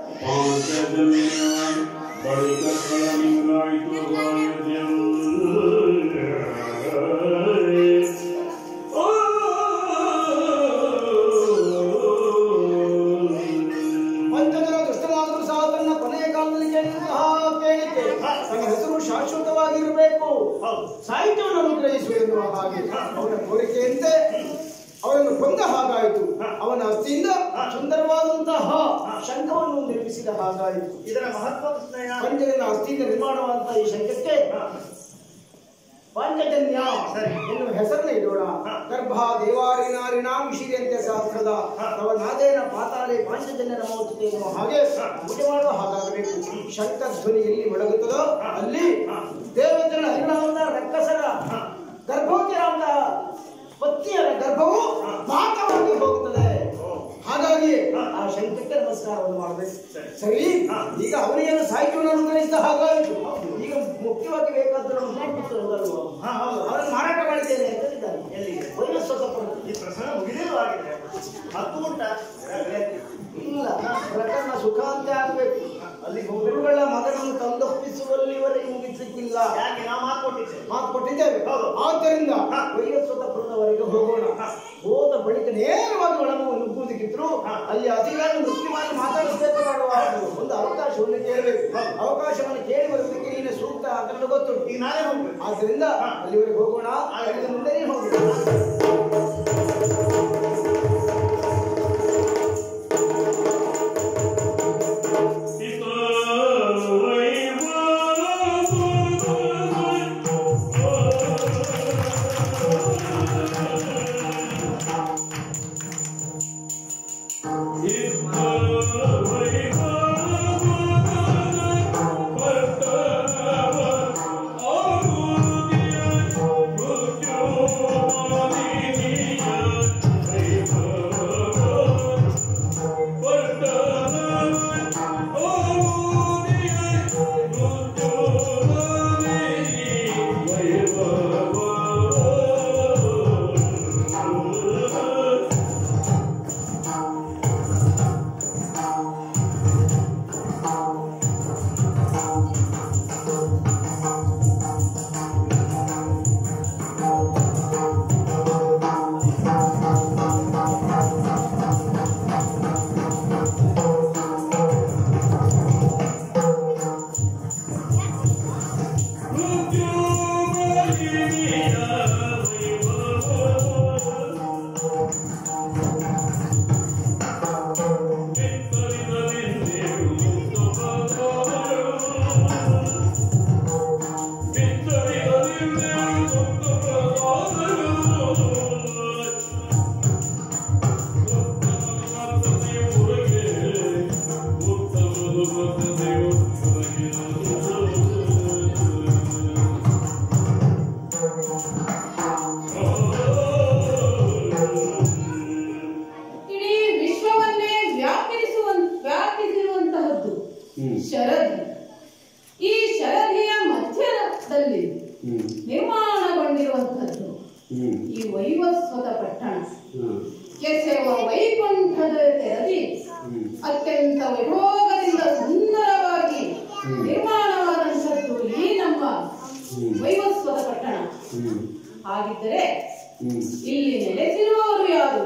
ಪಂಚಜನ ದುಷ್ಟನಾದರೂ ಸಹ ತನ್ನ ಕೊನೆಯ ಕಾಲದಲ್ಲಿ ಕೇಳಿದಂತಹ ಕೇಳಿಕೆ ತನ್ನ ಹೆಸರು ಶಾಶ್ವತವಾಗಿರಬೇಕು ಹೌದು ಸಾಹಿತ್ಯವನ್ನು ಅನುಗ್ರಹಿಸು ಎನ್ನುವ ಹಾಗೆ ಅವನ ಕೋರಿಕೆಯಂತೆ ಅವನನ್ನು ಕೊಂದ ಹಾಗಾಯಿತು ಅವನ ಅಸ್ಥಿಯಿಂದ ಸುಂದರವಾದಂತಹ ಶಂಖವನ್ನು ನಿರ್ಮಿಸಿದ ಹಾಗಾಯಿತು ಇದರ ಮಹತ್ವ ಸ್ನೇಹ ಪಂಚಜನ ಅಸ್ಥಿಯಿಂದ ನಿರ್ಮಾಣವಾದಂತಹ ಈ ಶಂಖಕ್ಕೆ ಪಾಂಚಜನ್ಯ ಸರಿ. ಎನ್ನುವ ಹೆಸರನ್ನ ಇಡೋಣ ಗರ್ಭ ದೇವಾರಿ ನಾರಿಣಾಂ ಶಿರಿಯಂತೆ ಶಾಸ್ತ್ರದ ತವ ನಾದೇನ ಪಾತಾಳೆ ಪಾಂಚಜನ್ಯ ನಮೋಚತೆ ಎನ್ನುವ ಹಾಗೆ ಪೂಜೆ ಮಾಡುವ ಹಾಗಾಗಬೇಕು ಶಂಖ ಧ್ವನಿ ಎಲ್ಲಿ ಮೊಳಗುತ್ತದೋ ಅಲ್ಲಿ ದೇವತೆಗಳ ಹರಿಣಾಮದ ರಕ್ಕಸರ ಗರ್ಭವತಿಯಾದ ಪತ್ನಿಯರ ಗರ್ಭವು ಮಾತವಾಗಿ ಹೋಗುತ್ತದೆ ಹಾಗಾಗಿ ಆ ಶಂಖಕ್ಕೆ ನಮಸ್ಕಾರವನ್ನು ಮಾಡಬೇಕು ಸರಿ ಈಗ ಅವನಿಗೇನು ಸಾಹಿತ್ಯವನ್ನು ಅನುಗ್ರಹಿಸಿದ ಹಾಗಾಯಿತು ಈಗ ಮುಖ್ಯವಾಗಿ ಬೇಕಾದ್ದು ನಮ್ಮ ಪುಸ್ತಕಗಳಲ್ವ ಹಾ ಹೌದು ಅವರನ್ನು ಮಾರಾಟ ಮಾಡಿದ್ದೇನೆ ಅಂತ ಹೇಳಿದ್ದಾನೆ ಎಲ್ಲಿಗೆ ವೈರಸ್ವತಪುರ ಈ ಪ್ರಸಂಗ ಮುಗಿದಿಲ್ಲ ಆಗಿದೆ ಹತ್ತು ಉಂಟ ಇಲ್ಲ ಪ್ರಕರಣ ಸುಖಾಂತ ಆಗಬೇಕು ಅಲ್ಲಿ ಹೋಗಿ ಗುರುಗಳ ಮಗನನ್ನು ತಂದೊಪ್ಪಿಸುವಲ್ಲಿವರೆಗೆ ಮುಗಿಸಲಿಕ್ಕಿಲ್ಲ ಯಾಕೆ ನಾವು ಮಾತು ಕೊಟ್ಟಿದ್ದೆ ಮಾತು ಕೊಟ್ಟಿದ್ದೇವೆ ಹೌದು. ಆದ್ದರಿಂದ ಹಾ. ವೈರಸ್ವತಪುರದವರೆಗೆ ಹೋಗೋಣ ಹಾ. ಹೋದ ಬಳಿಕ ನೇರವಾಗಿ ಒಳಗೆ ನುಗ್ಗುವುದಕ್ಕಿದ್ರು ಹಾ. ಅಲ್ಲಿ ಅಧಿಕಾರಿ ಮುಖ್ಯವಾಗಿ ಮಾತಾಡಿಸಬೇಕು ಮಾಡುವ ಒಂದು ಅವಕಾಶವನ್ನು ಕೇಳಬೇಕು ಹೌದು. ಅವಕಾಶವನ್ನು ಕೇಳಿ ಬರುವುದಕ್ಕೆ ನೀನು ಸೂಕ್ತ ಅದನ್ನು ಗೊತ್ತುಂಟು ಈಗ ನಾನೇ ಹೋಗ್ಬೇಕು ಆದ್ದರಿಂದ ಹಾ. ಅಲ್ಲಿವರೆಗೆ ಹೋಗೋಣ ಹಾಗೆ. ಅಲ್ಲಿಂದ ಮುಂದೆ ನೀನು ಹೋಗು ಇಡೀ ವಿಶ್ವವನ್ನೇ ವ್ಯಾಪಿಸುವ ವ್ಯಾಪಿಸಿರುವಂತಹದ್ದು ಶರದಿ ಈ ಶರದಿಯ ಮಧ್ಯದಲ್ಲಿ ನಿರ್ಮಾಣಗೊಂಡಿರುವಂತಹದ್ದು ಈ ವೈವಸ್ವತ ಪಟ್ಟಣ ಕೆಸೆವ ವೈಕುಂಠದ ತೆರದಿ ಅತ್ಯಂತ ವೈಭೋಗದಿಂದ ಸುಂದರವಾಗಿ ನಿರ್ಮಾಣವಾದಂಥದ್ದು ಈ ನಮ್ಮ ವೈವಸ್ವತ ಪಟ್ಟಣ ಹ್ಮ್ ಹಾಗಿದ್ದರೆ ಹ್ಮ್ ಇಲ್ಲಿ ನೆಲೆಸಿರುವವರು ಯಾರು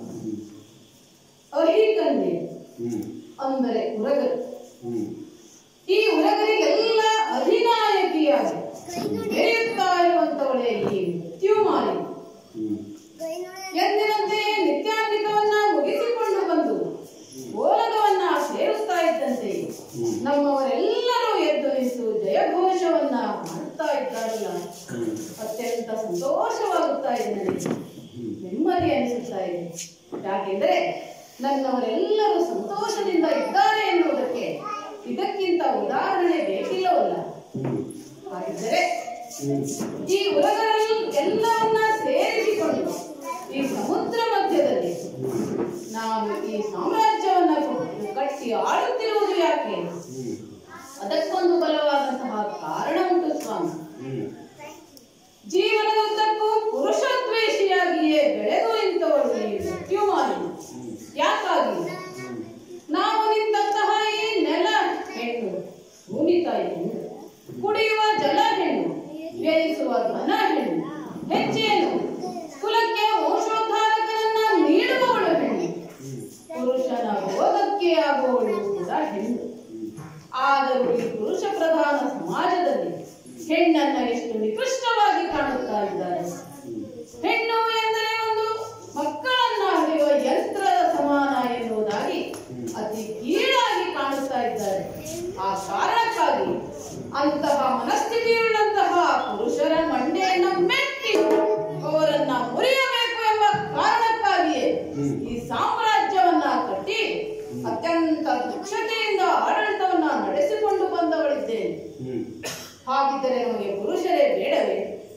ಅಹಿಕನ್ಯೆ ಹ್ಮ್ ಅಂದರೆ ಉರಗರು ಹ್ಮ್ ಈ ಉರಗರಿಗೆಲ್ಲ ಅಧಿನಾಯಕಿಯಾಗಿ ಬೆರೆಯುತ್ತಾ ಇರುವಂತವಳೇ ಈ ಮೃತ್ಯುಮಾಲಿ ಹ್ಮ್ ಎಂದಿನಂತೆ ನಿತ್ಯಾನ್ವಿತವನ್ನ ಮುಗಿಸಿಕೊಂಡು ಬಂದು ಓಲಗವನ್ನ ಸೇರಿಸ್ತಾ ಇದ್ದಂತೆ ನಮ್ಮವರೆಲ್ಲರೂ ಎದ್ದು ನಿಂತು ಜಯಘೋಷವನ್ನ ಮಾಡುತ್ತಾ ಇದ್ದಾರಲ್ಲ ಹ್ಮ್ ಅತ್ಯಂತ ಸಂತೋಷವಾಗುತ್ತಾ ಇದೆ ನನಗೆ ನೆಮ್ಮದಿ ಅನಿಸುತ್ತಾ ಇದೆ ಯಾಕೆಂದ್ರೆ ನನ್ನವರೆಲ್ಲರೂ ಸಂತೋಷದಿಂದ ಇದ್ದಾರೆ ಎನ್ನುವುದಕ್ಕೆ ಇದಕ್ಕಿಂತ ಉದಾಹರಣೆ ಬೇಕಿಲ್ಲವಲ್ಲ ಹ್ಮ್ ಹಾಗಿದ್ದರೆ ಹ್ಮ್ ಈ ಉರಗರಲ್ಲಿ ಎಲ್ಲವನ್ನ ಸೇರಿಸಿಕೊಂಡು ಈ ಸಮುದ್ರ ಮಧ್ಯದಲ್ಲಿ ನಾವು ಈ ಸಾಮ್ರಾಜ್ಯವನ್ನ ಕೊಟ್ಟು ಕಟ್ಟಿ ಆಳುತ್ತಿರುವುದು ಯಾಕೆ ಹ್ಮ್ ಅದಕ್ಕೊಂದು ಬಲವಾದಂತಹ ಕಾರಣ ಉಂಟು ಸ್ವಾಮಿ ಹ್ಮ್ ಜೀವನದುದ್ದಕ್ಕೂ ಪುರುಷದ್ವೇಷಿಯಾಗಿಯೇ ಬೆಳೆದು ನಿಂತವಳು ಈ ಮೃತ್ಯುಮಾಲಿ ಯಾಕಾಗಿ ನಾವು ನಿಂತಹ ಈ ನೆಲ ಹೆಣ್ಣು ಭೂಮಿ ತಾಯಿ ಹೆಣ್ಣು ಕುಡಿಯುವ ಜಲ ಹೆಣ್ಣು ವ್ಯಯಿಸುವ ಧನ ಹೆಣ್ಣು ಹೆಚ್ಚೇನು ಕುಲಕ್ಕೆ ವಂಶೋದ್ಧಾರಕರನ್ನ ನೀಡುವವಳು ಹೆಣ್ಣು ಪುರುಷನ ಭೋಗಕ್ಕೆ ಆಗುವವಳು ಕೂಡ ಹೆಣ್ಣು ಆದರೂ ಈ ಪುರುಷ ಪ್ರಧಾನ ಸಮಾಜದಲ್ಲಿ ಹೆಣ್ಣನ್ನ ಎಷ್ಟು ನಿಕೃಷ್ಟವಾಗಿ ಕಾಣುತ್ತಾ ಇದ್ದಾರೆ ಹೆಣ್ಣು ಎಂದರೆ ಒಂದು ಮಕ್ಕಳನ್ನ ಹರಿಯುವ ಯಂತ್ರದ ಸಮಾನ ಎನ್ನುವುದಾಗಿ ಅತಿ ಕೀಳಾಗಿ ಕಾಣುತ್ತಾ ಇದ್ದಾರೆ ಆ ಕಾರಣಕ್ಕಾಗಿ ಅಂತಹ ಮನಸ್ಥಿತಿಯುಳ್ಳಂತಹ ಪುರುಷರ ಮಂಡೆಯನ್ನ ಮೆಟ್ಟಿ ಅವರನ್ನ ಮುರಿಯಬೇಕು ಎಂಬ ಕಾರಣಕ್ಕಾಗಿಯೇ ಈ ಸಾಮ್ರಾಜ್ಯವನ್ನ ಕಟ್ಟಿ ಅತ್ಯಂತ ದಕ್ಷತೆಯಿಂದ ಆಡಳಿತವನ್ನ ನಡೆಸಿಕೊಂಡು ಬಂದವಳಿದ್ದೇನೆ ಹ್ಮ್ ಹಾಗಿದ್ದರೆ ನಮಗೆ ಪುರುಷರೇ ಬೇಡವೇ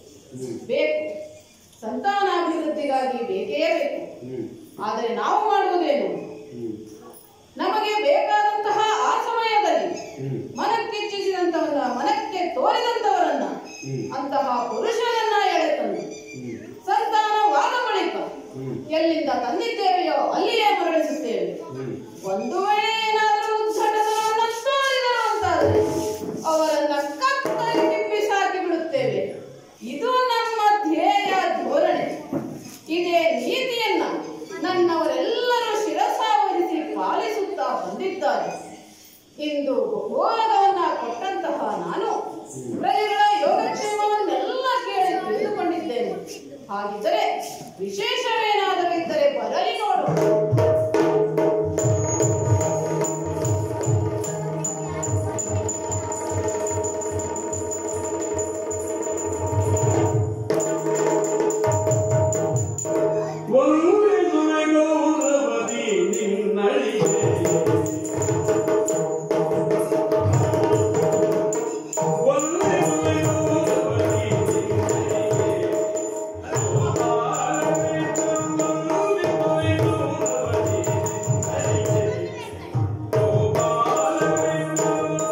ಬೇಕು ಸಂತಾನಾಭಿವೃದ್ಧಿಗಾಗಿ ಬೇಕೇ ಬೇಕು ಹ್ಮ್ ಆದರೆ ನಾವು ಮಾಡುವುದೇನು ಹ್ಮ್ ನಮಗೆ ಬೇಕಾದಂತಹ ಆ ಸಮಯದಲ್ಲಿ ಹ್ಮ್ ಮನಕ್ಕಿಚ್ಛಿಸಿದಂತವನ್ನ ಮನಕ್ಕೆ ತೋರಿದಂತವರನ್ನ ಹ್ಮ್ ಅಂತಹ ಪುರುಷರನ್ನ ಎಳೆತಂದು ಹ್ಮ್ ಸಂತಾನವಾದ ಬಳಿಕ ಹ್ಮ್ ಎಲ್ಲಿಂದ ತಂದಿದ್ದೇವೆಯೋ ಅಲ್ಲಿಯೇ ಮರಳಿಸುತ್ತೇವೆ ಹ್ಮ್ ಒಂದು ವೇಳೆ ಏನಾದರೂ ಉದ್ಧಟತನವನ್ನ ತೋರಿದರು ಅಂತಾದರೆ ಅವರನ್ನ ಕತ್ತರಿ ತಿಪ್ಪಿಸಾಕಿ ಬಿಡುತ್ತೇವೆ ಇದು ನಮ್ಮ ಧ್ಯೇಯ ಧೋರಣೆ ಇದೇ ನೀತಿಯನ್ನ ನನ್ನವರೆಲ್ಲರೂ ಶಿರಸಾವಹಿಸಿ ಪಾಲಿಸುತ್ತಾ ಬಂದಿದ್ದಾರೆ ಇಂದು ಘೋರವನ್ನ ಕೊಟ್ಟಂತಹ ನಾನು ಪ್ರಜೆಗಳ ಯೋಗಕ್ಷೇಮವನ್ನೆಲ್ಲ ಕೇಳಿ ತಿಳಿದುಕೊಂಡಿದ್ದೇನೆ ಹಾಗಿದ್ದರೆ ವಿಶೇಷವೇನಾದರೂ ಇದ್ದರೆ ಬರಲಿ ನೋಡು ಒಲುವೆಗುವೆ ಗೌರವದಿ ನಿನ್ನಳಿಗೆ ಒಲುವೆಗುವೆ ಗೌರವದಿ ನಿನ್ನಳಿಗೆ ಒಲುವೆಗುವೆ ಗೌರವದಿ ನಿನ್ನಳಿಗೆ ಗೋಪಾಲವೆಂದು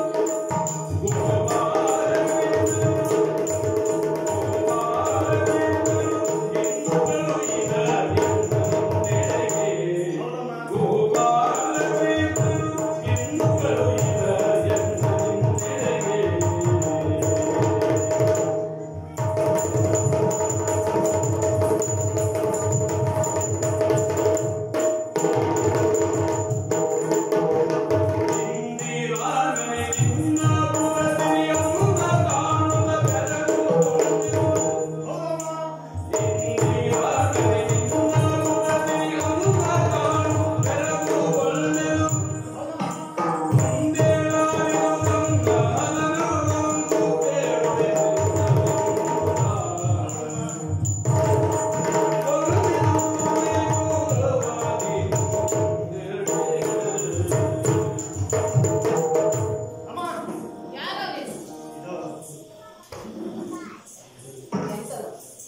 ಅಮ್ಮ ಯಾರೋ ನೀನು? ಇದು ಎಂತದು?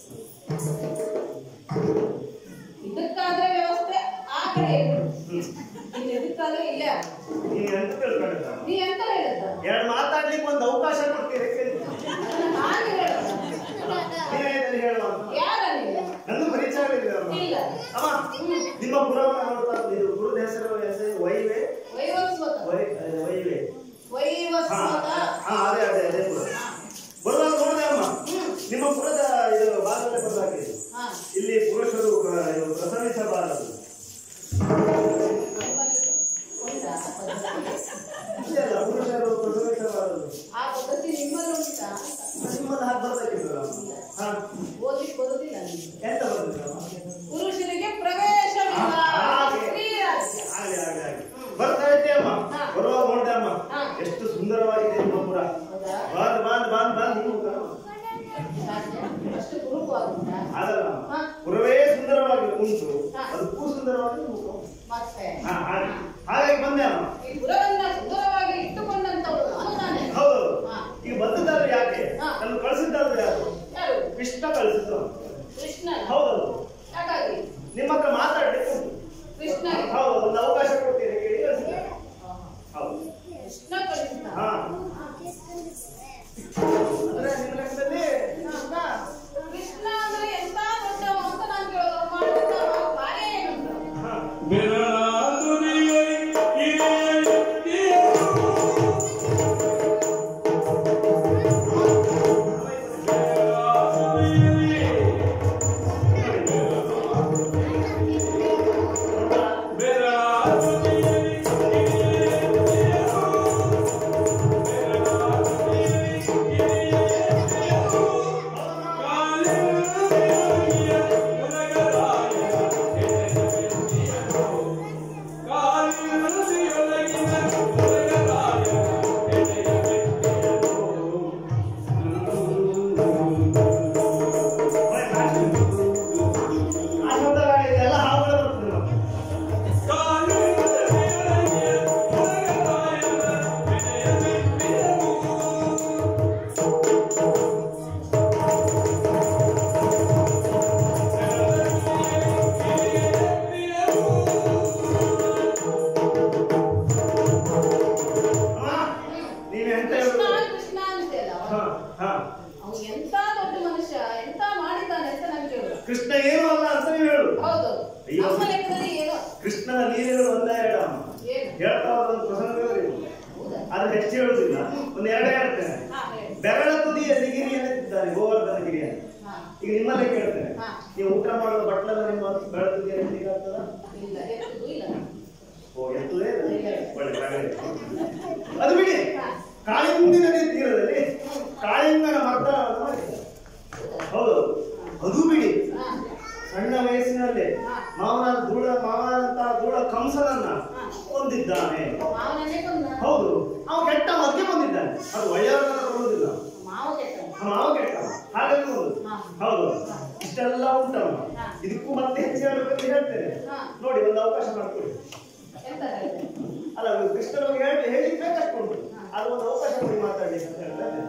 ಇದಕ್ಕಾದ್ರೆ ವ್ಯವಸ್ಥೆ ಆ ಕಡೆ ಇರು. ಇನ್ನು ಇದಕ್ಕಾದ್ರೆ ಇಲ್ಲೇ ಆಗು. ನೀ ಎಂತ ತಿಳ್ಕೊಂಡಿದ್ದ ನೀ ಎಂತ ಹೇಳದ್ದ ಎರಡು ಮಾತಾಡ್ಲಿಕ್ಕೆ ಒಂದು ಅವಕಾಶ ಕೊಡ್ತೀರಿ ಕೇಳಿ ನಾನು ಹೇಳದ್ದ ನೀವೇನು ಹೇಳುವ ಅಂತ. ಯಾರ ನೀನು ನಂದು ಪರಿಚಯ ಇದೆ ಅಮ್ಮ. ಇಲ್ಲ ಅಮ್ಮ ನಿಮ್ಮ ಗುರುವನ್ನ ನೋಡ್ತಾ ಇದು ಗುರುದ ಹೆಸರು ಹೆಸರು ವೈವೆ ವೈವಸ್ವತ ವೈ ವೈವೆ ಹಾ ವೈವಸ್ವತ ಹಾ ಅದೇ ಅದೇ ಅದೇ ಗುರು ಬರುವಾಗ ನೋಡಿದೆ ಅಮ್ಮ ಯಾಕೆ? ಅಷ್ಟು ಕುರುಕುವಾಗುತ್ತಾ ಅದಲ್ಲ ಹಾ. ಪುರವೇ ಸುಂದರವಾಗಿ ಉಂಟು ಹಾ. ಅದಕ್ಕೂ ಸುಂದರವಾಗಿ ಉಂಟು ಮತ್ತೆ ಹಾ, ಹಾಗೆ. ಹಾಗಾಗಿ ಬಂದೆ ನಾನು ಈ ಪುರವನ್ನ ಸುಂದರವಾಗಿ ಇಟ್ಟುಕೊಂಡಂತವಳು ನಾನು ತಾನೆ ಹೌದು ಹಾ. ಈಗ ಬಂದದ್ದಾದ್ರೆ ಯಾಕೆ ಹಾ. ನನ್ನ ಕಳಿಸಿದ್ದಾದ್ರೆ ಯಾರು ಯಾರು ಕೃಷ್ಣ ಕಳಿಸಿದ್ದು ಕೃಷ್ಣ ಹೌದು ಯಾಕಾಗಿ ನಿಮ್ಮ ಹತ್ರ ಮಾತಾಡ್ಲಿಕ್ಕೆ ಉಂಟು ಕೃಷ್ಣ ಹೌದು ಒಂದು ಅವಕಾಶ ಕೊಡ್ತೀನಿ ಕೇಳಿ ಕಳಿಸಿದ್ದಾರೆ ಹೌದು ಕೃಷ್ಣ ಕಳಿಸಿದ ಹಾ ಅಂದ್ರೆ ನಿಮ್ಮ ಲೆಕ್ಕದಲ್ಲಿ ಕೃಷ್ಣ ಕೃಷ್ಣ ಅಂದ್ರೆ ಎಂತ ದೊಡ್ಡವ ಅಂತ ನಾನು ಕೇಳೋದು ಅವ್ನು ಮಾಡುವಂತ ಕಾರ್ಯ ಏನು ಅಂತ ಹಾ. ಆ ಶಬ್ದಗಳಿದೆಲ್ಲ ಹಾವುಗಳು ಬರ್ತದೆ ನಮ್ಗೆ. ಹಾ. ನೀವ್ ಎಂತ ಕೃಷ್ಣ ಹೇಳುದು? ಕೃಷ್ಣ ಅಂತೆಲ್ಲ ಹಾ, ಹಾ. ಅವನು ಎಂತ ದೊಡ್ಡ ಮನುಷ್ಯ ಎಂತ ಮಾಡಿದ್ದಾನೆ ಅಂತ ನಾನು ಕೇಳೋದು ಕೃಷ್ಣ ಏನು ಅಲ್ಲ ಅಂತ ನೀವು ಹೇಳು ಹೌದು ಅಯ್ಯೋ. ನಮ್ಮ ಲೆಕ್ಕದಲ್ಲಿ ಏನು ಕೃಷ್ಣನ ಲೀಲೆಗಳು ಒಂದೇ ಎರಡ ಏನು ಹೇಳ್ತಾ ಹೋದ ಪ್ರಸಂಗಗಳು ಇವು. ಹೌದಾ ಅದು ಹೆಚ್ಚು ಹೇಳುದಿಲ್ಲ ಒಂದು ಎರಡೇ ಹೇಳ್ತೇನೆ ಹಾ ಹೇಳಿ ಬೆರಳ ತುದಿಯಲ್ಲಿ ಗಿರಿಯನ್ನಿದ್ದಾರೆ ಗೋವರ್ಧನ ಗಿರಿಯನ್ನು ಹಾ ಈಗ ನಿಮ್ಮಲ್ಲೇ ಕೇಳ್ತೇನೆ ಹಾ. ನೀವು ಊಟ ಮಾಡುವ ಬಟ್ಲನ್ನ ನಿಮ್ಮ ಬೆರಳ ತುದಿಯಲ್ಲಿ ಆಗ್ತದ ಇಲ್ಲ ಎತ್ತುದು ಇಲ್ಲ ಓ ಎತ್ತುದೇ ಇಲ್ಲ. ಒಳ್ಳೆ ರಗಳೆ. ಅದು ಬಿಡಿ ಕಾಳಿಂದಿ ನದಿ ತೀರದಲ್ಲಿ ಕಾಳಿಂಗನ ಮರ್ದನವನ್ನು ಮಾಡಿದ್ದಾರೆ ಹೌದು ಅದು ಬಿಡಿ ಹಾ ಸಣ್ಣ ವಯಸ್ಸಿನಲ್ಲಿ ಮಾವನ ಧೂಳ ಮಾವನಂತಹ ಧೂಳ ಕಂಸನನ್ನ ಕೊಂದಿದ್ದಾನೆ ಮಾವನನ್ನೇ ಕೊಂದ ಹೌದು ಅವ ಕೆಟ್ಟ ಮಧ್ಯೆ ಬಂದಿದ್ದಾನೆ ಅದು ಒಳ್ಳೆಯವರನ್ನ ಕೊಡುವುದಿಲ್ಲ ಮಾವ ಕೆಟ್ಟ ಮಾವ ಕೆಟ್ಟ ಹಾಗಾಗಿ ಹೌದು ಹಾ. ಹೌದು ಇಷ್ಟೆಲ್ಲ ಉಂಟವ ಹಾ. ಇದಕ್ಕೂ ಮತ್ತೆ ಹೆಚ್ಚು ಹೇಳಬೇಕು ಹೇಳ್ತೇನೆ ಹಾ. ನೋಡಿ ಒಂದು ಅವಕಾಶ ಮಾಡಿಕೊಡಿ ಎಂತ ಹೇಳಿದೆ ಅಲ್ಲ ಕೃಷ್ಣನ ಬಗ್ಗೆ ಹೇಳಿ ಹೇಳಿಕ್ ಬೇಕಷ್ಟು ಉಂಟು ಅದು ಒಂದು ಅವಕಾಶ ಕೊಡಿ ಮಾತಾಡ್ಲಿಕ್ಕೆ ಅಂತ ಹೇಳ್ತಾ ಇದ್ದೇನೆ.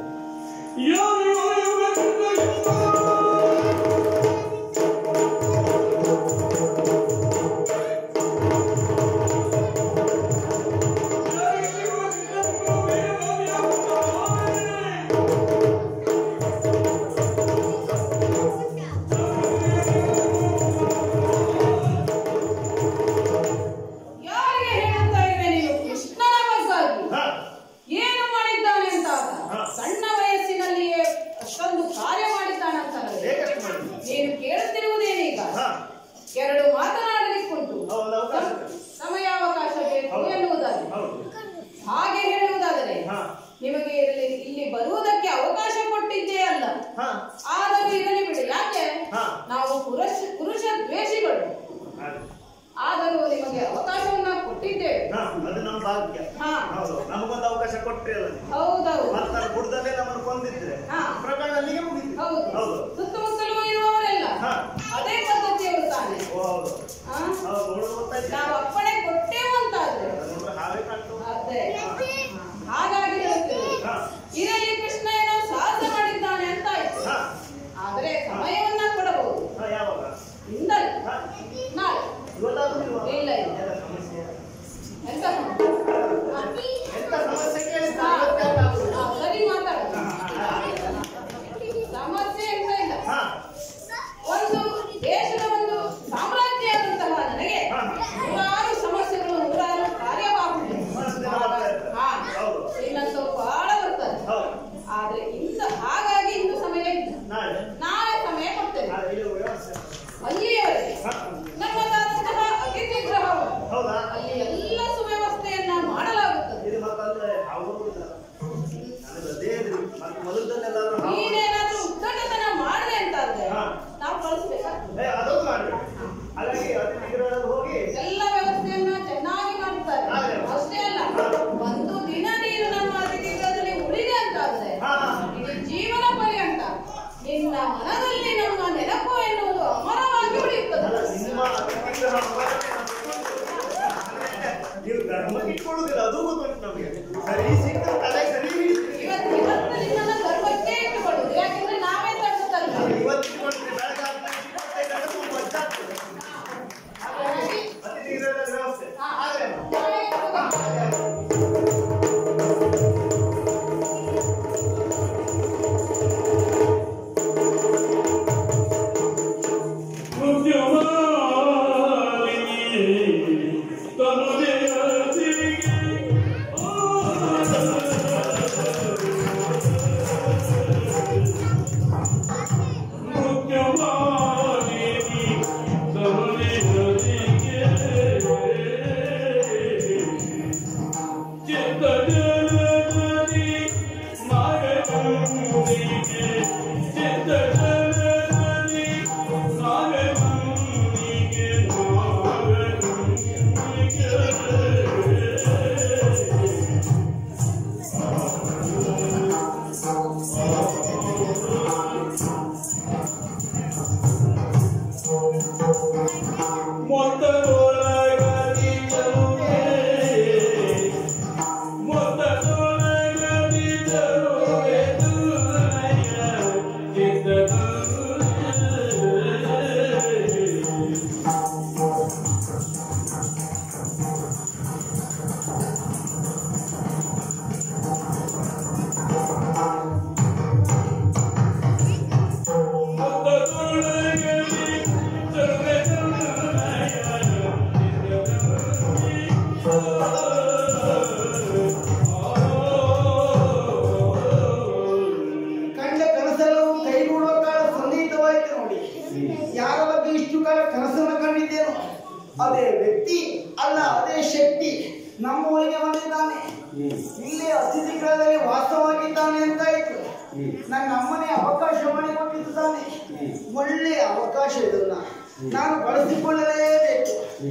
ಯಾರಿಗೆ ಹೇಳುತ್ತಾ ಇರುವೆ ನೀನು ಕೃಷ್ಣನ ಬಗ್ಗಾಗಿ ಹಾ ಏನು ಮಾಡಿದ್ದಾನೆ ಅಂತ ಆತ? ಹಾ. ಸಣ್ಣ ವಯಸ್ಸಿನಲ್ಲಿಯೇ ಅಷ್ಟೊಂದು ಕಾರ್ಯ ಮಾಡಿದ್ದಾನಂತಲ್ಲವೇ ಬೇಕಷ್ಟು ಮಾಡಿ ನೀನು ಕೇಳುತ್ತಿರುವುದೇನೀಗ ಹಾ ಎರಡು ಮಾತನಾಡಲಿಕ್ಕುಂಟು ಹೌದು ಅವಕಾಶ ಸಮಯಾವಕಾಶ ಬೇಕು ಹೌದು. ಎನ್ನುವುದಾಗಿ ಹೌದು ಹಾಗೆ ಹೇಳುವುದಾದರೆ ಹಾ ನಿಮಗೆ ಇಲ್ಲಿ ಇಲ್ಲಿ ಬರುವುದಕ್ಕೆ ಅವಕಾಶ ಕೊಟ್ಟಿದ್ದೇ ಅಲ್ಲ ಹಾ ಆದರೂ ಇರಲಿ ಬಿಡಿ ಯಾಕೆ ಹಾ. ನಾವು ಪುರುಷ ಪುರುಷ ದ್ವೇಷಿಗಳು ಹಾಗೆ. ಆದರೂ ನಿಮಗೆ ಅವಕಾಶವನ್ನ ಕೊಟ್ಟಿದ್ದೇವೆ ಹಾ ಅದು ನಮ್ಮ ಭಾಗ್ಯ ಹಾ. ಹೌದು ನಮಗೊಂದು ಅವಕಾಶ ಕೊಟ್ರಿ ಅಲ್ಲ ನೀವು. ಹೌದೌದು ಮತ್ತೆ ನಾನು ಬುಡದಲ್ಲೇ ನಮ್ಮನ್ನು ಕೊಂದಿದ್ರೆ ಹಾ. ಪ್ರಕರಣ ಅಲ್ಲಿಗೆ ಮುಗಿತು ಹೌದು ಹೌದು ಸುತ್ತಮುತ್ತಲೂ ಇರುವವರೆಲ್ಲ ಹಾ. ಅದೇ ಪದ್ಧತಿಯವರು ತಾನೆ ಓ ಹೌದು ಹಾ? ಹೌದು ನೋಡುದು ಗೊತ್ತಾಯ್ತು ನಾವು ಅಪ್ಪಣೆ ಕೊಟ್ಟೇವು ಅಂತಾದ್ರೆ ನೋಡ್ರೆ ಹಾಗೆ ಕಾಣ್ತು ಅದೇ ಹಾಗಾಗಿ ಹೇಳ್ತಿರೋದು. ಹಾ. ಇರಲಿ ಕೃಷ್ಣ ಏನೋ ಸಾಹಸ ಮಾಡಿದ್ದಾನೆ ಅಂತ ಆಯ್ತು ಹಾ ಆದ್ರೆ ಸಮಯವನ್ನ ಕೊಡಬಹುದು ಹಾ ಯಾವಾಗ ಇಂದಲ್ಲ ಹಾ ನಾಳೆ ಗೊತ್ತಾಗುದಿಲ್ವಾ ಇಲ್ಲ, ಇಲ್ಲ. ಎಲ್ಲ ಸಮಸ್ಯೆ ಎಂತ ಎಂತ ಸಮಸ್ಯೆ ಕೇಳಿದ್ರೆ ಹಾ, ಗೊತ್ತಾಗುದು. ಹಾ, ಸರಿ ಮಾತಾಡ ಸಮಸ್ಯೆ ಎಂತ ಇಲ್ಲ ಹಾ ಒಂದು ದೇಶದ ಒಂದು ಸಾಮ್ರಾಜ್ಯ ಆದಂತಹ ನನಗೆ ಹಾ. ನೂರಾರು ಸಮಸ್ಯೆಗಳು ನೂರಾರು ಕಾರ್ಯವಾಗುತ್ತದೆ ಮನಸ್ಸಿನ ಬರ್ತಾ ಇರ್ತದೆ. ಹಾ. ಹೌದು. ಇನ್ನಂತೂ ಬಹಳ ಬರ್ತದೆ ಹೌದು ಆದ್ರೆ ಇಂದು ಹಾಗಾಗಿ ಇಂದು ಸಮಯ ಇಲ್ಲ ನಾಳೆ ನಾಳೆ ಸಮಯ ಕೊಡ್ತೇನೆ ನಾಳೆ ಇದು ವ್ಯವಸ್ಥೆ ಅಲ್ಲಿಯವರೆಗೆ ಹಾ. ನಮ್ಮದಾದಂತಹ ಅತಿಥಿ ಗೃಹವನ್ನು ಹೌದಾ ಅಲ್ಲಿ ಎಲ್ಲ ಸುವ್ಯವಸ್ಥೆಯನ್ನ ಮಾಡಲಾಗುತ್ತದೆ ಇದು ಮತ್ತಂದ್ರೆ ಆಗುವುದಿಲ್ಲ ನನಗೆ ಅದೇ ಇದ್ರಿ ಮತ್ತೆ ಮೊದಲದಲ್ಲೆಲ್ಲಾದ್ರೂ ಹಾವು- ನೀನೇನಾದ್ರೂ ಉದ್ದಟತನ ಮಾಡಿದೆ ಅಂತಾದ್ರೆ ಹಾ. ನಾವು ಕಳಿಸ್ಬೇಕಾಗ್ತದೆ ಏ, ಅದೊಂದು ಮಾಡ್ಬೇಕು ಹಾಗಾಗಿ ಅತಿಥಿಗೃಹದಲ್ಲಿ ಹೋಗಿ ಎಲ್ಲ ವ್ಯವಸ್ಥೆಯನ್ನ ಚೆನ್ನಾಗಿ ಮಾಡುತ್ತಾರೆ ಹಾಗೆ. ಅಷ್ಟೇ ಅಲ್ಲ ಒಂದು ದಿನ ನೀನು ನಮ್ಮ ಅತಿಥಿ ಗೃಹದಲ್ಲಿ ಉಳಿದೆ ಅಂತಾದ್ರೆ ಹಾ, ಹಾ. ಇಡೀ ಜೀವನ ಪರ್ಯಂತ ನಿನ್ನ ಮನದಲ್ಲಿ ನಮ್ಮ ನೆನಪು ಎನ್ನುವುದು ಅಮರವಾಗಿ ಉಳಿಯುತ್ತದೆ ಅಲ್ಲ, ನಿಮ್ಮ ಅತಿಥಿಗಳ ಅವರನ್ನೇ ನಾವು ನೀವು ಧರ್ಮಕ್ಕೆ ಇಟ್ಕೊಳ್ಳುವುದಿಲ್ಲ ಅದು ಗೊತ್ತುಂಟು ನಮಗೆ ಸರಿ ಸಿಕ್ಕ ತಲೆ ಸರಿ ಹಿಡಿತೀರಿ. ಇವತ್ತು ಇವತ್ತು ನಿಮ್ಮನ್ನ ಧರ್ಮಕ್ಕೆ ಇಟ್ಟುಕೊಳ್ಳುದು ಯಾಕೆಂದ್ರೆ ನಾವೇ ತಡೆದಲ್ಲ ಇವತ್ತು ಇಟ್ಕೊಂಡ್ರೆ ಬೆಳಗಾದ್ಮೇಲೆ ಇಪ್ಪತ್ತೈದು ಗಂಟೆ ತುಂಬ ಹೊತ್ತಾಗ್ತದೆ. ಹಾಗಾಗಿ ಅತಿಥಿಗಳ ವ್ಯವಸ್ಥೆ ಹಾ, ಹಾಗೆ ನಾವೇ ಇಟ್ಕೊಳ್ಳೋದು. ಕಂಡ ಕನಸೆಲ್ಲವೂ ಕೈಗೂಡುವ ಕಾಲ ಸನ್ನಿಹಿತವಾಯಿತು ನೋಡಿ ಯಾರ ಬಗ್ಗೆ ಇಷ್ಟು ಕಾಲ ಕನಸನ್ನು ಕಂಡಿದ್ದೇನೋ ಅದೇ ವ್ಯಕ್ತಿ ಅಲ್ಲ ಅದೇ ಶಕ್ತಿ ನಮ್ಮ ಊರಿಗೆ ಬಂದಿದ್ದಾನೆ ಇಲ್ಲೇ ಅತಿಥಿ ಗೃಹದಲ್ಲಿ ವಾಸವಾಗಿದ್ದಾನೆ ಅಂತಾಯ್ತು ನನ್ನ ಅಮ್ಮನೇ ಅವಕಾಶ ಮಾಡಿಕೊಟ್ಟಿದ್ದಾನೆ ಒಳ್ಳೆ ಅವಕಾಶ ಇದನ್ನ ನಾನು ಬಳಸಿಕೊಳ್ಳಲೇಬೇಕು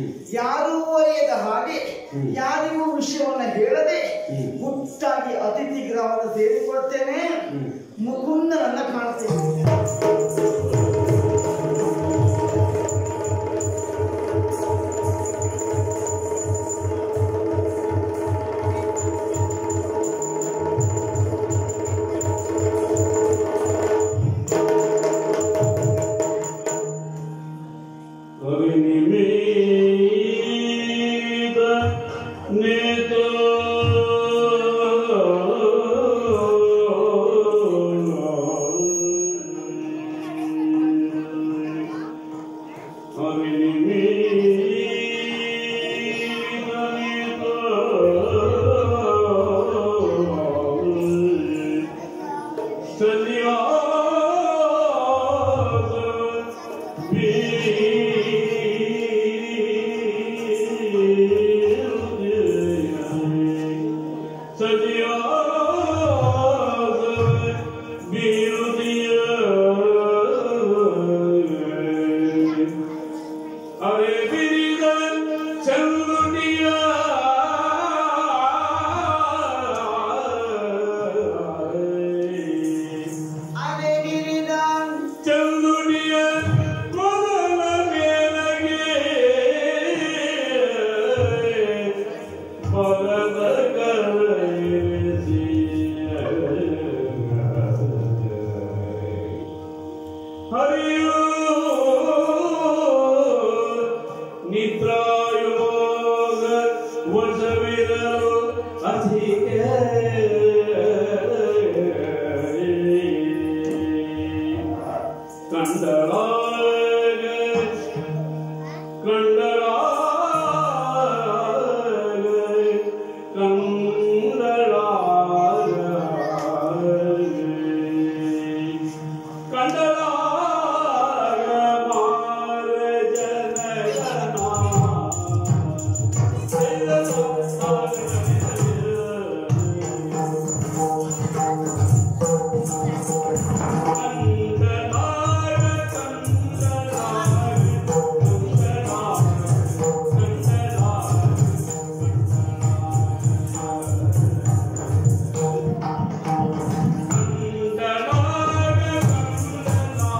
ಯಾರೂ ಅರಿಯದ ಹಾಗೆ ಯಾರಿಗೂ ವಿಷಯವನ್ನ ಹೇಳದೆ ಮುಟ್ಟಾಗಿ ಅತಿಥಿ ಗೃಹವನ್ನು ಸೇರಿಕೊಳ್ತೇನೆ ಮುಕುಂದನನ್ನ ಕಾಣ್ತೇನೆ ಅರೆ ಬಿರಿದ ಚಂದುಟಿಯ ಅರೆ ಗಿರಿದಾನ್ ಚಂದುಟಿಯ ಮೊದಲ ಮೇಲಗೆ ಪರದ ಹರಿಯೋ ನಿದ್ರಾಯೋಗ ವಶವಿರಲು ಅಧಿಕ ಕಂಡರಾಗ ಕಂಡರಾಗ ಕಂಡರಾಗ ಕಂಡರಾಗ ಮಾರ ಕಂಡರಾಗ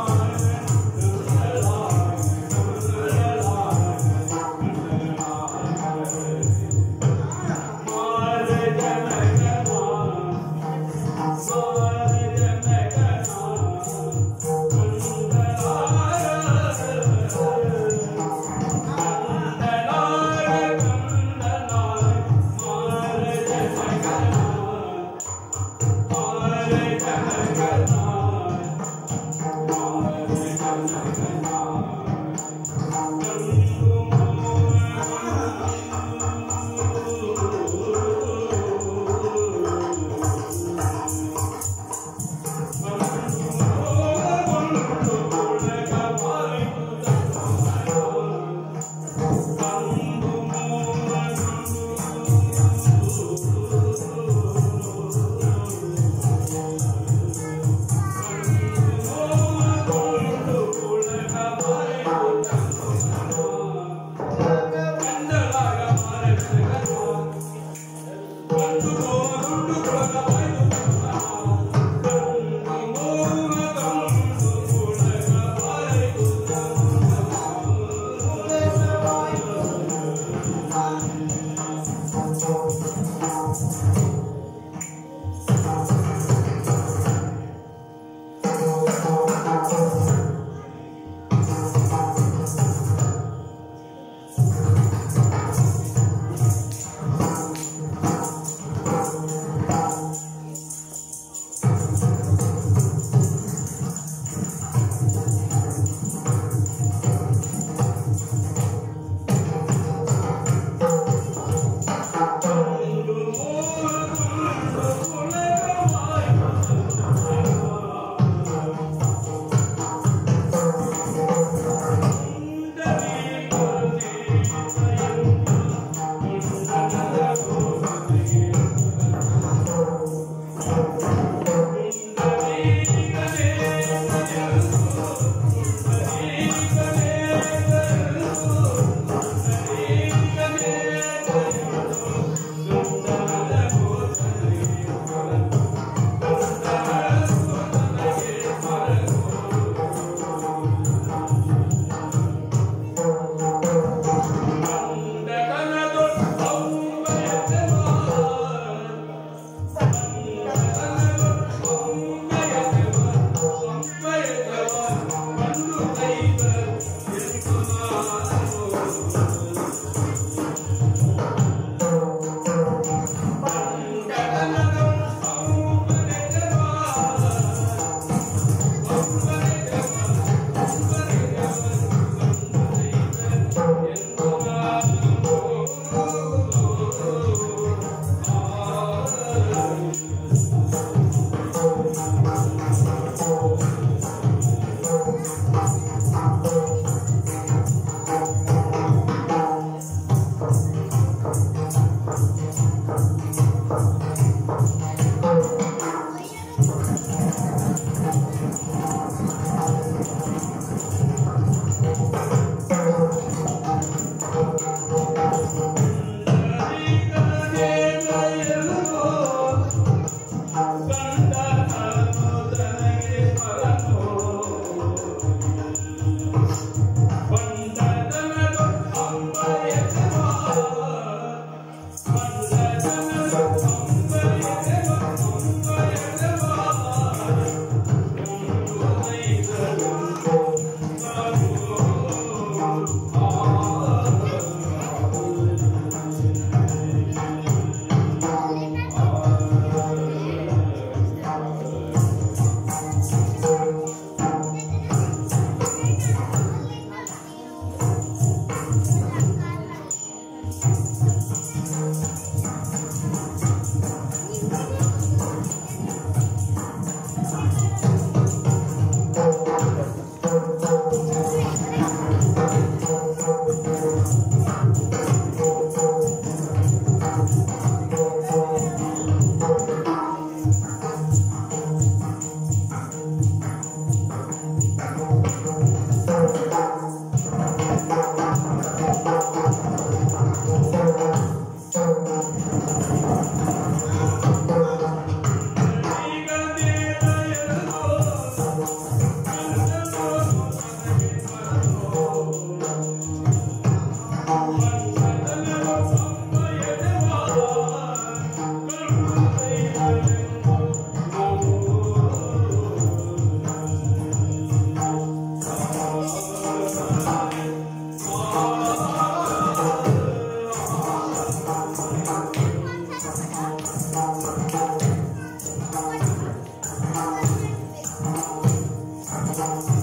Thank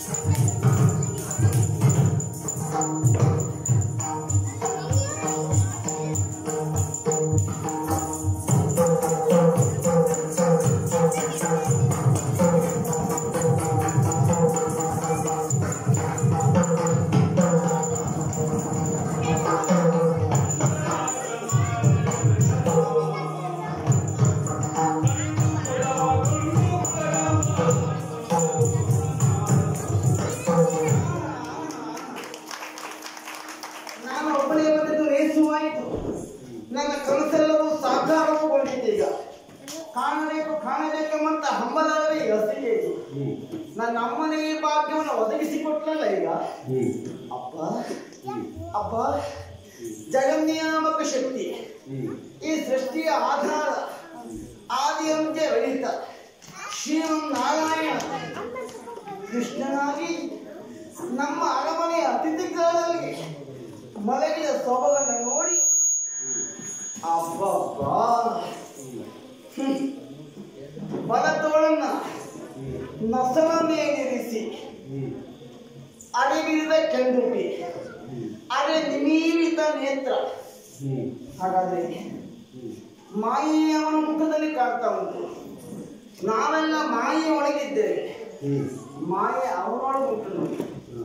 ನಾನು ಒಬ್ಬನೇ ಬಂದಿದ್ದು ರೇಸುವಾಯಿತು ನನ್ನ ಕನಸೆಲ್ಲವೂ ಸಾಕಾರಗೊಂಡಿದ್ದೆ ಈಗ ಕಾಣಬೇಕು ಕಾಣಬೇಕೆಂಬಂತ ಹಂಬಲವೇ ಈಗ ಹಸಿಗೆ ನನ್ನ ಅಮ್ಮನೇ ಈ ಭಾಗ್ಯವನ್ನು ಒದಗಿಸಿಕೊಟ್ಲಲ್ಲ ಈಗ ಅಪ್ಪ ಅಪ್ಪ ಜಗನ್ನಿಯಾಮಕ ಶಕ್ತಿ ಈ ಸೃಷ್ಟಿಯ ಆಧಾರ ಆದಿ ಅಂತ್ಯ ರಹಿತ ಶ್ರೀಮನ್ನಾರಾಯಣ ಕೃಷ್ಣನಾಗಿ ನಮ್ಮ ಅರಮನೆಯ ಅತಿಥಿಗಳಲ್ಲಿ ಮಲಗಿದ ಸೊಬಗನ್ನು ನೋಡಿ ಅಬ್ಬಬ್ಬ ಹ್ಮ್. ಬಲತೋಳನ್ನ ನಸನ ಮೇಲಿರಿಸಿ ಅಡಗಿರಿದ ಕೆಂದುಟಿ ಅರೆ ನಿಮೀರಿತ ನೇತ್ರ ಹಾಗಾದ್ರೆ ಮಾಯೆ ಅವನ ಮುಖದಲ್ಲಿ ಕಾಣ್ತಾ ಉಂಟು ನಾವೆಲ್ಲ ಮಾಯೆ ಒಳಗಿದ್ದೇವೆ ಮಾಯೆ ಅವನೊಳಗೆ ಉಂಟು ನೋಡಿ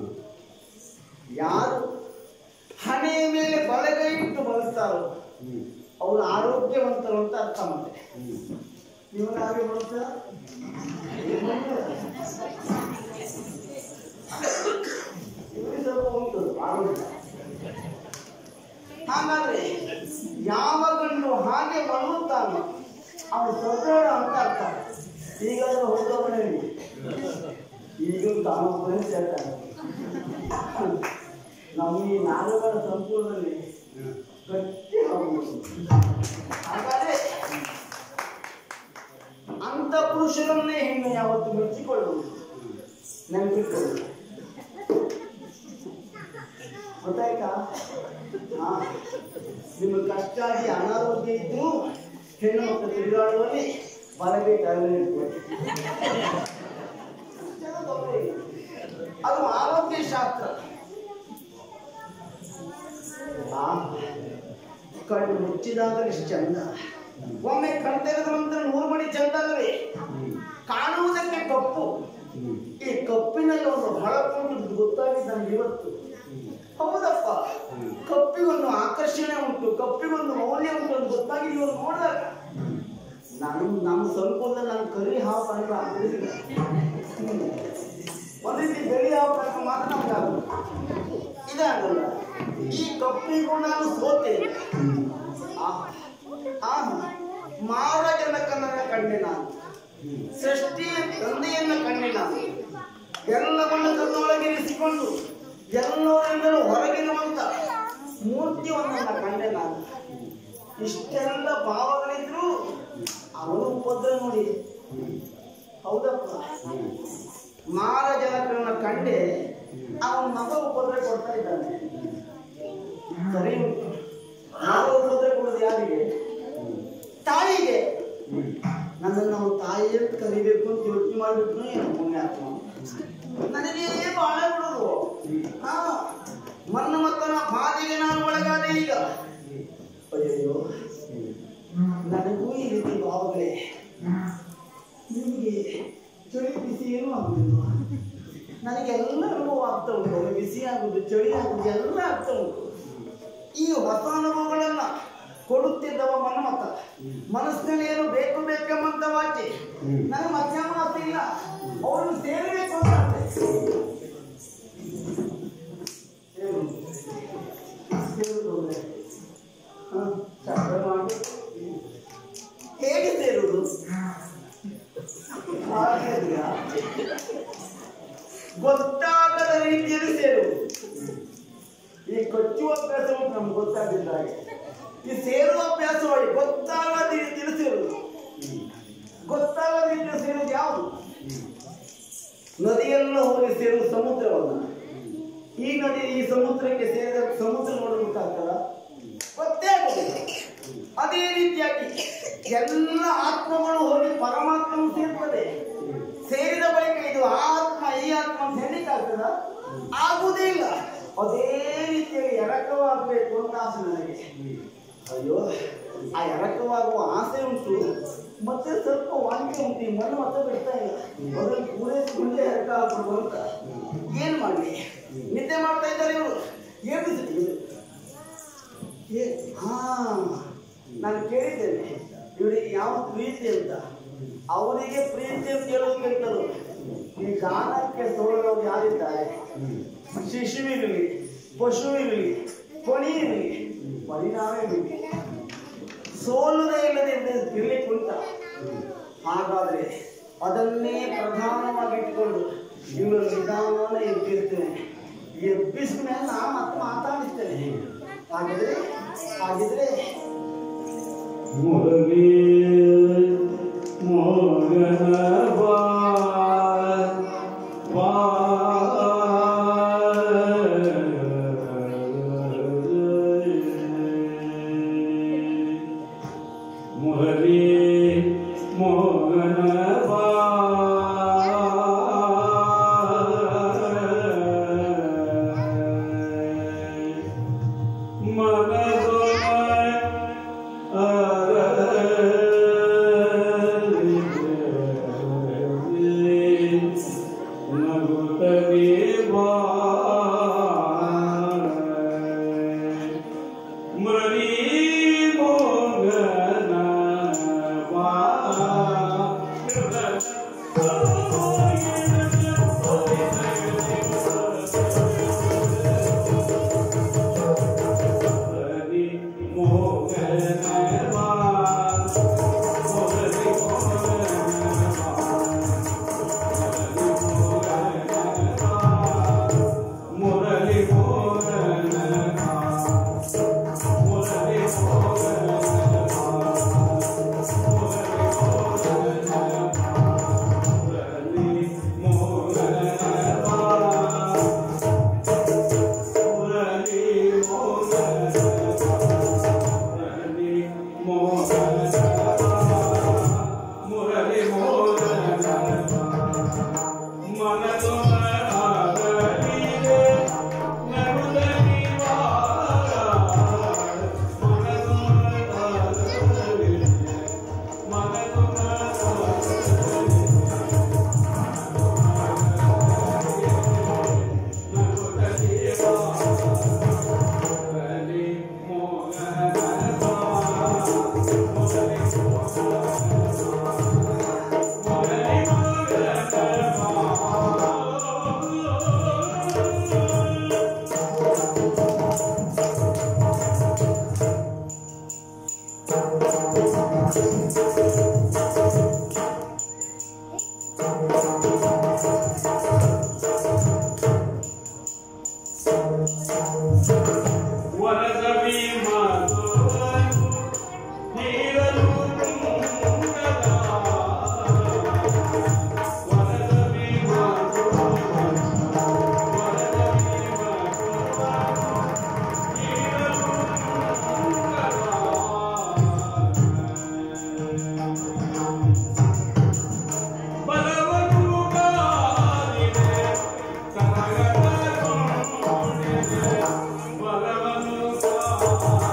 ಯಾರು ಹಣೆಯ ಮೇಲೆ ಬಲಗೈ ಇಟ್ಟು ಬರುತ್ತಾರೋ ಅವರು ಆರೋಗ್ಯವಂತರು ಅಂತ ಅರ್ಥ ಮಾಡಿ ನೀವು ಹಾಗೆ ಬರುತ್ತಾ ಇವ್ರಿಗೆ ಸ್ವಲ್ಪ ಉಂಟು ಆರೋಗ್ಯ ಹಾಗಾದ್ರೆ ಯಾವ ಗಂಡು ಹಾಗೆ ಮಲಗುತ್ತಾನೋ ಅವನು ಸದೃಢ ಅಂತ ಅರ್ಥ ಈಗಾದ್ರೂ ಹೋದವನೇ ಈಗ ತಾನೊಬ್ಬನೇ ಸೇರ್ತಾನೆ ನಮ್ಮ ಈ ನಾಡುಗಳ ಸಂಪೂರ್ಣದಲ್ಲಿ ಗಟ್ಟಿ ಆಗ್ಬೇಕು. ಹಾಗಾದ್ರೆ ಅಂತ ಪುರುಷರನ್ನೇ ಹೆಣ್ಣು ಯಾವತ್ತು ಮೆಚ್ಚಿಕೊಳ್ಳುವುದು ನೆನಪಿಟ್ಕೊಳ್ಳುವುದು ಗೊತ್ತಾಯ್ತಾ ಹಾ ನಿಮಗೆ ಕಷ್ಟ ಆಗಿ ಅನಾರೋಗ್ಯ ಇದ್ದು ಹೆಣ್ಣು ಮಕ್ಕಳು ತಿರುಗಾಡುವಲ್ಲಿ ಬಲಗೈ ತಲೆ ಇಟ್ಕೊಳ್ಳಿ ಅದು ಆರೋಗ್ಯ ಶಾಸ್ತ್ರ ಆ, ಕಣ್ಣು ಮುಚ್ಚಿದಾಗ ಇಷ್ಟು ಚಂದ ಒಮ್ಮೆ ಕಣ್ ತೆಗೆದ ನಂತರ ನೂರು ಮಣಿ ಚಂದ ಅಲ್ಲವೇ ಕಾಣುವುದಕ್ಕೆ ಕಪ್ಪು ಈ ಕಪ್ಪಿನಲ್ಲಿ ಒಂದು ಹೊಳಪುಂಟು ಗೊತ್ತಾಗಿದೆ ನನಗೆ ಇವತ್ತು ಹೌದಪ್ಪ ಕಪ್ಪಿಗೊಂದು ಆಕರ್ಷಣೆ ಉಂಟು ಕಪ್ಪಿಗೊಂದು ಮೌಲ್ಯ ಉಂಟು ಅಂತ ಗೊತ್ತಾಗಿ ನೀವು ನೋಡಿದಾಗ ನಾನು ನಮ್ಮ ಸಂಕುಲದಲ್ಲಿ ನಾನು ಕರಿ ಹಾವು ಅಂತ ಆಗ್ತಿರ್ಲಿಲ್ಲ. ಹ್ಮ್. ಒಂದು ರೀತಿ ಬೆಳಿ ಹಾವು ಕಣಕ ಮಾತ್ರ ನಮ್ಗೆ ಆಗೋದು ಇದಾಗಲ್ಲ ಈ ಕಪ್ಪಿಗೂ ನಾನು ಸೋತೆ ಆ ಆ ಮಾರ ಜನಕನನ್ನ ಕಂಡೆ ನಾನು ಸೃಷ್ಟಿಯ ತಂದೆಯನ್ನ ಕಂಡೆ ನಾನು ಎಲ್ಲವನ್ನು ತನ್ನೊಳಗಿರಿಸಿಕೊಂಡು ಎಲ್ಲರಿಂದಲೂ ಹೊರಗಿರುವಂತ ಮೂರ್ತಿಯೊಂದನ್ನ ಕಂಡೆ ನಾನು ಇಷ್ಟೆಲ್ಲ ಭಾವಗಳಿದ್ರು ಅವನು ಉಪದ್ರ ನೋಡಿ ಹೌದಪ್ಪ ಮಾರ ಜನಕರನ್ನ ಕಂಡೆ ಅವನ ಮಗ ಉಪದ್ರ ಕೊಡ್ತಾ ಇದ್ದಾನೆ ಸರಿ ಉಂಟು ಮಗ ಉಪದ್ರ ಕೊಡೋದು ಯಾರಿಗೆ ತಾಯಿಗೆ ನನ್ನನ್ನು ನಾವು ತಾಯಿ ಅಂತ ಕರಿಬೇಕು ಅಂತ ಯೋಚನೆ ಮಾಡಿಬಿಟ್ರು ಏನು ಪುಣ್ಯಾತ್ಮ ನನಗೆ ಬಾಳ ಬಿಡೋದು ಹಾ ಮನ್ನ ಮಕ್ಕಳ ಬಾಧೆಗೆ ನಾನು ಒಳಗಾದೆ ಈಗ ಅಯ್ಯೋ ನನಗೂ ಈ ರೀತಿ ಭಾವಗಳೇ ನಿಮಗೆ ಚಳಿ ಬಿಸಿ ಏನೂ ಆಗುದಿಲ್ವಾ ನನಗೆಲ್ಲ ಅನುಭವ ಆಗ್ತಾ ಉಂಟು ಒಮ್ಮೆ ಬಿಸಿ ಆಗುದು ಚಳಿ ಆಗುದು ಎಲ್ಲ ಆಗ್ತಾ ಉಂಟು ಈ ಹೊಸ ಅನುಭವಗಳನ್ನ ಕೊಡುತ್ತಿದ್ದವ ಮನ್ಮತ ಮನಸ್ಸಿನಲ್ಲಿ ಏನು ಬೇಕು ಬೇಕೆಂಬಂತ ವಾಚೆ ನನಗೆ ಮಧ್ಯಾಹ್ನ ಮಾತು ಇಲ್ಲ ಅವರನ್ನು ಸೇರಬೇಕು ಅಂತ ಆಸೆ. ಏನು? ಸೇರುವುದು ಅಂದ್ರೆ? ಹ, ಚಕ್ರ ಮಾಡಿ ಹೇಗೆ ಸೇರುವುದು ಹಾಗೆಯಾ? ಗೊತ್ತಾಗದ ರೀತಿಯಲ್ಲಿ ಸೇರುವುದು ಈ ಕಚ್ಚುವ ಅಭ್ಯಾಸ ಉಂಟು ನಮ್ಗೆ ಗೊತ್ತಾಗಿದ್ದ ಹಾಗೆ ಈ ಸೇರುವ ಅಭ್ಯಾಸ ಮಾಡಿ ಗೊತ್ತಾಗದ ರೀತಿಯಲ್ಲಿ ಸೇರುವುದು ಗೊತ್ತಾಗದ ರೀತಿಯಲ್ಲಿ ಸೇರುವುದು ಯಾವುದು ನದಿಯೆಲ್ಲ ಹೋಗಿ ಸೇರುವುದು ಸಮುದ್ರವನ್ನ ಈ ನದಿ ಈ ಸಮುದ್ರಕ್ಕೆ ಸೇರಿದ ಸಮುದ್ರ ನೋಡಲು ಗೊತ್ತಾಗ್ತದ ಗೊತ್ತೇ ಆಗುದಿಲ್ಲ ಅದೇ ರೀತಿಯಾಗಿ ಎಲ್ಲ ಆತ್ಮಗಳು ಹೋಗಿ ಪರಮಾತ್ಮನು ಸೇರ್ತದೆ ಸೇರಿದ ಬಳಿಕ ಇದು ಆತ್ಮ ಈ ಆತ್ಮ ಅಂತ ಹೇಳಿದಾಗ ಆಗ್ತದ ಆಗುವುದೇ ಇಲ್ಲ ಅದೇ ರೀತಿಯಾಗಿ ಎರಕವಾಗಬೇಕು ಅಂತ ಆಸೆ ನನಗೆ ಅಯ್ಯೋ ಆ ಎರಕವಾಗುವ ಆಸೆ ಉಂಟು ಮತ್ತೆ ಸ್ವಲ್ಪ ವಾಂತಿ ಉಂಟು ಈ ಮಣ್ಣು ಮತ್ತೆ ಬಿಡ್ತಾ ಇಲ್ಲ ಅದನ್ನು ಪೂರೈಸಿಕೊಂಡೇ ಎರಕ ಹಾಕ್ಬೇಕು ಅಂತ ಏನ್ ಮಾಡಲಿ ನಿದ್ದೆ ಮಾಡ್ತಾ ಇದ್ದಾರೆ ಇವರು ಏನು ಏ ಹಾ ನಾನು ಕೇಳಿದ್ದೇನೆ ಇವರಿಗೆ ಯಾವ ಪ್ರೀತಿ ಅಂತ ಅವರಿಗೆ ಪ್ರೀತಿ ಅಂತ ಹೇಳೋದು ಕೇಳ್ತಾರೆ ಈ ದಾನಕ್ಕೆ ಸೋಲೋರು ಯಾರಿದ್ದಾರೆ ಶಿಶುವಿರಲಿ ಪಶುವಿರಲಿ ಕೊಣಿ ಇರಲಿ ಪರಿಣಾಮ ಇರಲಿ ಸೋಲುದೇ ಇಲ್ಲದೆ ಇರ್ಲಿಕ್ಕೆ ಉಂಟ ಹಾಗಾದ್ರೆ ಅದನ್ನೇ ಪ್ರಧಾನವಾಗಿ ಇಟ್ಕೊಂಡು ಇವರು ನಿಧಾನ ಎಬ್ಬಿರ್ತೇನೆ ಎಬ್ಬಿಸಿದ ಮೇಲೆ ನಾ ಮತ್ತೆ ಮಾತಾಡಿಸ್ತೇನೆ ಹಾಗಿದ್ರೆ ಹಾಗಿದ್ರೆ ಮುರಳಿ ಮೋಗನ ಬಾ ಬಾ ಮುರಳಿ ಮೋಗನ ಬಾ ಬಲವನು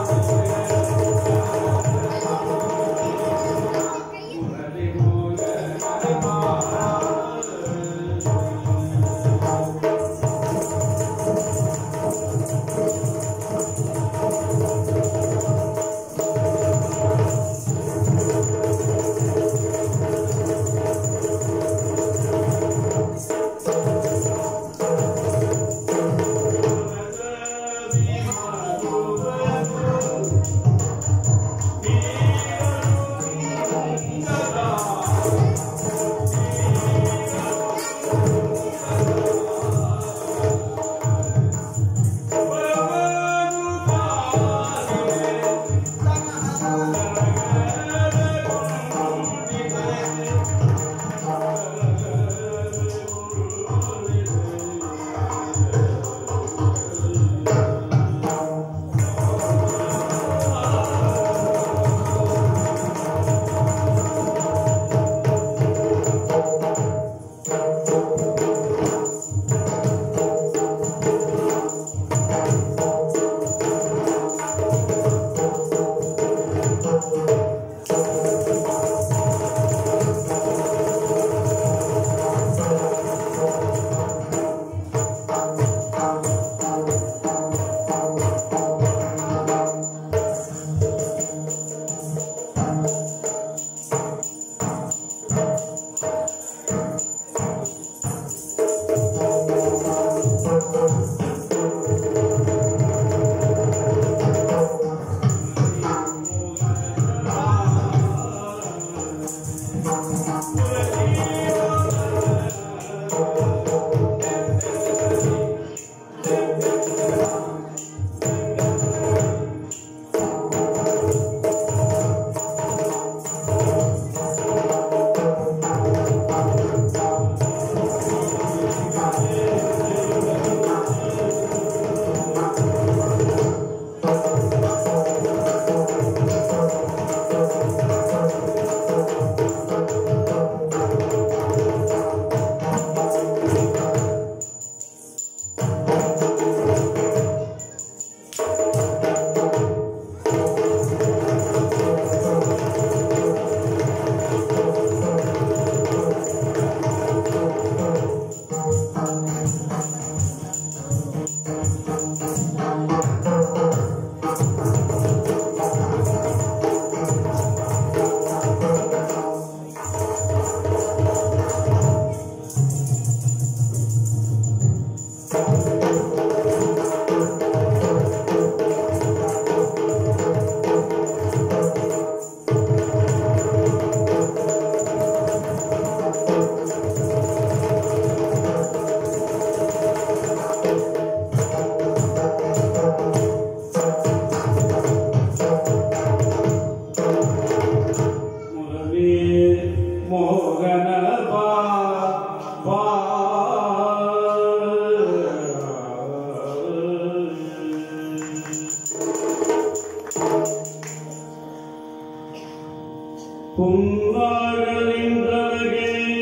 ಪುಂಗಾರಲಿಂಗಗೆ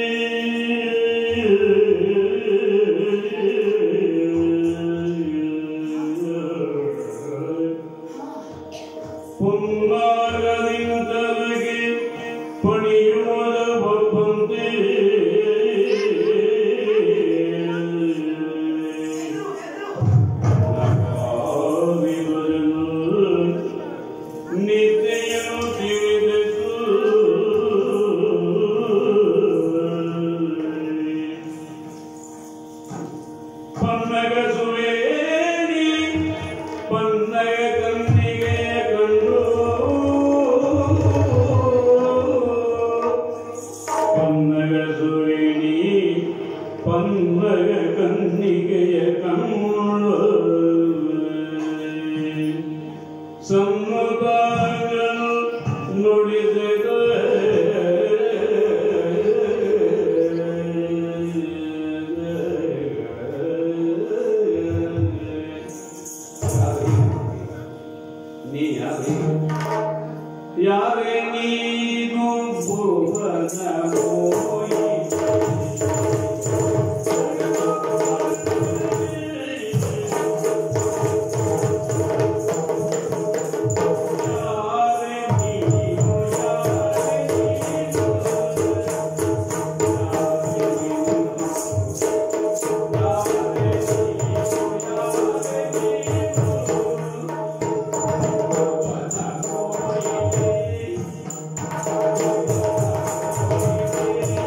ಪುಂಗಾರಲಿಂಗಗೆ ಪಣಿಯುವುದ ಒಬ್ಬಂತೆ ನಿತ್ಯನು ತಿಳಿದೆತು ಪನ್ನಗ ಸುವೇಣಿ ಪನ್ನಗ ಕನ್ನಿಗೆ ಕಂಡು ಪನ್ನಗ ಸುವೇಣಿ ಪನ್ನಗ ಕನ್ನಿಗೆಯ ಕಂಡು ಸಮ್ಮತಾಗಲು ನುಡಿಸಿದ ನೀ ಯಾರೇ ಯಾರೇ ನೀನು ಭುವನ ಹೋಯಿ ಯಾರೇ ನೀನು ಯಾರೇ ನೀನು ಯಾರೇ ನೀನು ಯಾರೇ ನೀನು ಯಾರೇ ನೀನು ಭುವನ ಹೋಯಿ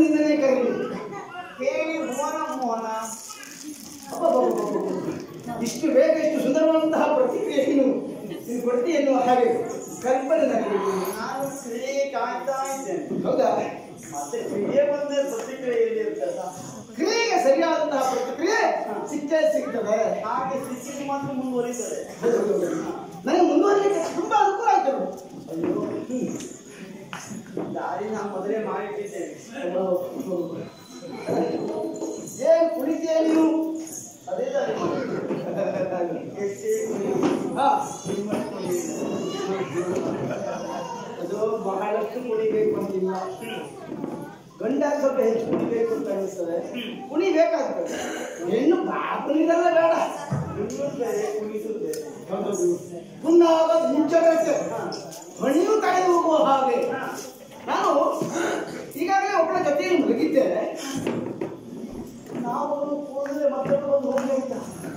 ನಿನ್ನನ್ನೇ ಕರೀಲಿ ಕೇಳಿ ಮೋಹನ ಮೋಹನ ಅಬ್ಬಬ್ಬಬ್ಬಬ್ಬಬ್ಬ. ಇಷ್ಟು ಬೇಗ ಇಷ್ಟು ಸುಂದರವಾದಂತಹ ಪ್ರತಿಕ್ರಿಯೆಯನ್ನು ನೀನು ಕೊಡ್ತಿ ಎನ್ನುವ ಹಾಗೆ ಕಲ್ಪನೆ ನನಗೆ ನಾನು ಕ್ರಿಯೆ ಕಾಯ್ತಾ ಇದ್ದೇನೆ ಹೌದಾ ಮತ್ತೆ ಕ್ರಿಯೆ ಬಂದ ಪ್ರತಿಕ್ರಿಯೆ ಎಲ್ಲಿ ಇರ್ತದ ಕ್ರಿಯೆಗೆ ಸರಿಯಾದಂತಹ ಪ್ರತಿಕ್ರಿಯೆ ಸಿಕ್ಕೇ ಸಿಗ್ತದೆ ಹಾಗೆ ಸಿಕ್ಕಿದ್ದು ಮಾತ್ರ ಮುಂದುವರಿತದೆ ನನಗೆ ಮುಂದುವರಿಲಿಕ್ಕೆ ತುಂಬಾ ಅನುಕೂಲ ಆಯ್ತು ಅಯ್ಯೋ ದಾರಿ ನಾನು ಮೊದಲೇ ಮಾಡಿಟ್ಟಿದ್ದೇನೆ ಏನ್ ಕುಡಿತೀಯ ನೀನು ಅದೇ ದಾರಿ ಮಾಡಿ ಎಷ್ಟೇ ಹಾ ಅದು ಬಹಳಷ್ಟು ಕುಡಿಬೇಕು ಅಂತಿಲ್ಲ ಗಂಡ ಸ್ವಲ್ಪ ಹೆಚ್ಚು ಕುಡಿಬೇಕು ಅಂತ ಅನಿಸ್ತದೆ ಕುಣಿಬೇಕಾಗ್ತದೆ ಹೆಣ್ಣು ಬಾ ಕುಣಿದಲ್ಲ ಬೇಡ ಇನ್ನೊಂದು ಬೇರೆ ಕುಡಿಸುತ್ತೆ ಪುನ್ನಾಗ ಮುಂಚೆಗೆ ಹಣಿಯು ತಡೆದು ಹೋಗುವ ಹಾಗೆ ನಾನು ಈಗಾಗಲೇ ಒಬ್ಬಳ ಜೊತೆಯಲ್ಲಿ ಮಲಗಿದ್ದೇನೆ ನಾವು ಕೂದಲೇ ಮತ್ತೊಬ್ಬರು ಬಂದು ಹೋಗಿ ಅಂತ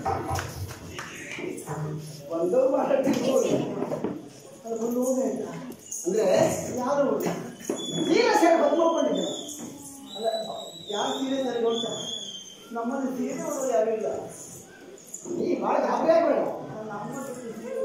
ಒಂದು ಮಾಡಬೇಕು ಅದು ಬಂದು ಹೋಗಿ ಅಂತ ಅಂದ್ರೆ ಯಾರು ನೀರ ಸೇರಿ ಬಂದು ಹೋಗ್ಕೊಂಡಿದ್ದೆ ಅಲ್ಲ ಯಾರು ಸೀರೆ ಸರಿ ಗೊತ್ತ ನಮ್ಮಲ್ಲಿ ಸೀರೆ ಉಡೋರು ಯಾರು ಇಲ್ಲ ನೀ ಭಾಳ ಗಾಬರಿ ಆಗಬೇಡ ನಮ್ಮ ಜೊತೆ ಸೀರೆ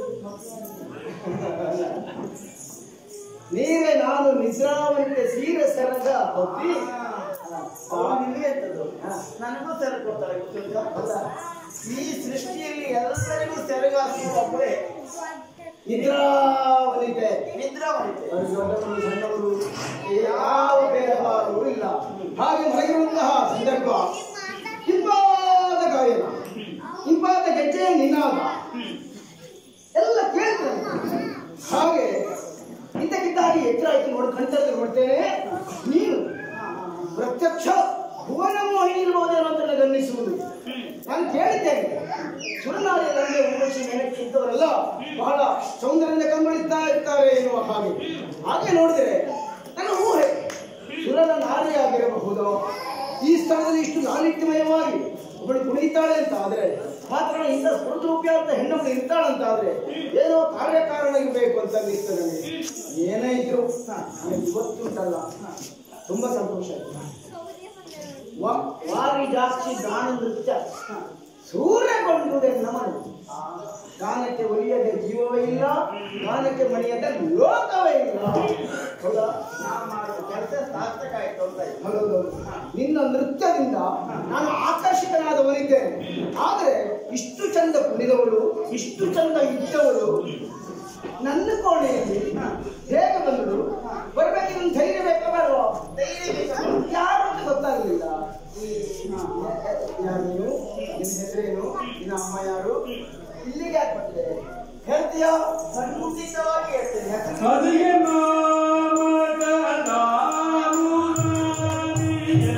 ನೀವೇ ನಾನು ನಿದ್ರಾವಂತೆ ಸೀರೆ ಸರದ ಹೊತ್ತಿ ಅವನು ಇಲ್ಲಿ ಎಂತದ್ದು ನನಗೂ ಸೆರೆ ಕೊಡ್ತಾರೆ ಗೊತ್ತುಂಟಾ ಅಲ್ಲ ಈ ಸೃಷ್ಟಿಯಲ್ಲಿ ಎಲ್ಲರಿಗೂ ಸೆರೆಗಾಸುವ ಒಬ್ಬರೇ ನಿದ್ರಾವನಿತೆ ನಿದ್ರಾವಣಿತೆ ಅವರು ದೊಡ್ಡವರು ಸಣ್ಣವರು ಯಾವ ಭೇದಭಾವವೂ ಇಲ್ಲ ಹಾಗೆ ಮಲಗಿರುವಂತಹ ಸಂದರ್ಭ ಇಂಪಾದ ಗಾಯನ ಇಂಪಾದ ಗೆಜ್ಜೆಯ ನಿನಾದ ಎಲ್ಲ ಕೇಳ್ತಾರೆ ಹಾಗೆ ಇದ್ದಕ್ಕಿದ್ದಾಗಿ ಎಚ್ಚರಾಯ್ತು ನೋಡಿ ಕಣ್ತಲ್ಲಿ ನೋಡ್ತೇನೆ ನೀನು ಪ್ರತ್ಯಕ್ಷ ಭುವನ ಮೋಹಿನಿ ಇರ್ಬೋದೇನೋ ಅಂತ ನನಗೆ ಅನ್ನಿಸುವುದು ನಾನು ಕೇಳಿದ್ದೇನೆ ಸುರನಾಡಿಯ ಗಂಗೆ ಊರ್ವಶಿ ಮೇಲಕ್ಕಿದ್ದವರೆಲ್ಲ ಬಹಳ ಸೌಂದರ್ಯದಿಂದ ಕಂಗೊಳಿಸ್ತಾ ಇರ್ತಾರೆ ಎನ್ನುವ ಹಾಗೆ ಹಾಗೆ ನೋಡಿದರೆ ನನ್ನ ಊಹೆ ಸುರನ ನಾರಿಯಾಗಿರಬಹುದು ಈ ಸ್ಥಳದಲ್ಲಿ ಇಷ್ಟು ಲಾಲಿತ್ಯಮಯವಾಗಿ ಒಬ್ಬಳು ಕುಣಿತಾಳೆ ಅಂತ ಆದ್ರೆ ಮಾತ್ರ ಇಂಥ ಸ್ಫುರದ್ರೂಪ್ಯ ಅಂತ ಹೆಣ್ಣೊಬ್ಬಳು ಇರ್ತಾಳಂತ ಆದ್ರೆ ಏನೋ ಕಾರ್ಯಕಾರಣ ಇರಬೇಕು ಅಂತ ಅನ್ನಿಸ್ತದೆ ನನಗೆ ಏನೇ ಇದ್ರು ನನಗೆ ಇವತ್ತುಂಟಲ್ಲ ತುಂಬಾ ಸಂತೋಷ ಆಯ್ತು ವ- ವಾರಿ ಜಾಸ್ತಿ ಗಾನ ನೃತ್ಯ ಸೂರ್ಯಗೊಂಡುದೆ ನಮನ ಗಾನಕ್ಕೆ ಒಲಿಯದೆ ಜೀವವೇ ಇಲ್ಲ ಗಾನಕ್ಕೆ ಮಣಿಯದೆ ಲೋಕವೇ ಇಲ್ಲ ಹೌದಾ ನಾವು ಮಾಡಿದ ಕೆಲಸ ಸಾರ್ಥಕ ಆಯ್ತು ಅಂತ ಆಯ್ತು. ಹೌದೌದು ನಿನ್ನ ನೃತ್ಯದಿಂದ ನಾನು ಆಕರ್ಷಿತನಾದವನಿದ್ದೇನೆ ಆದರೆ ಇಷ್ಟು ಚಂದ ಕುಣಿದವಳು ಇಷ್ಟು ಚಂದ ಇದ್ದವಳು ನನ್ನ ಕೋಣೆಯಲ್ಲಿ ಹೇಗೆ ಬಂದಳು ಬರ್ಬೇಕಿದ್ರೆ ಧೈರ್ಯ ಬೇಕಾ ಬೇಡವಾ ಧೈರ್ಯ ಬೇಕಾ? ಯಾರು ಅಂತ ಗೊತ್ತಾಗಲಿಲ್ಲ ಯಾರು ನೀನು ನಿನ್ನ ಹೆಸರೇನು ನಿನ್ನ ಅಮ್ಮ ಯಾರು ಇಲ್ಲಿಗೆ ಯಾಕೆ ಬಂದೆ ಹೇಳ್ತೀಯಾ ಖಂಡಿತವಾಗಿ ಹೇಳ್ತೇನೆ ಯಾಕಂದ್ರೆ ಅದಿಗೆ ನಾಮಕ ನಾನು ನಾನಿಯೇ.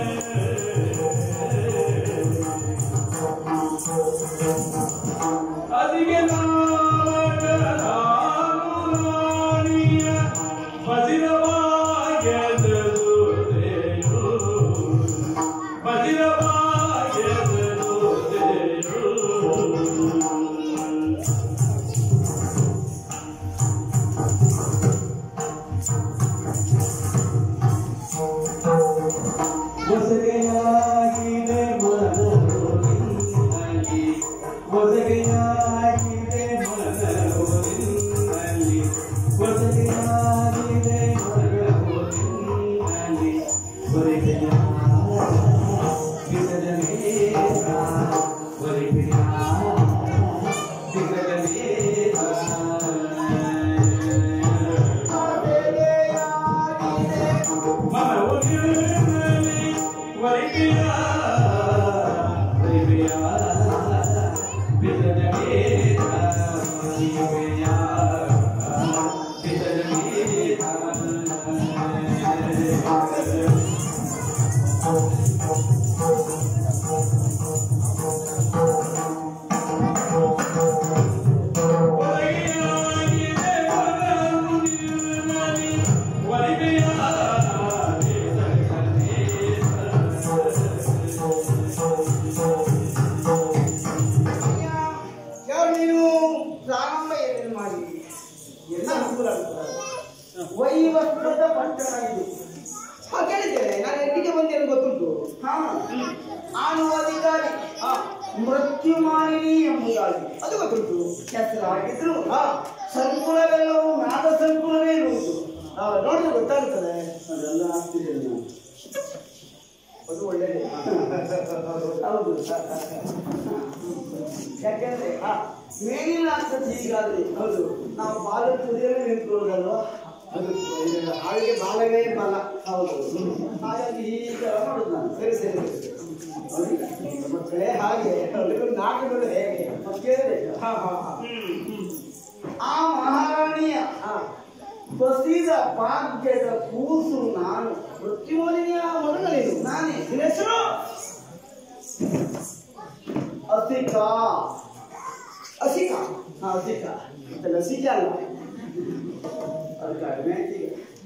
ಅದಿಗೆ ನಾಮಕ ನಾನು ನಾನಿಯೇ. ಬದಿರವಾಗೆದೆದು ದೇರು. ಬದಿರವಾಗೆದೆದು ದೇರು. ಹೊಸಗೆಯಾಗಿದೆ ಮನೋನಿನ್ನಲ್ಲಿ ಹೊಸಗೆಯಾಗಿದೆ ಮನೋನಿನ್ನಲ್ಲಿ ಹೊಸಗೆಯಾಗಿದೆ ಮನೋನಿನ್ನಲ್ಲಿ ಹೊರಗೆಯ ಬಿಸಲನೇರ ಹೊರಗೆಯ ಯಾರು ನೀನು ಪ್ರಾರಂಭ ಏನೇನು ಮಾಡಿ ಎಲ್ಲ ಅನುಕೂಲ ಆಗ್ತದೆ ವೈವಸ್ತ್ರದ ಪಟ್ಟಣ ಇದು ಹಾ ಕೇಳಿದ್ದೇನೆ ನಾನು ಎಲ್ಲಿಗೆ ಬಂದೆ ಹಾ ಆಳುವ ಅಧಿಕಾರಿ ಹಾ ಮೃತ್ಯುಮಾಲಿನಿ ಎಂಬುದಾಗಿ ಅದು ಗೊತ್ತುಂಟು ಹೆಸರಾಗಿದ್ರು ಹಾ ಸಂಕುಲವೆಲ್ಲವೂ ನಾದ ಸಂಕುಲವೇ ಇರುವುದು ಹಾ, ನೋಡಿದ್ರೆ ಗೊತ್ತಾಗ್ತದೆ ಅದೆಲ್ಲ ಆಗ್ತಿದೆ ನಾನು. ಅದು ಒಳ್ಳೆಯದೇ ಹೌದು ಯಾಕೆಂದ್ರೆ ಹಾ, ಮೇಲಿನ ಅಂತದ್ದು ಹೀಗಾದ್ರೆ ಹೌದು ನಾವು ಬಾಲ ತುದಿಯಲ್ಲಿ ನಿಂತ್ಕೊಳ್ಳೋದಲ್ವಾ ಅದು ಇದು ಹಾವಿಗೆ ಬಾಲವೇ ಬಲ ಹೌದು ಹಾಗಾಗಿ ಹೀಗೆ ಮಾಡುದು ನಾನು ಸರಿ ಸರಿ ಸರಿ. ಹೌದಿಲ್ಲ? ಮಕ್ಕಳೇ ಹಾಗೆ ಅವ್ರಿಗೂ ನಾಟಕಗಳು ಹೇಗೆ ಕೇಳಿದೆ ಹಾ ಹಾ ಹಾ ಆ ಮಹಾರಾಣಿಯ ಹಾ, ಬಸಿದ ಭಾಗ್ಯದ ಕೂಸು ನಾನು ಮೃತ್ಯುಮೋಲಿನಿಯ ಮಗನ ನೀನು ನಾನೇ ನಿನ್ನ ಹೆಸರು ಅಸಿಕಾ ಅಸಿಕಾ ಹಾ ಅಸಿಕಾ ಮತ್ತೆ ಲಸಿಕೆ ಅಲ್ಲ ಅದು ಕಡಿಮೆ ಆಯ್ತೀಗ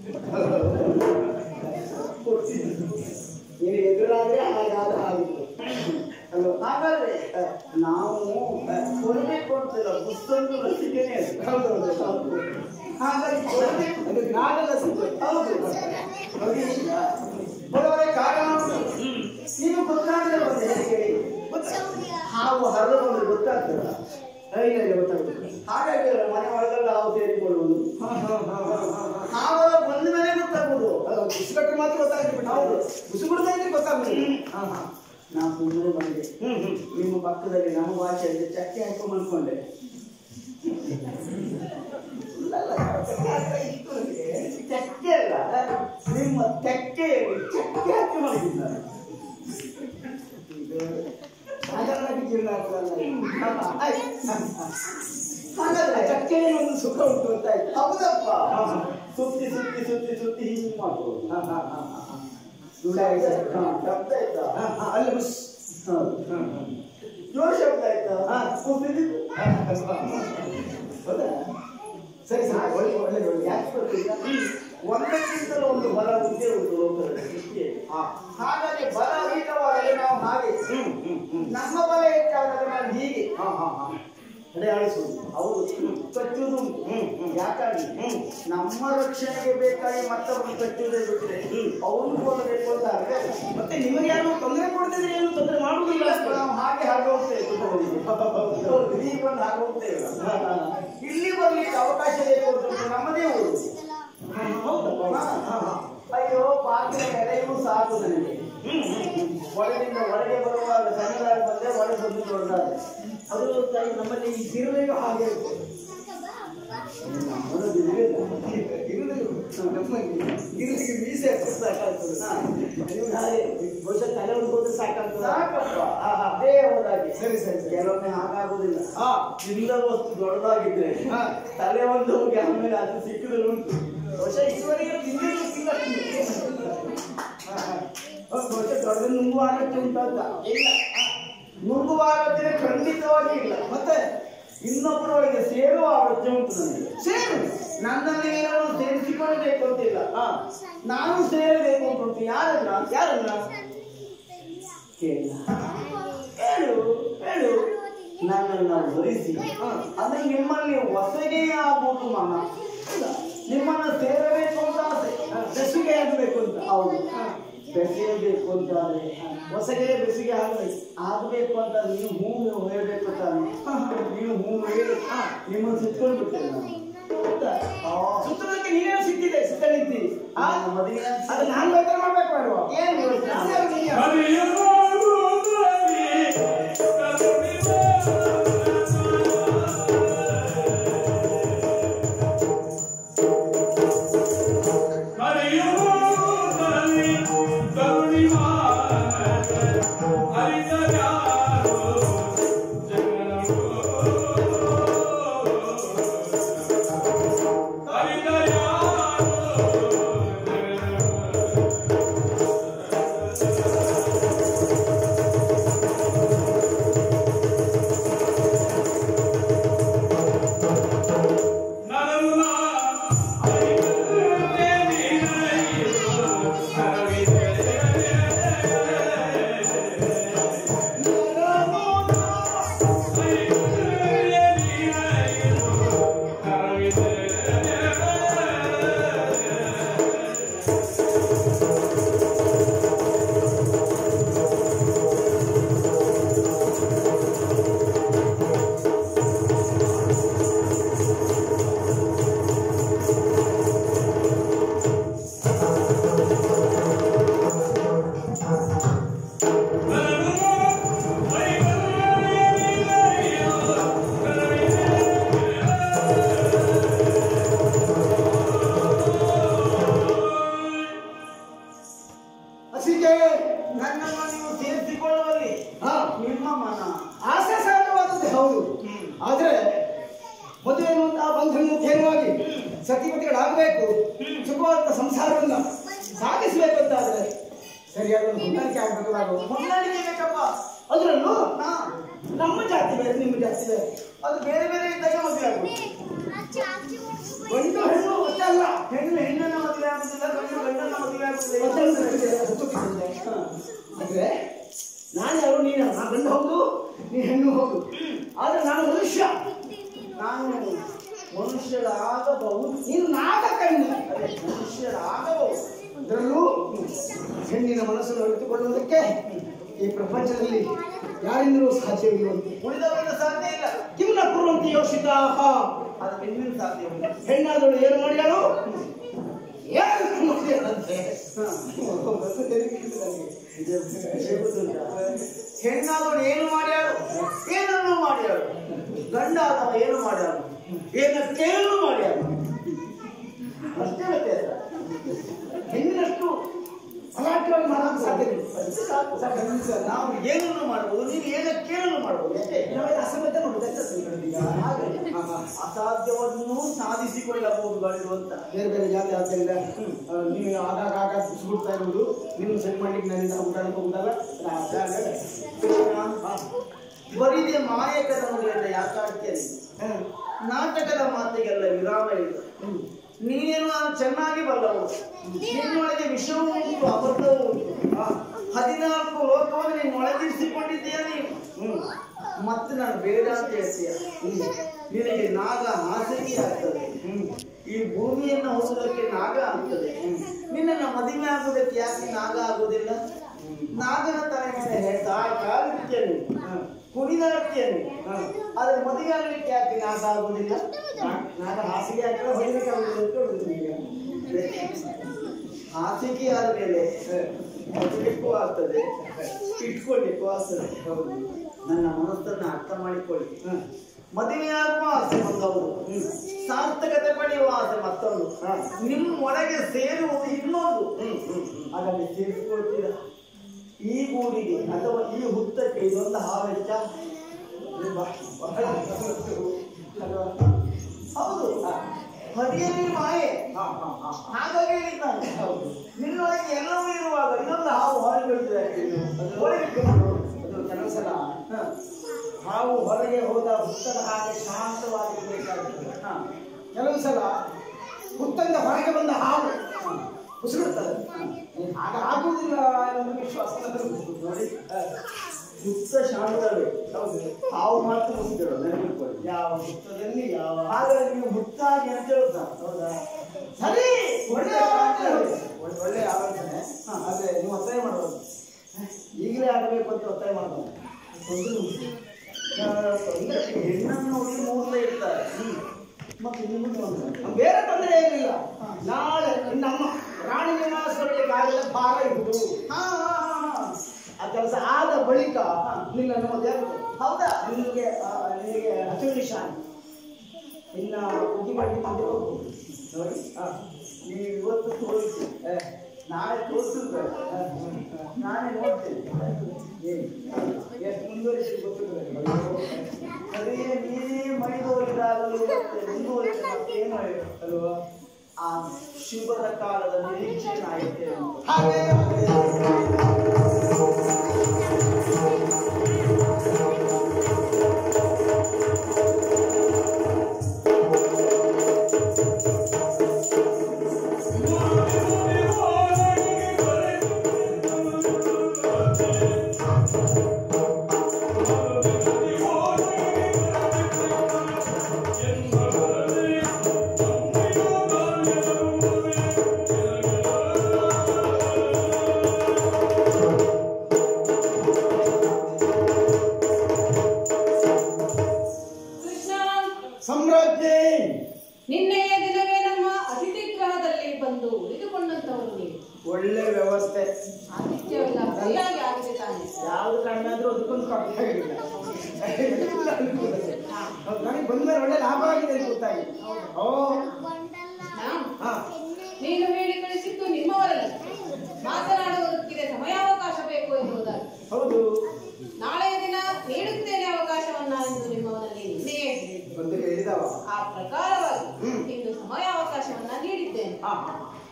ನೀನು ಎದುರಾದ್ರೆ ಹಾಗಾದ ಹಾಗಿತ್ತು ಅಲ್ವಾ? ಹಾಗಾದ್ರೆ ಆ, ನಾವು ಕೊರತೆ ಕೊಡ್ತಿಲ್ಲ ಪುಸ್ತಕ ಲಸಿಕೆನೇ ಅದು. ಹೌದೌದು ಹೌದು ಹಾಗಾಗಿ ಕೊರತೆ ಅದು ನಾಡ ಲಸಿಕೆ ಹೌದು ಹೌದಿಲ್ಲ? ಬರೋವರೆ ಕಾರಣ ಉಂಟು. ನೀವು ಗೊತ್ತಾಗದೆ ಬಂದೆ ಹೇಗೆ ಗೊತ್ತಾ? ಹಾವು ಹರಿದು ಬಂದ್ರೆ ಗೊತ್ತಾಗ್ತದ ಇಲ್ಲ ಇಲ್ಲ ಗೊತ್ತಾಗ್ತದೆ ಹಾಗಾಗಿ ಅವ್ರ ಮನೆ ಒಳಗೆಲ್ಲ ಹಾವು ಸೇರಿಕೊಳ್ಳುವುದು ಹಾವು ಬಂದ ಮೇಲೆ ಗೊತ್ತಾಗುದು ಬಿಸಿಗಟ್ಟು ಮಾತ್ರ ಗೊತ್ತಾಗ್ತದೆ ಹೌದು ಬಿಸಿಗುಡ್ತಾ ಇದ್ರೆ ಗೊತ್ತಾಗುದು ಹಾ ಹಾ ನಾ ಸುಮ್ಮನೆ ಬಂದೆ ನಿಮ್ಮ ಪಕ್ಕದಲ್ಲಿ ನಮ್ಮ ಭಾಷೆಯಲ್ಲಿ ಚಕ್ಕೆ ಹಾಕೊಂಡ್ ಅನ್ಕೊಂಡೆ ಚಕ್ಕೆ ಅಲ್ಲ ನಿಮ್ಮ ತೆಕ್ಕೆ ಚಕ್ಕೆ ಹಾಕಿ ಮಾಡಿದ್ದಾರೆ ಸಾಧಾರಣವಾಗಿ ಜೀರ್ಣ ಆಗ್ತದಲ್ಲ. ಹಾಗಾದ್ರೆ ಚಕ್ಕೆ ಒಂದು ಸುಖ ಉಂಟು ಅಂತ ಆಯ್ತು ಹೌದಪ್ಪ ಸುತ್ತಿ ಸುತ್ತಿ ಸುತ್ತಿ ಸುತ್ತಿ ಹಿಂಗ್ ಮಾಡ್ಬೋದು ಹಾ, ಹಾ, ಹಾ, ಹಾ, ಹಾ. ಶಬ್ದ ಆಯ್ತಾ? ಹಾ, ಶಬ್ದ ಆಯ್ತಾ? ಹಾ, ಹಾ, ಅಲ್ಲಿ ಬಸ್. ಹೌದು. ಹಾ, ಹಾ. ಜೋರು ಶಬ್ದ ಆಯ್ತಾ ಹಾ, ಕೂತಿದ್ದು? ಹಾ, ಹಾ, ಹಾ. ಹೌದಾ? ಸರಿ ಸರಿ ಒಳ್ಳೆ ಒಳ್ಳೆ ಒಳ್ಳೆ ಯಾಕೆ ಗೊತ್ತಿಲ್ಲ ಒಂದಕ್ಕಿಂತಲೂ ಒಂದು ಬಲ ಉಂಟೇ ಉಂಟು ಲೋಕದಲ್ಲಿ ಸೃಷ್ಟಿಯಲ್ಲಿ. ಹಾ. ಹಾಗಾಗಿ ಬಲ ಅಧಿಕವಾದರೆ ನಾವು ಹಾಗೆ ನಮ್ಮ ಬಲ ಹೆಚ್ಚಾದಾಗ ನಾವು ಹೀಗೆ ಹಾ ಹಾ ಹಾ ಅದೇ ಆಡಿಸುವುದು ಹೌದು ಕಚ್ಚುವುದು ಉಂಟು ಯಾಕಾಗಿ ನಮ್ಮ ರಕ್ಷಣೆಗೆ ಬೇಕಾಗಿ ಮತ್ತೊಬ್ಬರು ಕಚ್ಚುವುದೇ ಬಿಟ್ಟರೆ ಅವನು ಕೊಡಬೇಕು ಅಂತ ಆದ್ರೆ ಮತ್ತೆ ನಿಮಗೆ ಯಾರು ತೊಂದರೆ ಕೊಡ್ತಿದ್ರೆ ಏನು ತೊಂದರೆ ಮಾಡುವುದಿಲ್ಲ ನಾವು ಹಾಗೆ ಹಾಗೆ ಹೋಗ್ತೇವೆ ಕುಟುಂಬದಲ್ಲಿ. ಹೌದು, ಈಗ ಬಂದು ಹಾಗೆ ಹೋಗ್ತೇವೆ ಇಲ್ಲಿ ಬರ್ಲಿಕ್ಕೆ ಅವಕಾಶ ಬೇಕು ಅಂತ ಉಂಟು, ನಮ್ಮದೇ ಊರು ಹೌದಪ್ಪ ಹಾ, ಹಾ, ಹಾ. ಅಯ್ಯೋ ಪಾತ್ರೆ ಎಳೆಯೂ ಸಾಕು ನನಗೆ ಒಳಗಿಂದ ಒಳಗೆ ಬರುವಾಗ ಸಣ್ಣದಾಗಿ ಬಂದ್ರೆ ಒಳಗೆ ಬಂದು ದೊಡ್ಡದಾಗಿ ಅದು ತಾಯಿ ನಮ್ಮಲ್ಲಿ ಈ ತಿರುವೆಯು ಹಾಗೆ ಇರ್ತದೆ ನಮ್ಮದು ಇರುವುದಿಲ್ಲ. ಇರುವುದಿಲ್ಲ. ನಮ್ಮಲ್ಲಿ ಇರುವಿಗೆ ಮೀಸೆ ಹಾಕಿದ್ರೆ ಸಾಕಾಗ್ತದೆ. ಹಾ. ನೀವು ಹಾಗೆ ಬಹುಶಃ ತಲೆ ಒಂದು ಹೋದ್ರೆ ಸಾಕಾಗ್ತದೆ ಸಾಕಪ್ಪ ಹಾ, ಹಾ. ಅದೇ ಹೋದಾಗೆ ಸರಿ ಸರಿ ಕೆಲವೊಮ್ಮೆ ಹಾಗಾಗುದಿಲ್ಲ ಹಾ ಇಂದ ವಸ್ತು ದೊಡ್ಡದಾಗಿದ್ರೆ ತಲೆ ಒಂದು ಹೋಗಿ ಆಮೇಲೆ ಅದು ಸಿಕ್ಕಿದ್ರೆ ಉಂಟು ಬಹುಶಃ ಇದುವರೆಗೆ ತಿಂದಿರ್ಲಿಕ್ಕಿಲ್ಲ ಹಾ, ಹಾ. ಹೌದು, ಬಹುಶಃ ದೊಡ್ಡ ನುಂಗುವ ಆಗತ್ತೆ ಉಂಟಂತ ಇಲ್ಲ ಹಾ. ನುಂಗುವ ಆಗತ್ತೆ ಖಂಡಿತವಾಗಿ ಇಲ್ಲ ಮತ್ತೆ ಇನ್ನೊಬ್ಬರೊಳಗೆ ಸೇರುವ ಅಗತ್ಯ ಉಂಟು ನನಗೆ ಸೇರು ನನ್ನಲ್ಲಿ ಏನೋ ಸೇರಿಸಿಕೊಳ್ಳಬೇಕು ಅಂತಿಲ್ಲ ಹಾ ನಾನು ಸೇರಬೇಕು ಅಂತ ಉಂಟು ಯಾರನ್ನ ಯಾರನ್ನ ಕೇಳ ಹೇಳು ಹೇಳು ನನ್ನನ್ನು ವರಿಸಿ ಅಂದ್ರೆ ನಿಮ್ಮಲ್ಲಿ ಹೊಸಗೆ ಆಗುವುದು ಮನ ಹೌದಾ? ನಿಮ್ಮನ್ನ ಸೇರಬೇಕು ಅಂತ ಆಸೆ ಬೆಸುಗೆ ಆಗಬೇಕು ಅಂತ ಹೌದು ಬೆಸೆಯಬೇಕು ಅಂತ ಆದ್ರೆ ಹೊಸಗೆ ಬೆಸುಗೆ ಆಗಬೇಕು ಆಗಬೇಕು ಅಂತ ನೀವು ಹೂ ನೀವು ಹೇಳಬೇಕು ತಾನೆ ನೀವು ಹೂ ಹೇಳಿ ನಿಮ್ಮನ್ನು ಸುತ್ಕೊಂಡು ಬಿಟ್ಟೆ ನಾನು ಸುತ್ತೋದಕ್ಕೆ ನೀನೇ ಸಿಕ್ಕಿದೆ ಸುತ್ತ ನಿಂತಿ ಮದುವೆ ಅದು ನಾನು ಬೇಕಾದ್ರೆ ಮಾಡ್ಬೇಕು ಮಾಡುವ ಏನು ಹರಿದ ಮನಸ್ಸಿಗೆ ನನ್ನನ್ನು ನೀವು ಸೇರಿಸಿಕೊಳ್ಳುವಲ್ಲಿ ಹಾ ನಿಮ್ಮ ಮನ ಆಸೆ ಸಹಜವಾದದ್ದು ಹೌದು ಆದ್ರೆ ಮದುವೆ ಎನ್ನುವಂತಹ ಬಂಧನ ಧೇಯವಾಗಿ ಸತಿಪತಿಗಳಾಗಬೇಕು ಸುಖವಾದ ಸಂಸಾರವನ್ನ ಸಾಗಿಸಬೇಕು ಅಂತಾದ್ರೆ ಸರಿಯಾದ ಒಂದು ಹೊಂದಾಣಿಕೆ ಆಗ್ಬೇಕಾಗುವ ಹೊಂದಾಣಿಕೆ ಬೇಕಪ್ಪ ಅದರಲ್ಲೂ ಹಾ ನಮ್ಮ ಜಾತಿ ಬೇರೆ ನಿಮ್ಮ ಜಾತಿ ಬೇರೆ ಅದು ಬೇರೆ ಬೇರೆ ಇದ್ದಾಗ ಮದುವೆ ಆಗುವುದು ಗಂಡು ಹೆಣ್ಣು ಅಷ್ಟೇ ಅಲ್ಲ ಹೆಣ್ಣು ಹೆಣ್ಣನ್ನ ಮದುವೆ ಆಗುದಿಲ್ಲ ಗಂಡು ಗಂಡನ್ನ ಮದುವೆ ಆಗುದಿಲ್ಲ ಅದನ್ನು ಬಿಟ್ಟಿದೆ, ಅದು ತಪ್ಪಿಸಿದೆ. ಹಾ. ಅಂದ್ರೆ ನಾನು ಯಾರು ನೀನು ಯಾರು? ನಾನು ಗಂಡು ಹೌದು ನೀ ಹೆಣ್ಣು ಹೌದು ಆದ್ರೆ ನಾನು ಮನುಷ್ಯ ನಾನು ಮನುಷ್ಯರಾಗಬಹುದು ನೀನು ನಾಗ ಕಣ್ಣು ಅದೇ ಮನುಷ್ಯರಾಗಬಹುದು ಅದರಲ್ಲೂ ಹೆಣ್ಣಿನ ಮನಸ್ಸನ್ನು ಅರಿತುಕೊಳ್ಳುವುದಕ್ಕೆ ಈ ಪ್ರಪಂಚದಲ್ಲಿ ಯಾರಿಂದಲೂ ಸಾಧ್ಯವಿರುವಂತೆ ಉಳಿದವರಿಂದ ಸಾಧ್ಯ ಇಲ್ಲ ಕಿಮ್ನ ಕುರುವಂತೆ ಯೋಷಿತಾ ಅದು ಹೆಣ್ಣಿನ ಸಾಧ್ಯವಿಲ್ಲ ಹೆಣ್ಣಾದವಳು ಏನು ಮಾಡಿಯಾಳು ಏನು ಮಾಡಿಯಾಳಂತೆ? ಹಾ. ಬಸ್ ತೆರಿಗೆ ನನಗೆ. ಹೆಣ್ಣಾದವಳು ಏನು ಮಾಡ್ಯಾಳು ಏನನ್ನು ಮಾಡ್ಯಾಳು ಗಂಡ ಅಥವಾ ಏನು ಮಾಡ್ಯಾಳು ಏನಕ್ಕೇನು ಮಾಡ್ಯಾಳು ಅಷ್ಟೇ ವ್ಯತ್ಯಾಸ ಹೆಣ್ಣಿನಷ್ಟು ಫಲಾಟ್ಯವಾಗಿ ಮಾಡೋದು ಸಾಧ್ಯ ಇಲ್ಲ. ಅದಕ್ಕೆ ಸಾಕು ಸಾಕು. ನಾವು ಏನನ್ನು ಮಾಡಬಹುದು ನೀನು ಏನಕ್ಕೇನನ್ನು ಮಾಡಬಹುದು ಅಷ್ಟೇ ನಾವೆಲ್ಲ ಅಸಮರ್ಥ ನೋಡುದು ಎಂತ ತಿಳ್ಕೊಂಡಿದ್ದೀಗ? ಹಾಗೆ. ಹಾ, ಹಾ. ಅಸಾಧ್ಯವನ್ನು ಸಾಧಿಸಿಕೊಳ್ಳಬಹುದು ಗಂಡು ಅಂತ ಬೇರೆ ಬೇರೆ ಜಾತಿ ಆದ್ದರಿಂದ ಆ, ನೀವು ಆಗಾಗ ಆಗಾಗ ಬಿಸ್ಬಿಡ್ತಾ ಇರುವುದು ನೀವು ಸರಿ ಮಾಡ್ಲಿಕ್ಕೆ ನನ್ನಿಂದ ಉಂಟಾಡಕ್ಕೆ ಉಂಟಲ್ಲ ಬರಿದೆ ಮಾಯಕದ ನುಡಿಯನ್ನ ಯಾಕೆ ಆಡ್ತೀಯ ನೀನು? ನಾಟಕದ ಮಾತಿಗೆಲ್ಲ ವಿರಾಮ ಇಲ್ಲ ನೀನೇನು ನಾನು ಚೆನ್ನಾಗಿ ಬಲ್ಲವು ನಿನ್ನೊಳಗೆ ವಿಷವೂ ಉಂಟು ಅಬದ್ಧವೂ ಉಂಟು ಆ, ಹದಿನಾಲ್ಕು ಲೋಕವನ್ನು ನೀನು ಒಳಗಿರಿಸಿಕೊಂಡಿದ್ದೀಯ ನೀನು ಹ್ಮ್. ಮತ್ತೆ ನಾನು ಬೇಡ ಅಂತ ಹೇಳ್ತೀಯ ಹ್ಮ್. ನಿನಗೆ ನಾಗ ಆಸಕ್ತಿ ಆಗ್ತದೆ ಹ್ಮ್. ಈ ಭೂಮಿಯನ್ನು ಹೋಗುವುದಕ್ಕೆ ನಾಗ ಆಗ್ತದೆ ಹ್ಮ್. ನಿನ್ನನ್ನು ಮದುವೆ ಆಗುವುದಕ್ಕೆ ಯಾಕೆ ನಾಗ ಆಗುವುದಿಲ್ಲ ನಾಗನ ತಲೆ ಮೇಲೆ ಹೇಳ್ತಾ ಕಾಲಿರ್ತೀಯ ನೀನು ಹ್ಮ್. ಕುಣಿದಾಡ್ತೀಯ ನೀನು ಹ್ಮ್. ಆದ್ರೆ ಮದುವೆ ಆಗ್ಲಿಕ್ಕೆ ಯಾಕೆ ನಾಗ ಆಗುವುದಿಲ್ಲ ನಾನು ಹಾಸಿಗೆ ಹಾಕಿದ್ರೆ ಹೊಡಿಲಿಕ್ಕೆ ಆಗುದಿಲ್ಲ ಅಂತ ಹೇಳುದು ನಿಮಗೆ. ಹಾಸಿಗೆ ಆದ ಮೇಲೆ ಮದುವೆಗೂ ಆಗ್ತದೆ ಇಟ್ಕೊಳ್ಳಿಕ್ಕೂ ಆಗ್ತದೆ ನನ್ನ ಮನಸ್ಸನ್ನು ಅರ್ಥ ಮಾಡಿಕೊಳ್ಳಿ ಹ್ಮ್. ಮದುವೆ ಆಗುವ ಆಸೆ ಒಂದೊಂದು ಸಾರ್ಥಕತೆ ಪಡೆಯುವ ಆಸೆ ಮತ್ತೊಂದು ನಿಮ್ಮ ಒಳಗೆ ಸೇರುವುದು ಇನ್ನೊಂದು ಹಾಗಾಗಿ ಸೇರಿಸಿಕೊಳ್ತೀರ ಈ ಗೂಡಿಗೆ ಅಥವಾ ಈ ಹುತ್ತಕ್ಕೆ ಇದೊಂದು ಹಾವೆಚ್ಚ ಅಲ್ವಾ? ಹೌದು ಹದಿಯಲ್ಲಿ ಮಾಯೆ ಹಾ, ಹಾ, ಹಾ. ಹಾಗಾಗಿ ಹೇಳಿದ್ದಾನೆ ನಿನ್ನೊಳಗೆ ಎಲ್ಲವೂ ಇರುವಾಗ ಇನ್ನೊಂದು ಹಾವು ಹೊರಗೆ ಬೀಳ್ತದೆ ಅದು ಒಳಗೆ ಬಿಟ್ಟು ಅದು ಕೆಲವು ಸಲ ಹಾವು ಹೊರಗೆ ಹೋದ ಹುತ್ತದ ಹಾಗೆ ಶಾಂತವಾಗಿರ್ಬೇಕಾಗ್ತದೆ ಹಾ. ಕೆಲವು ಸಲ ಹುತ್ತದಿಂದ ಹೊರಗೆ ಬಂದ ಹಾವು ಉಸಿರುತ್ತದೆ ಆಗ ಆಗುವುದಿಲ್ಲ ಅನ್ನೋ ವಿಶ್ವಾಸ ನನ್ನದು. ನೋಡಿ ಹುತ್ತ ಶಾಂತವೇ ಹಾವು ಮಾತ್ರ ಮುಗಿದ್ರು ನೆನಪಿಟ್ಕೊಳ್ಳಿ ಯಾವ ಹುತ್ತದಲ್ಲಿ ಯಾವ ಹಾಗಾಗಿ ನೀವು ಹುತ್ತಾಗಿ ಅಂತ ಹೇಳುತ್ತಾ ಹೌದಾ ಸರಿ ಒಳ್ಳೆ ಆಲೋಚನೆ ಹೊರಡಿ. ಒಳ್ಳೆ- ಒಳ್ಳೆ ಆಲೋಚನೆ ಆದ್ರೆ ನೀವು ಒತ್ತಾಯ ಮಾಡಬಹುದು ಈಗಲೇ ಆಗಬೇಕು ಅಂತ ಒತ್ತಾಯ ಮಾಡಬಹುದು ತೊಂದರೆ ಉಂಟು. ಆ, ತೊಂದ್ರೆ ಹೆಣ್ಣನ್ನು ನೋಡಿ ಮೂರ್ಲೆ ಇರ್ತಾರೆ ಮತ್ತೆ ನಿಮ್ಮದು ಒಂದು ನಮ್ಗೆ ಬೇರೆ ತೊಂದರೆ ಏನಿಲ್ಲ ನಾಳೆ ನಮ್ಮ ರಾಣಿ ನಿವಾಸಗಳಿಗೆ ಭಾರ ಇರುವುದು ಹಾ ಹಾ ಹಾ ಹಾ ಆ ಕೆಲಸ ಆದ ಬಳಿಕ ನಿನ್ನನ್ನು ಮದುವೆ ಆಗುತ್ತದೆ. ಹೌದಾ ನಿನಗೆ ಆ, ನಿನಗೆ ಹಸಿರು ನಿಶಾನೆ ಇನ್ನ ಉಗಿ ಮಾಡಿ ಮುಂದೆ ಹೋಗ್ಬೋದು ನೋಡಿ ಹಾ. ನೀವು ಇವತ್ತು ತೋರಿಸಿ ಏ, ನಾಳೆ ತೋರಿಸಿದ್ರೆ ನಾನೇ ನೋಡ್ತೇನೆ ಏನು? ಎಷ್ಟು ಮುಂದುವರಿಸಿ ಗೊತ್ತಿಲ್ಲ ಅದೇ ನೀನೇ ಮೈದೋರಿದಾಗಲೂ ಮತ್ತೆ ಮುಂದುವರಿದ ಮತ್ತೇನು ಅಲ್ವಾ ಆ ಶುಭದ ಕಾಲದ ನಿರೀಕ್ಷೆ ನಾಯಿದ್ದೇನೆ ಹಾಗೆ ಹಾಗೆ. ಕೃಷ್ಣ ಸಾಮ್ರಾಜ್ಞಿ ನಿನ್ನೆಯ ದಿನವೇ ನಮ್ಮ ಅತಿಥಿ ಗೃಹದಲ್ಲಿ ಬಂದು ಉಳಿದುಕೊಂಡಂತವರು ನೀವು ಒಳ್ಳೆ ವ್ಯವಸ್ಥೆ ಆತಿಥ್ಯವೆಲ್ಲ ಸರಿಯಾಗಿ ಆಗಿದೆ ತಾನೆ ಯಾವ್ದು ಕಡಿಮೆ ಆದ್ರೂ ಅದಕ್ಕೊಂದು ಕಡಿಮೆ ಆಗಿಲ್ಲ ನನಗೆ ಬಂದ ಮೇಲೆ ಒಳ್ಳೆ ಲಾಭ ಆಗಿದೆ ಅಂತ ಗೊತ್ತಾಗಿದೆ ಓ ನಾನ್ ಹಾ ನೀನು ಹೇಳಿ ಕಳಿಸಿದ್ದು ನಿಮ್ಮವರಲ್ಲ ಮಾತನಾಡುವುದಕ್ಕಿದೆ ಸಮ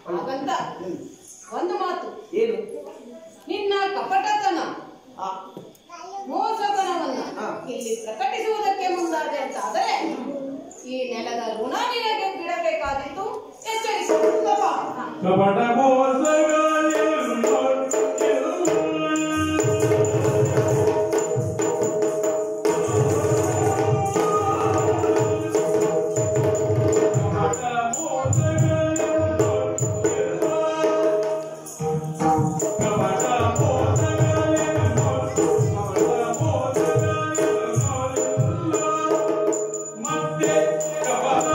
ಹಾಗಂತ ಒಂದು ಮಾತು ಏನು ನಿನ್ನ ಕಪಟತನ ಆ, ಮೋಸತನವನ್ನ ಹಾ. ಇಲ್ಲಿ ಪ್ರಕಟಿಸುವುದಕ್ಕೆ ಮುಂದಾದೆ ಅಂತ ಆದರೆ ಈ ನೆಲದ ಋಣ ನಿನಗೆ ಬಿಡಬೇಕಾದಿತ್ತು ಎಚ್ಚರಿಸು ಹಾ. ಕಪಟ ಮೋಸಗಾರಿಯನ್ನು ಕಪಟ ಮೋಸಗಾರಿಯನ್ನು ಕಪಟ ಮೋಸಗಾರಿಯನ್ನು ಕಪಟ ಮೋಸಗಾರಿಯನ್ನು ಮತ್ತೆ ಕಪಟ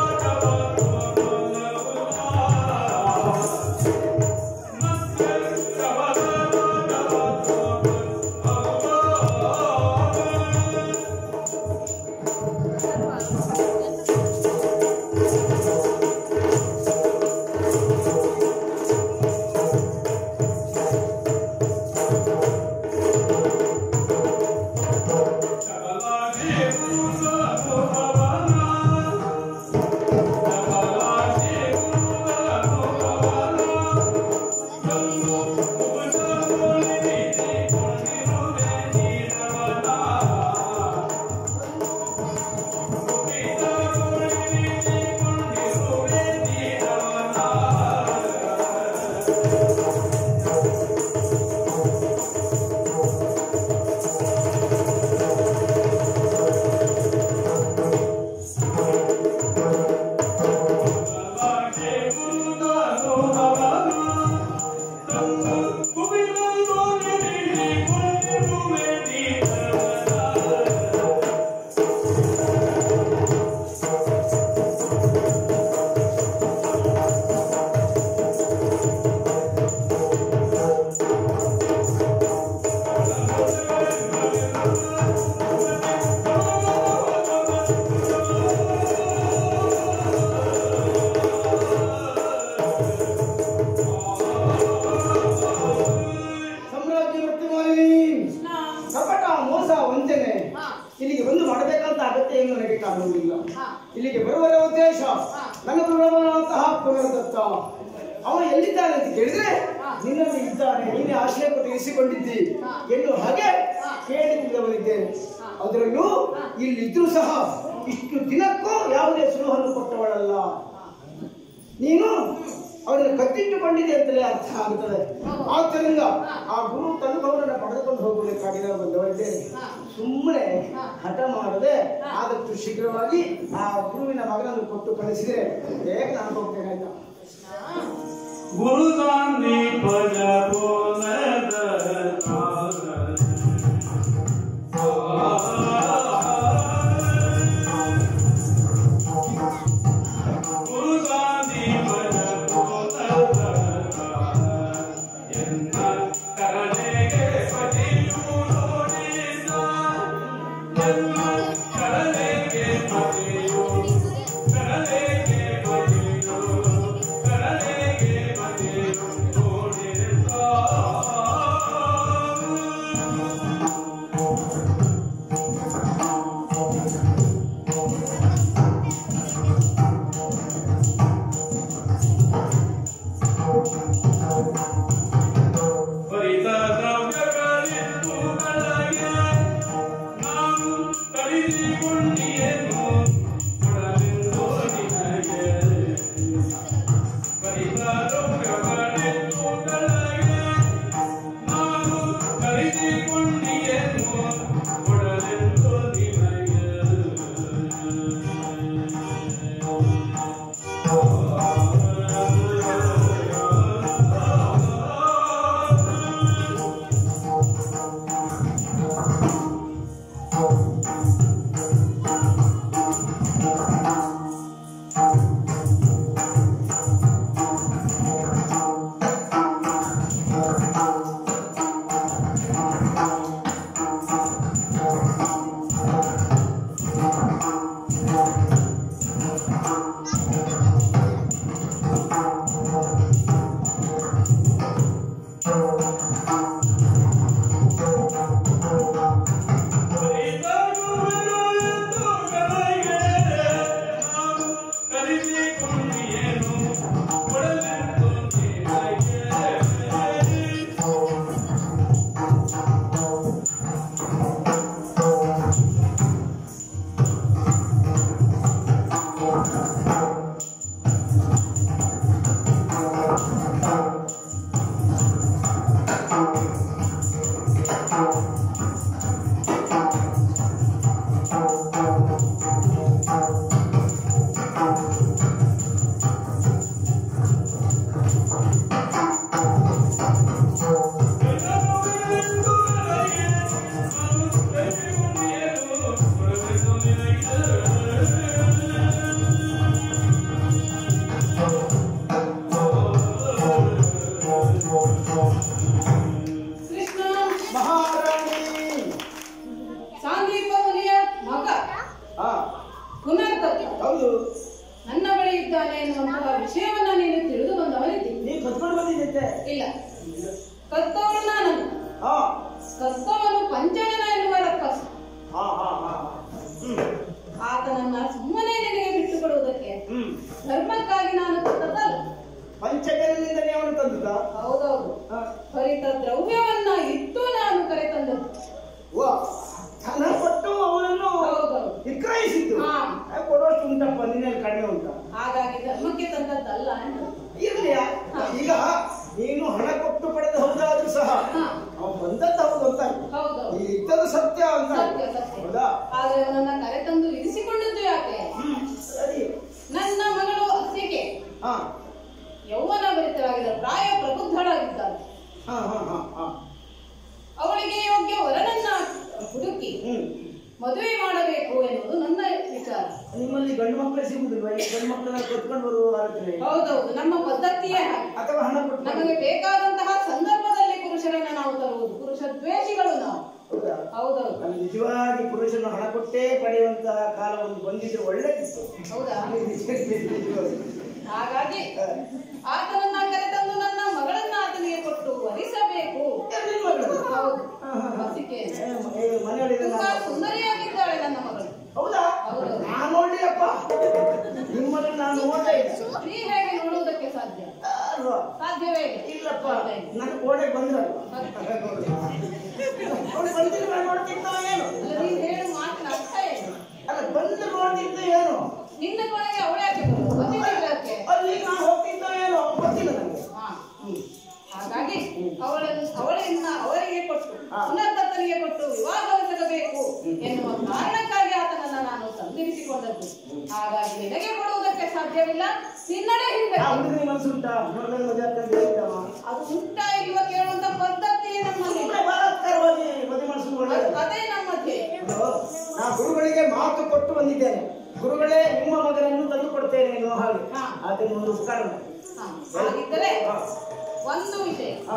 ಸಾಮ್ರಾಜ್ಯ ವರ್ತಮಾನಿ ಕಪಟ ಮೋಸ ವಂಚನೆ ಹಾ. ಇಲ್ಲಿಗೆ ಬಂದು ಮಾಡಬೇಕಂತ ಅಗತ್ಯ ಏನು ನನಗೆ ಕಾಣುವುದಿಲ್ಲ ಹಾ. ಇಲ್ಲಿಗೆ ಬರುವರ ಉದ್ದೇಶ ಹಾ. ನನ್ನ ಪ್ರಭುವಾದಂತಹ ಪುನರ್ದತ್ತ ಅವ ಎಲ್ಲಿದ್ದಾನೆ ಅಂತ ಕೇಳಿದ್ರೆ ಹಾ. ನಿನ್ನಲ್ಲಿ ಇದ್ದಾನೆ ನೀನೇ ಆಶ್ರಯ ಕೊಟ್ಟು ಇರಿಸಿಕೊಂಡಿದ್ದಿ ಹಾ. ಎನ್ನುವ ಹಾಗೆ ಹಾ. ಕೇಳಿದ್ದವನಿದ್ದೇನೆ ಹಾ. ಅದರಲ್ಲೂ ಹಾ. ಇಲ್ಲಿದ್ರೂ ಸಹ ಇಷ್ಟು ದಿನಕ್ಕೂ ಯಾವುದೇ ಸುಳುಹನ್ನು ಕೊಟ್ಟವಳಲ್ಲ ನೀನು ಅವರನ್ನು ಕತ್ತಿಟ್ಟುಕೊಂಡಿದೆ ಅಂತಲೇ ಅರ್ಥ ಆಗುತ್ತದೆ ಹೌದು. ಆದ್ದರಿಂದ ಹಾ. ಆ ಗುರು ತನುಭವನನ್ನು ಪಡೆದುಕೊಂಡು ಹೋಗಬೇಕಾಗಿದೆ ಬಂದವರಿದ್ದೇನೆ ಹಾ. ಸುಮ್ಮನೆ ಹಾ. ಹಠ ಮಾಡದೆ ಹಾ. ಆದಷ್ಟು ಶೀಘ್ರವಾಗಿ ಆ ಗುರುವಿನ ಮಗನನ್ನು ಕೊಟ್ಟು ಕಳಿಸಿದರೆ ಬೇಗ ನಾನು ಹೋಗ್ತೇನೆ ಆಯ್ತಾ ಗುರು ಸಾನ್ನಿಪಜ ಬೋಲದ ಗುರು ಸಾನ್ನಿಪಜ ಬೋಲದ ಎನ್ನ ಕರಳೆಗೆ ಪತಿಯು ನೋಡಿದ ಎನ್ನ ಕರಳೆಗೆ ಪತಿಯು ಕರಳೆಗೆ ಪತಿಯು ಕರಳೆಗೆ ಪತಿಯು ನೋಡಿದ ಪರಿತ ದ್ರವ್ಯಗಳಿದ್ದು ಕಳೆಗೆ ನಾನು ಕಲಿಸಿಕೊಂಡಿಯೇನು ಕೊಡಲೆಂದು ನಿನಗೆ ಪರಿತ ದ್ರವ್ಯಗಳಿದ್ದು ಕಳೆಗೆ ನಾನು ಕಲಿಸಿಕೊಂಡಿಯೇನು ಕೊಡಲೆಂದು ನಿನಗೆ ಕಲಿಸಿಕೊಂಡಿಯೇನು ಕೊಡಲೆಂದು ಕರ್ತವನು ಪಂಚಯನ ಎನ್ನುವ ರಕ್ಕಸ ಹಾ ಹಾ ಹಾ ಹ್ಮ್ ಆತನನ್ನ ಸುಮ್ಮನೆ ನಿನಗೆ ಬಿಟ್ಟು ಕೊಡುವುದಕ್ಕೆ ಹ್ಮ್ ಧರ್ಮಕ್ಕಾಗಿ ನಾನು ತಂದದ್ದಲ್ಲ ಪಂಚಗಲಿನಿಂದಲೇ ಅವನು ತಂದದ ಹೌದೌದು ಹರಿತ ದ್ರವ್ಯವನ್ನ ಇಟ್ಟು ನಾನು ಕರೆ ತಂದದ್ದು ವಾ ಹಣ ಕೊಟ್ಟು ಅವನನ್ನು ಹೌದೌದು ವಿಕ್ರಯಿಸಿದ್ದು ಹಾ. ಆ, ಕೊಡುವಷ್ಟು ಉಂಟಪ್ಪ ನಿನ್ನಲ್ಲಿ ಕಡಿಮೆ ಉಂಟಾ ಹಾಗಾಗಿ ಧರ್ಮಕ್ಕೆ ತಂದದ್ದಲ್ಲ ಅಂತ ಇರ್ಲಿಯ ಈಗ ನೀನು ಹಣ ಕೊಟ್ಟು ಪಡೆದ ಹೌದಾದ್ರೂ ಸಹ ಹಾ. ಅವನು ಬಂದದ್ದು ಹೌದು ಅಂತ ಹೌದೌದು ಈ ಇದ್ದದ್ದು ಸತ್ಯ ಅಂತ ಸತ್ಯ ಸತ್ಯ ಹೌದಾ ಆದ್ರೆ ಅವನನ್ನ ಕರೆ ತಂದು ಇರಿಸಿಕೊಂಡದ್ದು ಯಾಕೆ ಹ್ಮ್ ಸರಿ ನನ್ನ ಮಗಳು ಅತ್ತಿಗೆ ಹಾ ಯೌವನ ಭರಿತರಾಗಿದ್ದ ಪ್ರಾಯ ಪ್ರಬುದ್ಧಳಾಗಿದ್ದಾಳೆ ಹಾ ಹಾ ಹಾ ಹಾ ಅವಳಿಗೆ ಯೋಗ್ಯ ವರನನ್ನ ಹುಡುಕಿ ಹ್ಮ್ ಮದುವೆ ಮಾಡಬೇಕು ಎನ್ನುವುದು ನನ್ನ ವಿಚಾರ ನಿಮ್ಮಲ್ಲಿ ಗಂಡು ಮಕ್ಕಳು ಸಿಗುದಿಲ್ವಾ ಈ ಗಂಡು ಮಕ್ಕಳನ್ನ ಕತ್ಕೊಂಡು ಬರುವ ಆಲೋಚನೆ ಹೌದೌದು ನಮ್ಮ ಪದ್ಧತಿಯೇ ಹಾಗೆ ಅಥವಾ ಹಣ ಕೊಟ್ಟು ನಮಗೆ ಬೇಕಾದಂತಹ ಸಂದರ್ಭದಲ್ಲಿ ಪುರುಷರನ್ನ ನಾವು ತರುವುದು ಪುರುಷ ದ್ವೇಷಿಗಳು ನಾವು ಹೌದಾ ಹೌದೌದು ನಾನು ನಿಜವಾಗಿ ಪುರುಷನ ಹಣ ಕೊಟ್ಟೇ ಪಡೆಯುವಂತಹ ಕಾಲ ಒಂದು ಬಂದಿದ್ರೆ ಒಳ್ಳೆದಿತ್ತು ಹೌದಾ ನಿಜವಾಗಿ. ಹಾಗಾಗಿ ಆತನನ್ನ ಕರೆತಂದು ನನ್ನ ಮಗಳನ್ನ ಆತನಿಗೆ ಕೊಟ್ಟು ವರಿಸಬೇಕು ಎಲ್ಲಿ ಮಗಳು? ಹೌದು ಹಾ, ಹಾ, ಹಾ. ಅಸಿಕೆ ಏ, ಮ- ಏ, ಮನೆಯಲ್ಲಿ ತುಂಬಾ ನಾನು- ಸುಂದರಿಯಾಗಿದ್ದಾಳೆ ನನ್ನ ಮಗಳು ಹೌದಾ ಹೌದು. ನಾನು ನೋಡ್ಲಿಯಪ್ಪ ನಿಮ್ಮನ್ನು ನಾನು ನೋಡೇ ಇಲ್ಲ ನೀ ಹೇಗೆ ನೋಡುವುದಕ್ಕೆ ಸಾಧ್ಯ ಅಲ್ವಾ ಸಾಧ್ಯವೇ ಇಲ್ಲ ಇಲ್ಲಪ್ಪ ಇಲ್ಲ, ಇಲ್ಲ. ನನ್ನ ಕೋಣೆಗೆ ಬಂದ್ರಲ್ಲ ಅವಳು ಬಂದಿಲ್ಲ ನಾನು ನೋಡ್ತಿದ್ದ ಏನು ಅಲ್ಲ, ನೀನ್ ಹೇಳು ಮಾತಿನ ಅರ್ಥ ಏನು ಅಲ್ಲ ಬಂದು ನೋಡ್ತಿದ್ದ ಏನು ನಿನ್ನ ಕೊನೆಗೆ ಅವಳು ಯಾಕೆ ಬರುವುದು ಬಂದಿದ್ದಿಲ್ಲ ಯಾಕೆ ಅಲ್ಲಿ ನಾನು ಹೋಗ್ತಿದ್ದ ಏನು ಗೊತ್ತಿಲ್ಲ ನನಗೆ ಹಾ. ಹಾಗಾಗಿ ಅವಳನ್ನು ಅವಳನ್ನ ಅವರಿಗೆ ಕೊಟ್ಟು ಹಾ. ಪುನರ್ದತ್ತನಿಗೆ ಕೊಟ್ಟು ವಿವಾಹವೆಸಗಬೇಕು ಎನ್ನುವ ಕಾರಣಕ್ಕಾಗಿ ಆತನನ್ನ ನಾನು ಸಂಧಿರಿಸಿಕೊಂಡದ್ದು ಹಾಗಾಗಿ ನಿನಗೆ ಕೊಡುವುದಕ್ಕೆ ಸಾಧ್ಯವಿಲ್ಲ ನಿನ್ನಡೆ ಹಿಂದೆ ಆ ಹುಡುಗನಿಗೆ ಮನಸ್ಸುಂಟಾ ನೋಡಿದ್ರೆ ಮದುವೆ ಆಗ್ತದೆ ಹೇಳಿದ್ದವ. ಅದು ಉಂಟಾ ಇಲ್ವ ಕೇಳುವಂತ ಪದ್ಧತಿಯೇ ನಮ್ಮಲ್ಲಿ ಸುಮ್ಮನೆ ಬಲಾತ್ಕಾರವಾಗಿ ಮದುವೆ ಮಾಡಿಸೋದು ಒಳ್ಳೆಯದು. ಅದು- ಅದೇ ನಮ್ಮಲ್ಲಿ ನಾ ಗುರುಗಳಿಗೆ ಮಾತು ಕೊಟ್ಟು ಬಂದಿದ್ದೇನೆ ಗುರುಗಳೇ ನಿಮ್ಮ ಮಗನನ್ನು ತಂದು ಕೊಡ್ತೇನೆ ಎನ್ನುವ ಹಾಗೆ ಹಾ. ಅದನ್ನು ಒಂದು ಉಪಕಾರ ಮಾಡಿ. ಹಾ. ಹಾಗಿದ್ದರೆ ಹಾ. ಒಂದು ವಿಷಯ ಹಾ.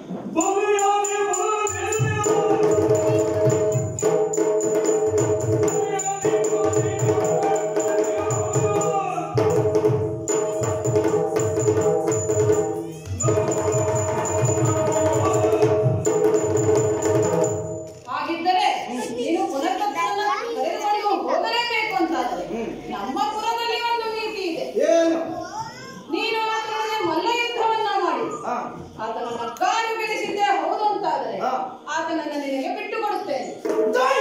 ಹಾಗಿದ್ದರೆ ನೀನು ಪುನರ್ದತ್ತನನ್ನ ಕರೆದುಕೊಂಡು ಹೋಗಲೇಬೇಕು ಅಂತಾದರೆ ನಮ್ಮ ಪುರದಲ್ಲಿ ಒಂದು ನೀತಿ ಇದೆ ಏನು ನೀನು ಆತನಿಗೆ ಮಲ್ಲ ಯುದ್ಧವನ್ನ ಮಾಡಿ ಹಾ. ಆತನನ್ನ ಕಾಲು ಗೆಡಿಸಿದ್ದೇ ಹೌದು ಅಂತಾದರೆ ಹಾ. ಆತನನ್ನ ನಿನಗೆ ಬಿಟ್ಟು ಕೊಡುತ್ತೇನೆ ಜೈ!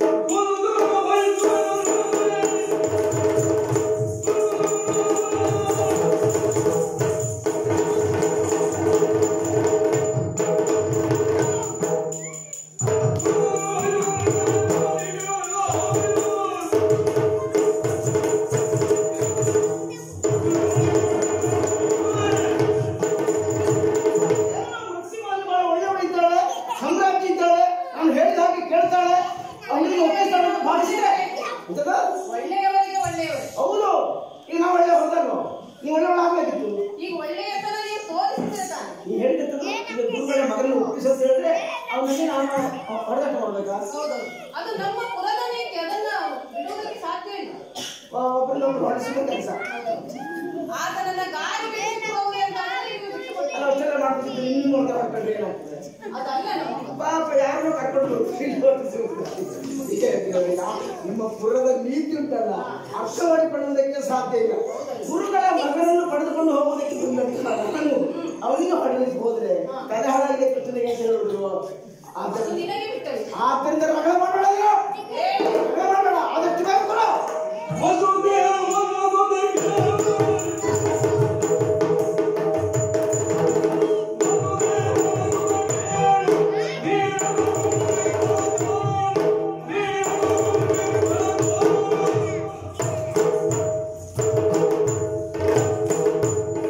ಮುಸ್ಲಿಮಾನು ಬಹಳ ಒಳ್ಳೆಯವಳು ಇದ್ದಾಳೆ ಸಾಮ್ರಾಜ್ಞಿ ಇದ್ದಾಳೆ ನಾನು ಹೇಳಿದ ಹಾಗೆ ಕೇಳ್ತಾಳೆ ಅವನಿಗೆ ಒಪ್ಪಿಸ್ತಾಳೆ ಅಂತ ಭಾವಿಸಿದ್ರೆ ಎಂತದ? ಒಳ್ಳೆಯವರಿಗೆ ಒಳ್ಳೆಯವರು ಹೌದು ಈಗ ನಾವು ಒಳ್ಳೆ ಹೊರದಲ್ವ ನೀವು ಒಳ್ಳೆಯವಳು ಆಗ್ಬೇಕಿತ್ತು ಈಗ ಒಳ್ಳೆಯತನ ನೀವು ತೋರಿಸಿದ್ರೆ ತಾನೆ ಈ ಹೇಳಿದ್ದು ಈಗ ಗುರುಗಳ ಮಗನ ಒಪ್ಪಿಸೋದು ಹೇಳಿದ್ರೆ ಅವನಿಗೆ ನಾನು ಹೊಡೆದಾಟ ಮಾಡ್ಬೇಕಾ ಹೌದೌದು ಅದು ನಮ್ಮ ಪುರದ ನೀತಿ ಅದನ್ನ ಬಿಡುವುದಕ್ಕೆ ಸಾಧ್ಯ ಇಲ್ಲ ಒಬ್ಬರನ್ನ ಒಬ್ರು ಹೊಡೆಸುವ ಕೆಲಸ ಆತನನ್ನ ಗಾಳಿ ಬೆಳೆಸಿಟ್ಟು ಹೋಗಿ ಅಂತ ಅಂದ್ರೆ ನೀವು ಬಿಟ್ಟು ಕೊಡಿ ಅಲ್ಲ ಅಷ್ಟೆಲ್ಲ ಮಾಡ್ತಿದ್ದು ನಿನ್ನ ನೋಡ್ತಾ ಹೊರಟು ಏನಾಗ್ತದೆ ಅದಲ್ಲ ನಮ್ಮ ಪಾಪ ಯಾರನ್ನೋ ಕರ್ಕೊಂಡು ಇಲ್ಲಿ ಹೊರಟಿಸುವುದು. ಈಗ ನಾ- ನಿಮ್ಮ ಪುರದ ನೀತಿ ಉಂಟಲ್ಲ ಅರ್ಥ ಮಾಡಿಕೊಳ್ಳುವುದಕ್ಕೆ ಸಾಧ್ಯ ಇಲ್ಲ ಗುರುಗಳ ಮಗನನ್ನು ಪಡೆದುಕೊಂಡು ಹೋಗುವುದಕ್ಕೆ ಬಂದಂತ ನಾನು ಅವನಿಗೆ ಹೊಡೆಯಲಿಕ್ಕೆ ಹೋದ್ರೆ ಕಲೆ ಹಾಳಾಗಿ ಕೃಷ್ಣನಿಗೆ ಅಂತ ಹೇಳುವುದು ಅದು ಆದ್ದರಿಂದ ನಿನಗೆ ಬಿಟ್ಟ ವಿಷಯ. ಆದ್ದರಿಂದ ರಗಳೆ ಮಾಡಬೇಡ ನೀನು. ಹೇಳು. ರಗಳೆ ಮಾಡಬೇಡ ಆದಷ್ಟು ಬೇಗ ಕೊಡು.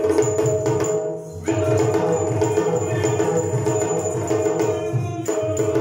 Thank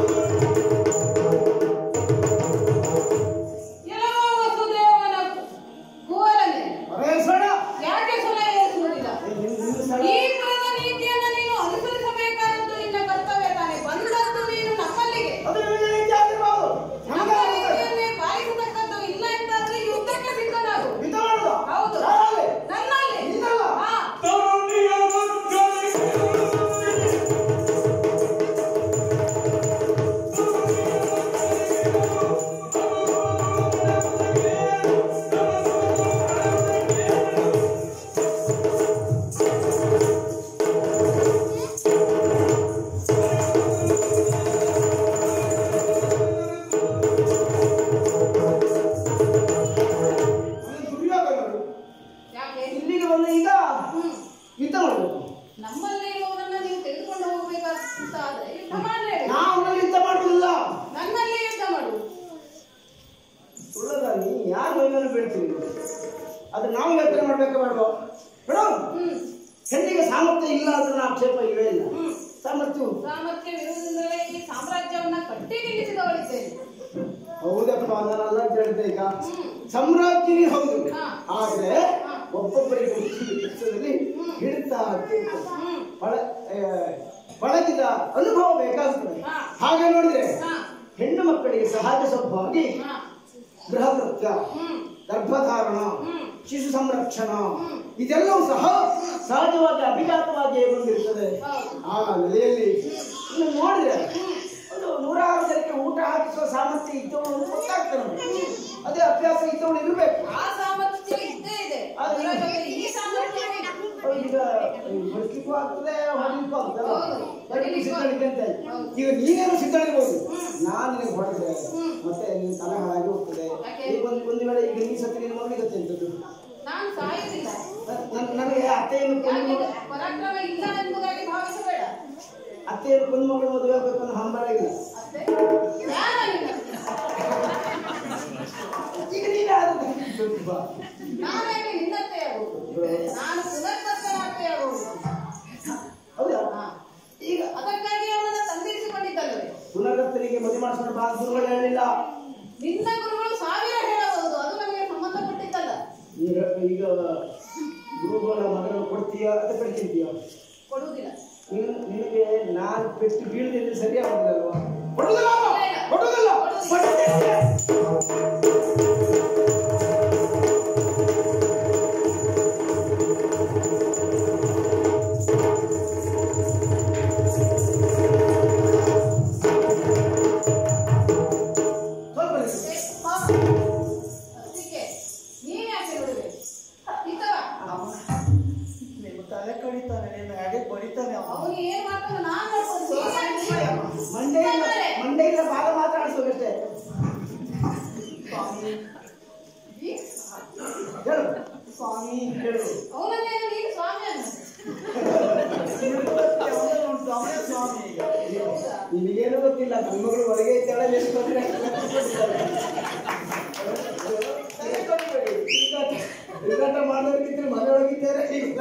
ಅದು ನಾವು ಯೋಚನೆ ಮಾಡ್ಬೇಕು ಬೇಡ ಮೇಡಮ್ ಹ್ಮ್ ಹೆಣ್ಣಿಗೆ ಸಾಮರ್ಥ್ಯ ಇಲ್ಲ ಅಂತ ಆಕ್ಷೇಪ ಇಲ್ಲೇ ಇಲ್ಲ ಸಾಮರ್ಥ್ಯ ಉಂಟು. ಸಾಮರ್ಥ್ಯವಿರುವುದರಿಂದಲೇ ಈ ಸಾಮ್ರಾಜ್ಯವನ್ನ ಕಟ್ಟಿ ನಿಲ್ಲಿಸಿದವಳಿದ್ದೇನೆ ಹೌದಪ್ಪ ನಾನಲ್ಲ ಅಂತ ಹೇಳಿದೆ ಈಗ ಸಾಮ್ರಾಜ್ಯನೇ ಹೌದು ಹಾ. ಆದ್ರೆ ಒಬ್ಬೊಬ್ಬರಿಗೆ ಹುಟ್ಟಿದ ಪುಸ್ತಕದಲ್ಲಿ ಹಿಡಿತಾ ಇರ್ತದೆ. ಹ್ಮ್ ಪಳ ಆ, ಪಳಗಿದ ಅನುಭವ ಬೇಕಾಗ್ತದೆ ಹಾ. ಹಾಗೆ ನೋಡಿದ್ರೆ ಹಾ ಹೆಣ್ಣು ಮಕ್ಕಳಿಗೆ ಸಹಜ ಸ್ವಭಾವವಾಗಿ ಹಾ ಗೃಹ ಕೃತ್ಯ ಹ್ಮ್ ಗರ್ಭಧಾರಣ ಹ್ಮ್. ಶಿಶು ಸಂರಕ್ಷಣ ಹ್ಮ್. ಇದೆಲ್ಲವೂ ಸಹ ಸಹಜವಾಗಿ ಅಭಿಜಾತವಾಗಿ ಬಂದಿರ್ತದೆ ಹೌದು. ಆ ನೆಲೆಯಲ್ಲಿ ಇನ್ನು ನೋಡಿದ್ರೆ ಒಂದು ನೂರಾರು ಜನಕ್ಕೆ ಊಟ ಹಾಕಿಸುವ ಸಾಮರ್ಥ್ಯ ಇದ್ದವಳು ಅಂತ ಗೊತ್ತಾಗ್ತದೆ ನಮಗೆ. ಅದೇ ಅಭ್ಯಾಸ ಇದ್ದವಳು ಇರಬೇಕು ಆ ಸಾಮರ್ಥ್ಯ ಇದ್ದೇ ಇದೆ ಆದ್ರೆ ಅದರ ಜೊತೆ ಈ ಸಾಮರ್ಥ್ಯ ಇದೆ. ಈಗ ಬದುಕಲಿಕ್ಕೂ ಆಗ್ತದೆ ಹೊಡಲಿಕ್ಕೂ ಆಗ್ತದೆ ಹೌದು. ಹೊಡಲಿಕ್ಕೆ ಸಿದ್ಧಳಿಕೆ ಅಂತ ಈಗ ನೀನೇನು ಸಿದ್ಧಳಿರ್ಬೋದು ನಾನು ನಿನಗೆ ಹೊಡೆದ್ರೆ ಮತ್ತೆ ನಿನ್ನ ತಲೆ ಹಾಳಾಗಿ ಹೋಗ್ತದೆ ಯಾಕೆ? ಈಗ ಒಂದು ಒಂದು ವೇಳೆ ಈಗ ನೀ ಸತ್ತು ನಿನ್ನ ಮಗನಿಗೆ ಎಂತದ್ದು ನಾನು ಸಾಯುವುದಿಲ್ಲ ನನ್- ನನಗೆ ಅತ್ತೆಯನ್ನು ಕೊಂದು ಯಾಕೆ ಪರಾಕ್ರಮ ಇಲ್ಲ ಎಂಬುದಾಗಿ ಭಾವಿಸಬೇಡ ಅತ್ತೆಯನ್ನು ಕೊಂದು ಮಗಳು ಮದುವೆ ಆಗಬೇಕು ಅನ್ನೋ ಹಂಬಲ ಇಲ್ಲ ಅಷ್ಟೇ ಯಾರಾಗಿಲ್ಲ ಈಗ ನೀನೇ ಆದದ್ದು ಬಾ. ನಾನೇಕೆ ನಿನ್ನತ್ತೆಯಾಗುವುದು ನಾನು ಪುನರ್ದತ್ತನಾಗ್ತೆಯಾಗುವುದು ಹೌದಾ ಹಾ. ಈಗ ಅದಕ್ಕಾಗಿ ಅವನನ್ನ ತಂದಿರಿಸಿಕೊಂಡಿದ್ದಲ್ಲವೇ ಪುನರ್ಗತನಿಗೆ ಮದುವೆ ಮಾಡಿಸೋಣ ಬಾ ಅಂತ ಗುರುಗಳು ಹೇಳಿಲ್ಲ ನಿನ್ನ ಗುರುಗಳು ಸಾವಿರ ಹೇಳಬಹುದು ಅದು ನಮಗೆ ಸಂಬಂಧಪಟ್ಟಿದ್ದಲ್ಲ ಈಗ ಈಗ ಗುರುಗಳ ಮಗನ ಕೊಡ್ತೀಯಾ ಅದು ಕಳ್ಕೊಂತೀಯಾ ಕೊಡುವುದಿಲ್ಲ ನೀನು ನಿನಗೆ ನಾನು ಪೆಟ್ಟು ಬೀಳದಿದ್ರೆ ಸರಿಯಾಗುದಿಲ್ಲಲ್ವಾ ಕೊಡುದಿಲ್ಲ ಇಲ್ಲ. ಕೊಡುದಿಲ್ಲ ಕೊಡುದಿಲ್ಲ. ಸ್ವಲ್ಪ ನಿಲ್ಸು. ಏ, ಹಾ. ಅದಕ್ಕೆ ನೀನ್ ಯಾಕೆ ನೋಡಬೇಕು ಇದ್ದವ ನಿಮ್ಮ ತಲೆ ಕಡಿತಾನೆ ನಿನ್ನ ಎಡೆ ಬಡಿತಾನೆ ಅವ ಅವನಿಗೆ ಏನ್ ಮಾಡ್ತಾನೆ ನಾನ್ ನೋಡ್ಕೊಂಡು ನೀನ್ ಯಾಕೆ ಮಂಡೆಯಿಂದ ಮಂಡೆಯಿಂದ ಭಾಗ ಮಾತಾಡಿಸ್ಬೇಕಷ್ಟೇ ಸ್ವಾಮಿ ಈ ಹೇಳು ಸ್ವಾಮಿ ಹೇಳು ಅವನನ್ನೇನು ನೀನು ಸ್ವಾಮಿ ಅನ್ನ ತಿರುಪತಿ ಅವನೇ ಉಂಟು ಅವನೇ ಸ್ವಾಮಿ ಈಗ ನಿನಗೇನು ಗೊತ್ತಿಲ್ಲ ನನ್ನ ಮಗಳು ಹೊರಗೆ ಇದ್ದಾಳೆ ಎಷ್ಟು ತೊಂದರೆ ತಲೆ ಕೊಡ್ಬೇಡಿ. ತಿರುಗಾಟ- ತಿರುಗಾಟ ಮಾಡೋರ್ಗಿದ್ರೆ ಮನೆಯೊಳಗಿದ್ದಾರೆ ಈಗ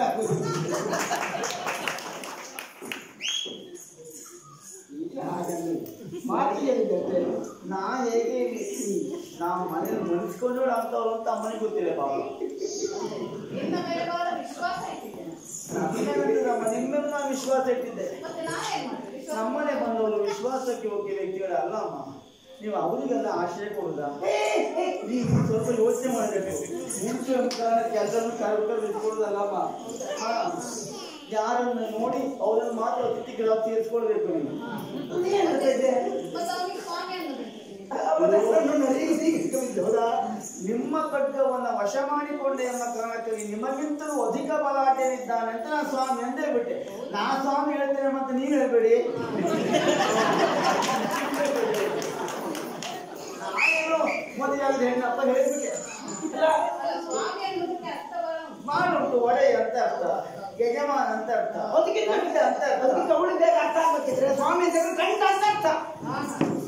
ಇಲ್ಲ ಹಾಗಲ್ಲ. ಮಾತು ಹೇಳಿದ್ದೆ ನಾ ಹೇಗೆ ನಾವು ಮನೇಲಿ ಮುಗಿಸ್ಕೊಂಡು ಅಂತವ್ರು ಅಂತ ಅಮ್ಮನಿಗೆ ಗೊತ್ತಿಲ್ಲ ಪಾಪ ನಿನ್ನ ಮೇಲೆ ಬಹಳ ವಿಶ್ವಾಸ ಇಟ್ಟಿದ್ದೇನೆ ನಮ್ಮೇಲಂತೂ ನಮ್ಮ ನಿಮ್ಮೇಲೆ ನಾನು ವಿಶ್ವಾಸ ಇಟ್ಟಿದ್ದೆ ಮತ್ತೆ ನಾನೇನ್ ಮಾಡ್ತೀನಿ ವಿಶ್ವಾಸ ನಮ್ಮನೆ ಬಂದವರು ವಿಶ್ವಾಸಕ್ಕೆ ಹೋಗಿ ವ್ಯಕ್ತಿಗಳಲ್ಲ ಅಮ್ಮ ನೀವು ಅವರಿಗೆಲ್ಲ ಆಶ್ರಯ ಕೊಡುದಾ ನೀವು ಸ್ವಲ್ಪ ಯೋಚನೆ ಮಾಡಬೇಕು ಮುಂಚೆ ಕೆಲಸವನ್ನು ಕರೆದು ಇಟ್ಕೊಳ್ಳೋದಲ್ಲಮ್ಮ ಹಾ. ಯಾರನ್ನ ನೋಡಿ ಅವರನ್ನು ಮಾತ್ರ ಅತಿಥಿಗಳ ಸೇರಿಸ್ಕೊಳ್ಬೇಕು ನೀವು ಮತ್ತೆ ಅವನಿಗೆ ಸ್ವಾಮಿ ಅನ್ನೋದು ಹೌದಾ ನಿಮ್ಮ ಖಡ್ಗವನ್ನ ವಶ ಮಾಡಿಕೊಂಡೆ ಎಂಬ ಕಾರಣಕ್ಕಾಗಿ ನಿಮಗಿಂತಲೂ ಅಧಿಕ ಬಲಾಢ್ಯನಿದ್ದಾನೆ ಅಂತ ನಾನು ಸ್ವಾಮಿ ಅಂದೇ ಬಿಟ್ಟೆ ನಾ ಸ್ವಾಮಿ ಹೇಳ್ತೇನೆ ಮತ್ತೆ ನೀವು ಹೇಳ್ಬೇಡಿ ನಾನೇನು ಮದುವೆ ಆಗದ ಹೆಣ್ಣಪ್ಪ ಹೇಳ್ಬಿಟ್ಟೆ ಅಲ್ಲ ಅಲ್ಲ ಸ್ವಾಮಿ ಅನ್ನೋದಕ್ಕೆ ಅರ್ಥ ಬರೋಣ ಮಾಡುಂಟು ಒಡೆಯ ಅಂತ ಅರ್ಥ ಯಜಮಾನ ಅಂತ ಅರ್ಥ ಅದಕ್ಕೆ ಗಂಡ ಅಂತ ಅರ್ಥ ಅದಕ್ಕೆ ಅವಳು ಬೇಗ ಅರ್ಥ ಆಗ್ಬೇಕಿದ್ರೆ ಸ್ವಾಮಿ ಅಂತ ಕಂಡ ಅಂತ ಅರ್ಥ ಹಾ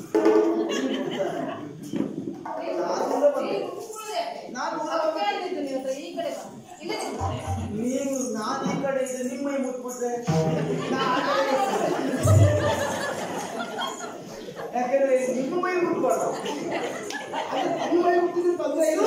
ನಾನು ನಾನು ಅದಕ್ಕೆ ಅಂದಿದ್ದು ನೀವು ಹತ್ರ ಈ ಕಡೆ ಬಾ ಇಲ್ಲೇ ನಿಂತು. ನೀವು ನಾನು ಈ ಕಡೆ ಇದ್ರೆ ನಿಮ್ಮ ಮೈ ಮುಟ್ಬಿಟ್ರೆ ಯಾಕಂದ್ರೆ ನಿಮ್ಮ ಮೈ ಮುಟ್ಬಾರ್ದು ನಿಮ್ಮ ಮನೆ ಹುಟ್ಟಿದ್ರೆ ತೊಂದರೆ ಇಲ್ಲ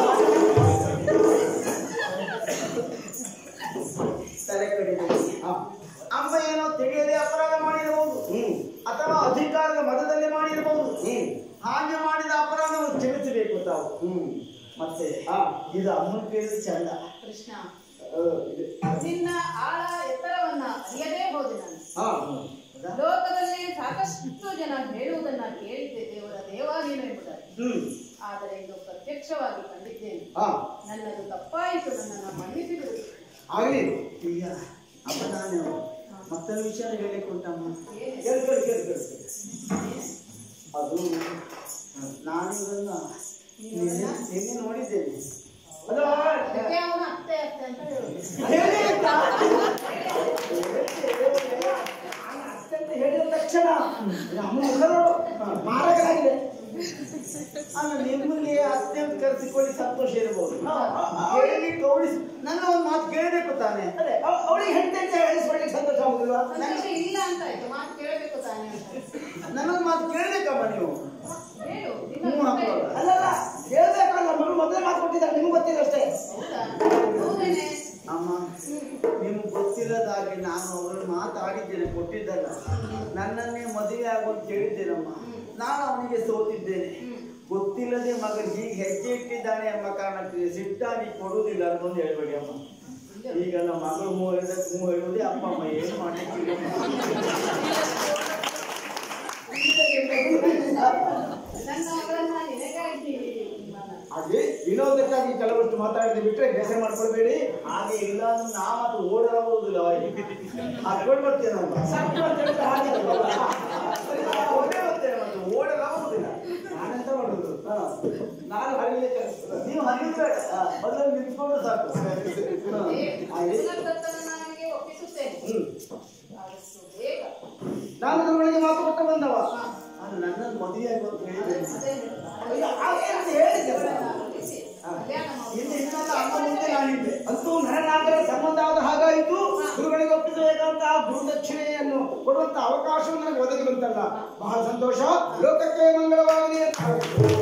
ತಲೆ ಕಡೆ ಹಾ. ಅಮ್ಮ ಏನೋ ತಿಳಿಯದೆ ಅಪರಾಧ ಮಾಡಿರಬಹುದು ಹ್ಮ್ ಅಥವಾ ಅಧಿಕಾರದ ಮದದಲ್ಲಿ ಮಾಡಿರಬಹುದು ಹ್ಮ್ ಹಾಗೆ ಮಾಡಿದ ಅಪರಾಧವನ್ನು ಕ್ಷಮಿಸಬೇಕು ತಾವು ಹ್ಮ್ ಮತ್ತೆ ಹಾ. ಇದು ಅಮ್ಮನ ಕೇಳಿದ್ರೆ ಚಂದ ಕೃಷ್ಣ ಆ, ಇದು. ನಿನ್ನ ಆಳ ಎತ್ತರವನ್ನ ಅರಿಯದೇ ಹೋದೆ ನಾನು ಹಾ ಲೋಕದಲ್ಲಿ ಸಾಕಷ್ಟು ಜನ ಹೇಳುವುದನ್ನ ಕೇಳಿದ್ದೆ ದೇವರ ದೇವ ನೀನು ಎಂಬುದಾಗಿ ಹ್ಮ್ ಆದರೆ ಇದು ಪ್ರತ್ಯಕ್ಷವಾಗಿ ಕಂಡಿದ್ದೇನೆ ಹಾ ನನ್ನದು ತಪ್ಪಾಯಿತು ನನ್ನನ್ನು ಮನ್ನಿಸಿಬಿಡು ಆಗ್ಲಿ ಈಗ ಅಮ್ಮ ನಾನು ಮತ್ತೊಂದು ವಿಚಾರ ಹೇಳಿಕ್ಕೆ ಉಂಟಮ್ಮ ಏನು? ಕೇಳು ಕೇಳು ಕೇಳು ಕೇಳು ಅದು ನಾನು ಇದನ್ನ ನಿನ್ನೆ ನಿನ್ನೆ ನೋಡಿದ್ದೇನೆ ಅದು ಅದಕ್ಕೆ ಅವನ ಅತ್ತೆ ಅತ್ತೆ ಅಂತ ಹೇಳುದು ಹೇಳಿ ಅಂತ. ಅಷ್ಟಂತ ಹೇಳಿದ ತಕ್ಷಣ ನಮ್ಮ ಮುಖ ನೋಡು ಮಾರಕರಾಗಿದೆ ಅಲ್ಲ ನಿಮ್ಮಲ್ಲಿ ಅತ್ಯಂತ ಕರೆಸಿಕೊಳ್ಳಿ ಸಂತೋಷ ಇರಬಹುದು ಹಾ, ಹಾ, ಹಾ. ಹೇಳಿ ಗೌಡಿಸಿ ನನ್ನ ಒಂದು ಮಾತು ಕೇಳಬೇಕು ತಾನೆ ಅದೇ ಅವ್- ಅವಳಿಗೆ ಹೆಂಡತಿ ಅಂತ ಹೇಳಿಸ್ಕೊಳ್ಳಿಕ್ಕೆ ಸಂತೋಷ ಆಗುದಿಲ್ವಾ ಸಂತೋಷ ಇಲ್ಲ ಅಂತ ಆಯ್ತು ಮಾತು ಕೇಳಬೇಕು ತಾನೇ ಅಂತ ನನ್ನೊಂದು ಮಾತು ಕೇಳಬೇಕಮ್ಮ ನೀವು ಹೇಳು ನಿನ್ನ ಹ್ಞೂ ಮುಂದೆ ಹಾಕೋಲ್ಲ. ಅಲ್ಲಲ್ಲ ಹೇಳ್ಬೇಕಲ್ಲ ಮಗಳು ಮೊದಲೇ ಮಾತು ಕೊಟ್ಟಿದ್ದಾರೆ ನಿಮ್ಗೆ ಗೊತ್ತಿಲ್ಲ ಅಷ್ಟೇ ಹೌದಾ ಹೌದೇನೆ ಅಮ್ಮ ನಿಮ್ಗೆ ಗೊತ್ತಿಲ್ಲದಾಗಿ ನಾನು ಅವರನ್ನು ಮಾತಾಡಿದ್ದೇನೆ ಕೊಟ್ಟಿದ್ದಲ್ಲ ನನ್ನನ್ನೇ ಮದುವೆ ಆಗುವಂತ ಕೇಳಿದ್ದೇನಮ್ಮ ನಾನು ಅವನಿಗೆ ಸೋತಿದ್ದೇನೆ ಗೊತ್ತಿಲ್ಲದೆ ಮಗ ಹೀಗೆ ಹೆಜ್ಜೆ ಇಟ್ಟಿದ್ದಾನೆ ಎಂಬ ಕಾರಣಕ್ಕೆ ಸಿಟ್ಟಾಗಿ ಕೊಡುವುದಿಲ್ಲ ಅನ್ನೊಂದು ಹೇಳ್ಬೇಡಿ ಅಮ್ಮ ಈಗ ನಮ್ಮ ಮಗಳು ಹೂ ಹೇಳಿದ ಹೂ ಹೇಳುವುದೇ ಅಪ್ಪ ಅಮ್ಮ ಏನು ಮಾಡಲಿಕ್ಕೆ ನನ್ನ ಮಗಳನ್ನ ನಿನಗಾಗಿ ನಿಮ್ಮನ್ನ ಹಾಗೆ ವಿನೋದಕ್ಕಾಗಿ ಕೆಲವಷ್ಟು ಮಾತಾಡಿದ್ರೆ ಬಿಟ್ರೆ ಬೇಸರ ಮಾಡ್ಕೊಳ್ಬೇಡಿ ಹಾಗೆ ಇಲ್ಲ ಅಂದ್ರೆ ನಾ ಮತ್ತು ಓಡಲಾಗುವುದಿಲ್ಲ ಹಾಕೊಂಡು ಬರ್ತೇನಮ್ಮ ಸತ್ಯ ಅಂತ ಹೇಳಿದ್ರೆ ಹಾಗೆ ಅಲ್ವಾ? ಓಡೇ ಬರ್ತೇನೆ ಮತ್ತು ಓಡಲಾಗುವುದಿಲ್ಲ ನಾನೆಂತ ಮಾಡುದು ಹಾ. ನಾನು ಹರಿಯಲಿಕ್ಕೆ ಕಲಿಸ್ತದೆ. ನೀವು ಹರಿಬೇಡ ಮೊದಲು ನಿಂತ್ಕೊಂಡು ಸಾಕು ಹಾ. ಹಾಗೆ ಪುನರ್ದತ್ತನನ್ನ ನನಗೆ ಒಪ್ಪಿಸುತ್ತೇನೆ ಹ್ಮ್. ಆದಷ್ಟು ಬೇಗ ನಾನು ಅದ್ರೊಳಗೆ ಮಾತು ಕೊಟ್ಟ ಬಂದವ ಅದು ನನ್ನನ್ನು ಮದುವೆ ಆಗುವಂತ ಹೇಳಿದ್ದೇನೆ ಅದೇ ಅಯ್ಯೋ, ಹಾಗೆ ಅಂತ ಹೇಳಿದ್ದಲ್ಲ. ಒಪ್ಪಿಸಿ ಕಲ್ಯಾಣ ಮಾಡಿ ಇನ್ನು ಇನ್ನೆಲ್ಲ ಅಮ್ಮ ಮುಂದೆ ನಾನಿದ್ದೆ ಅಂತೂ ನರನಾಗರ ಸಂಬಂಧ ಆದ ಹಾಗಾಯಿತು ಗುರುಗಳಿಗೆ ಒಪ್ಪಿಸಬೇಕಂತ ಗುರುದಕ್ಷಿಣೆಯನ್ನು ಕೊಡುವಂತ ಅವಕಾಶವು ನನಗೆ ಒದಗಿ ಬಂತಲ್ಲ ಬಹಳ ಸಂತೋಷ ಲೋಕಕ್ಕೆ ಮಂಗಳವಾಗಲಿ ಅಂತ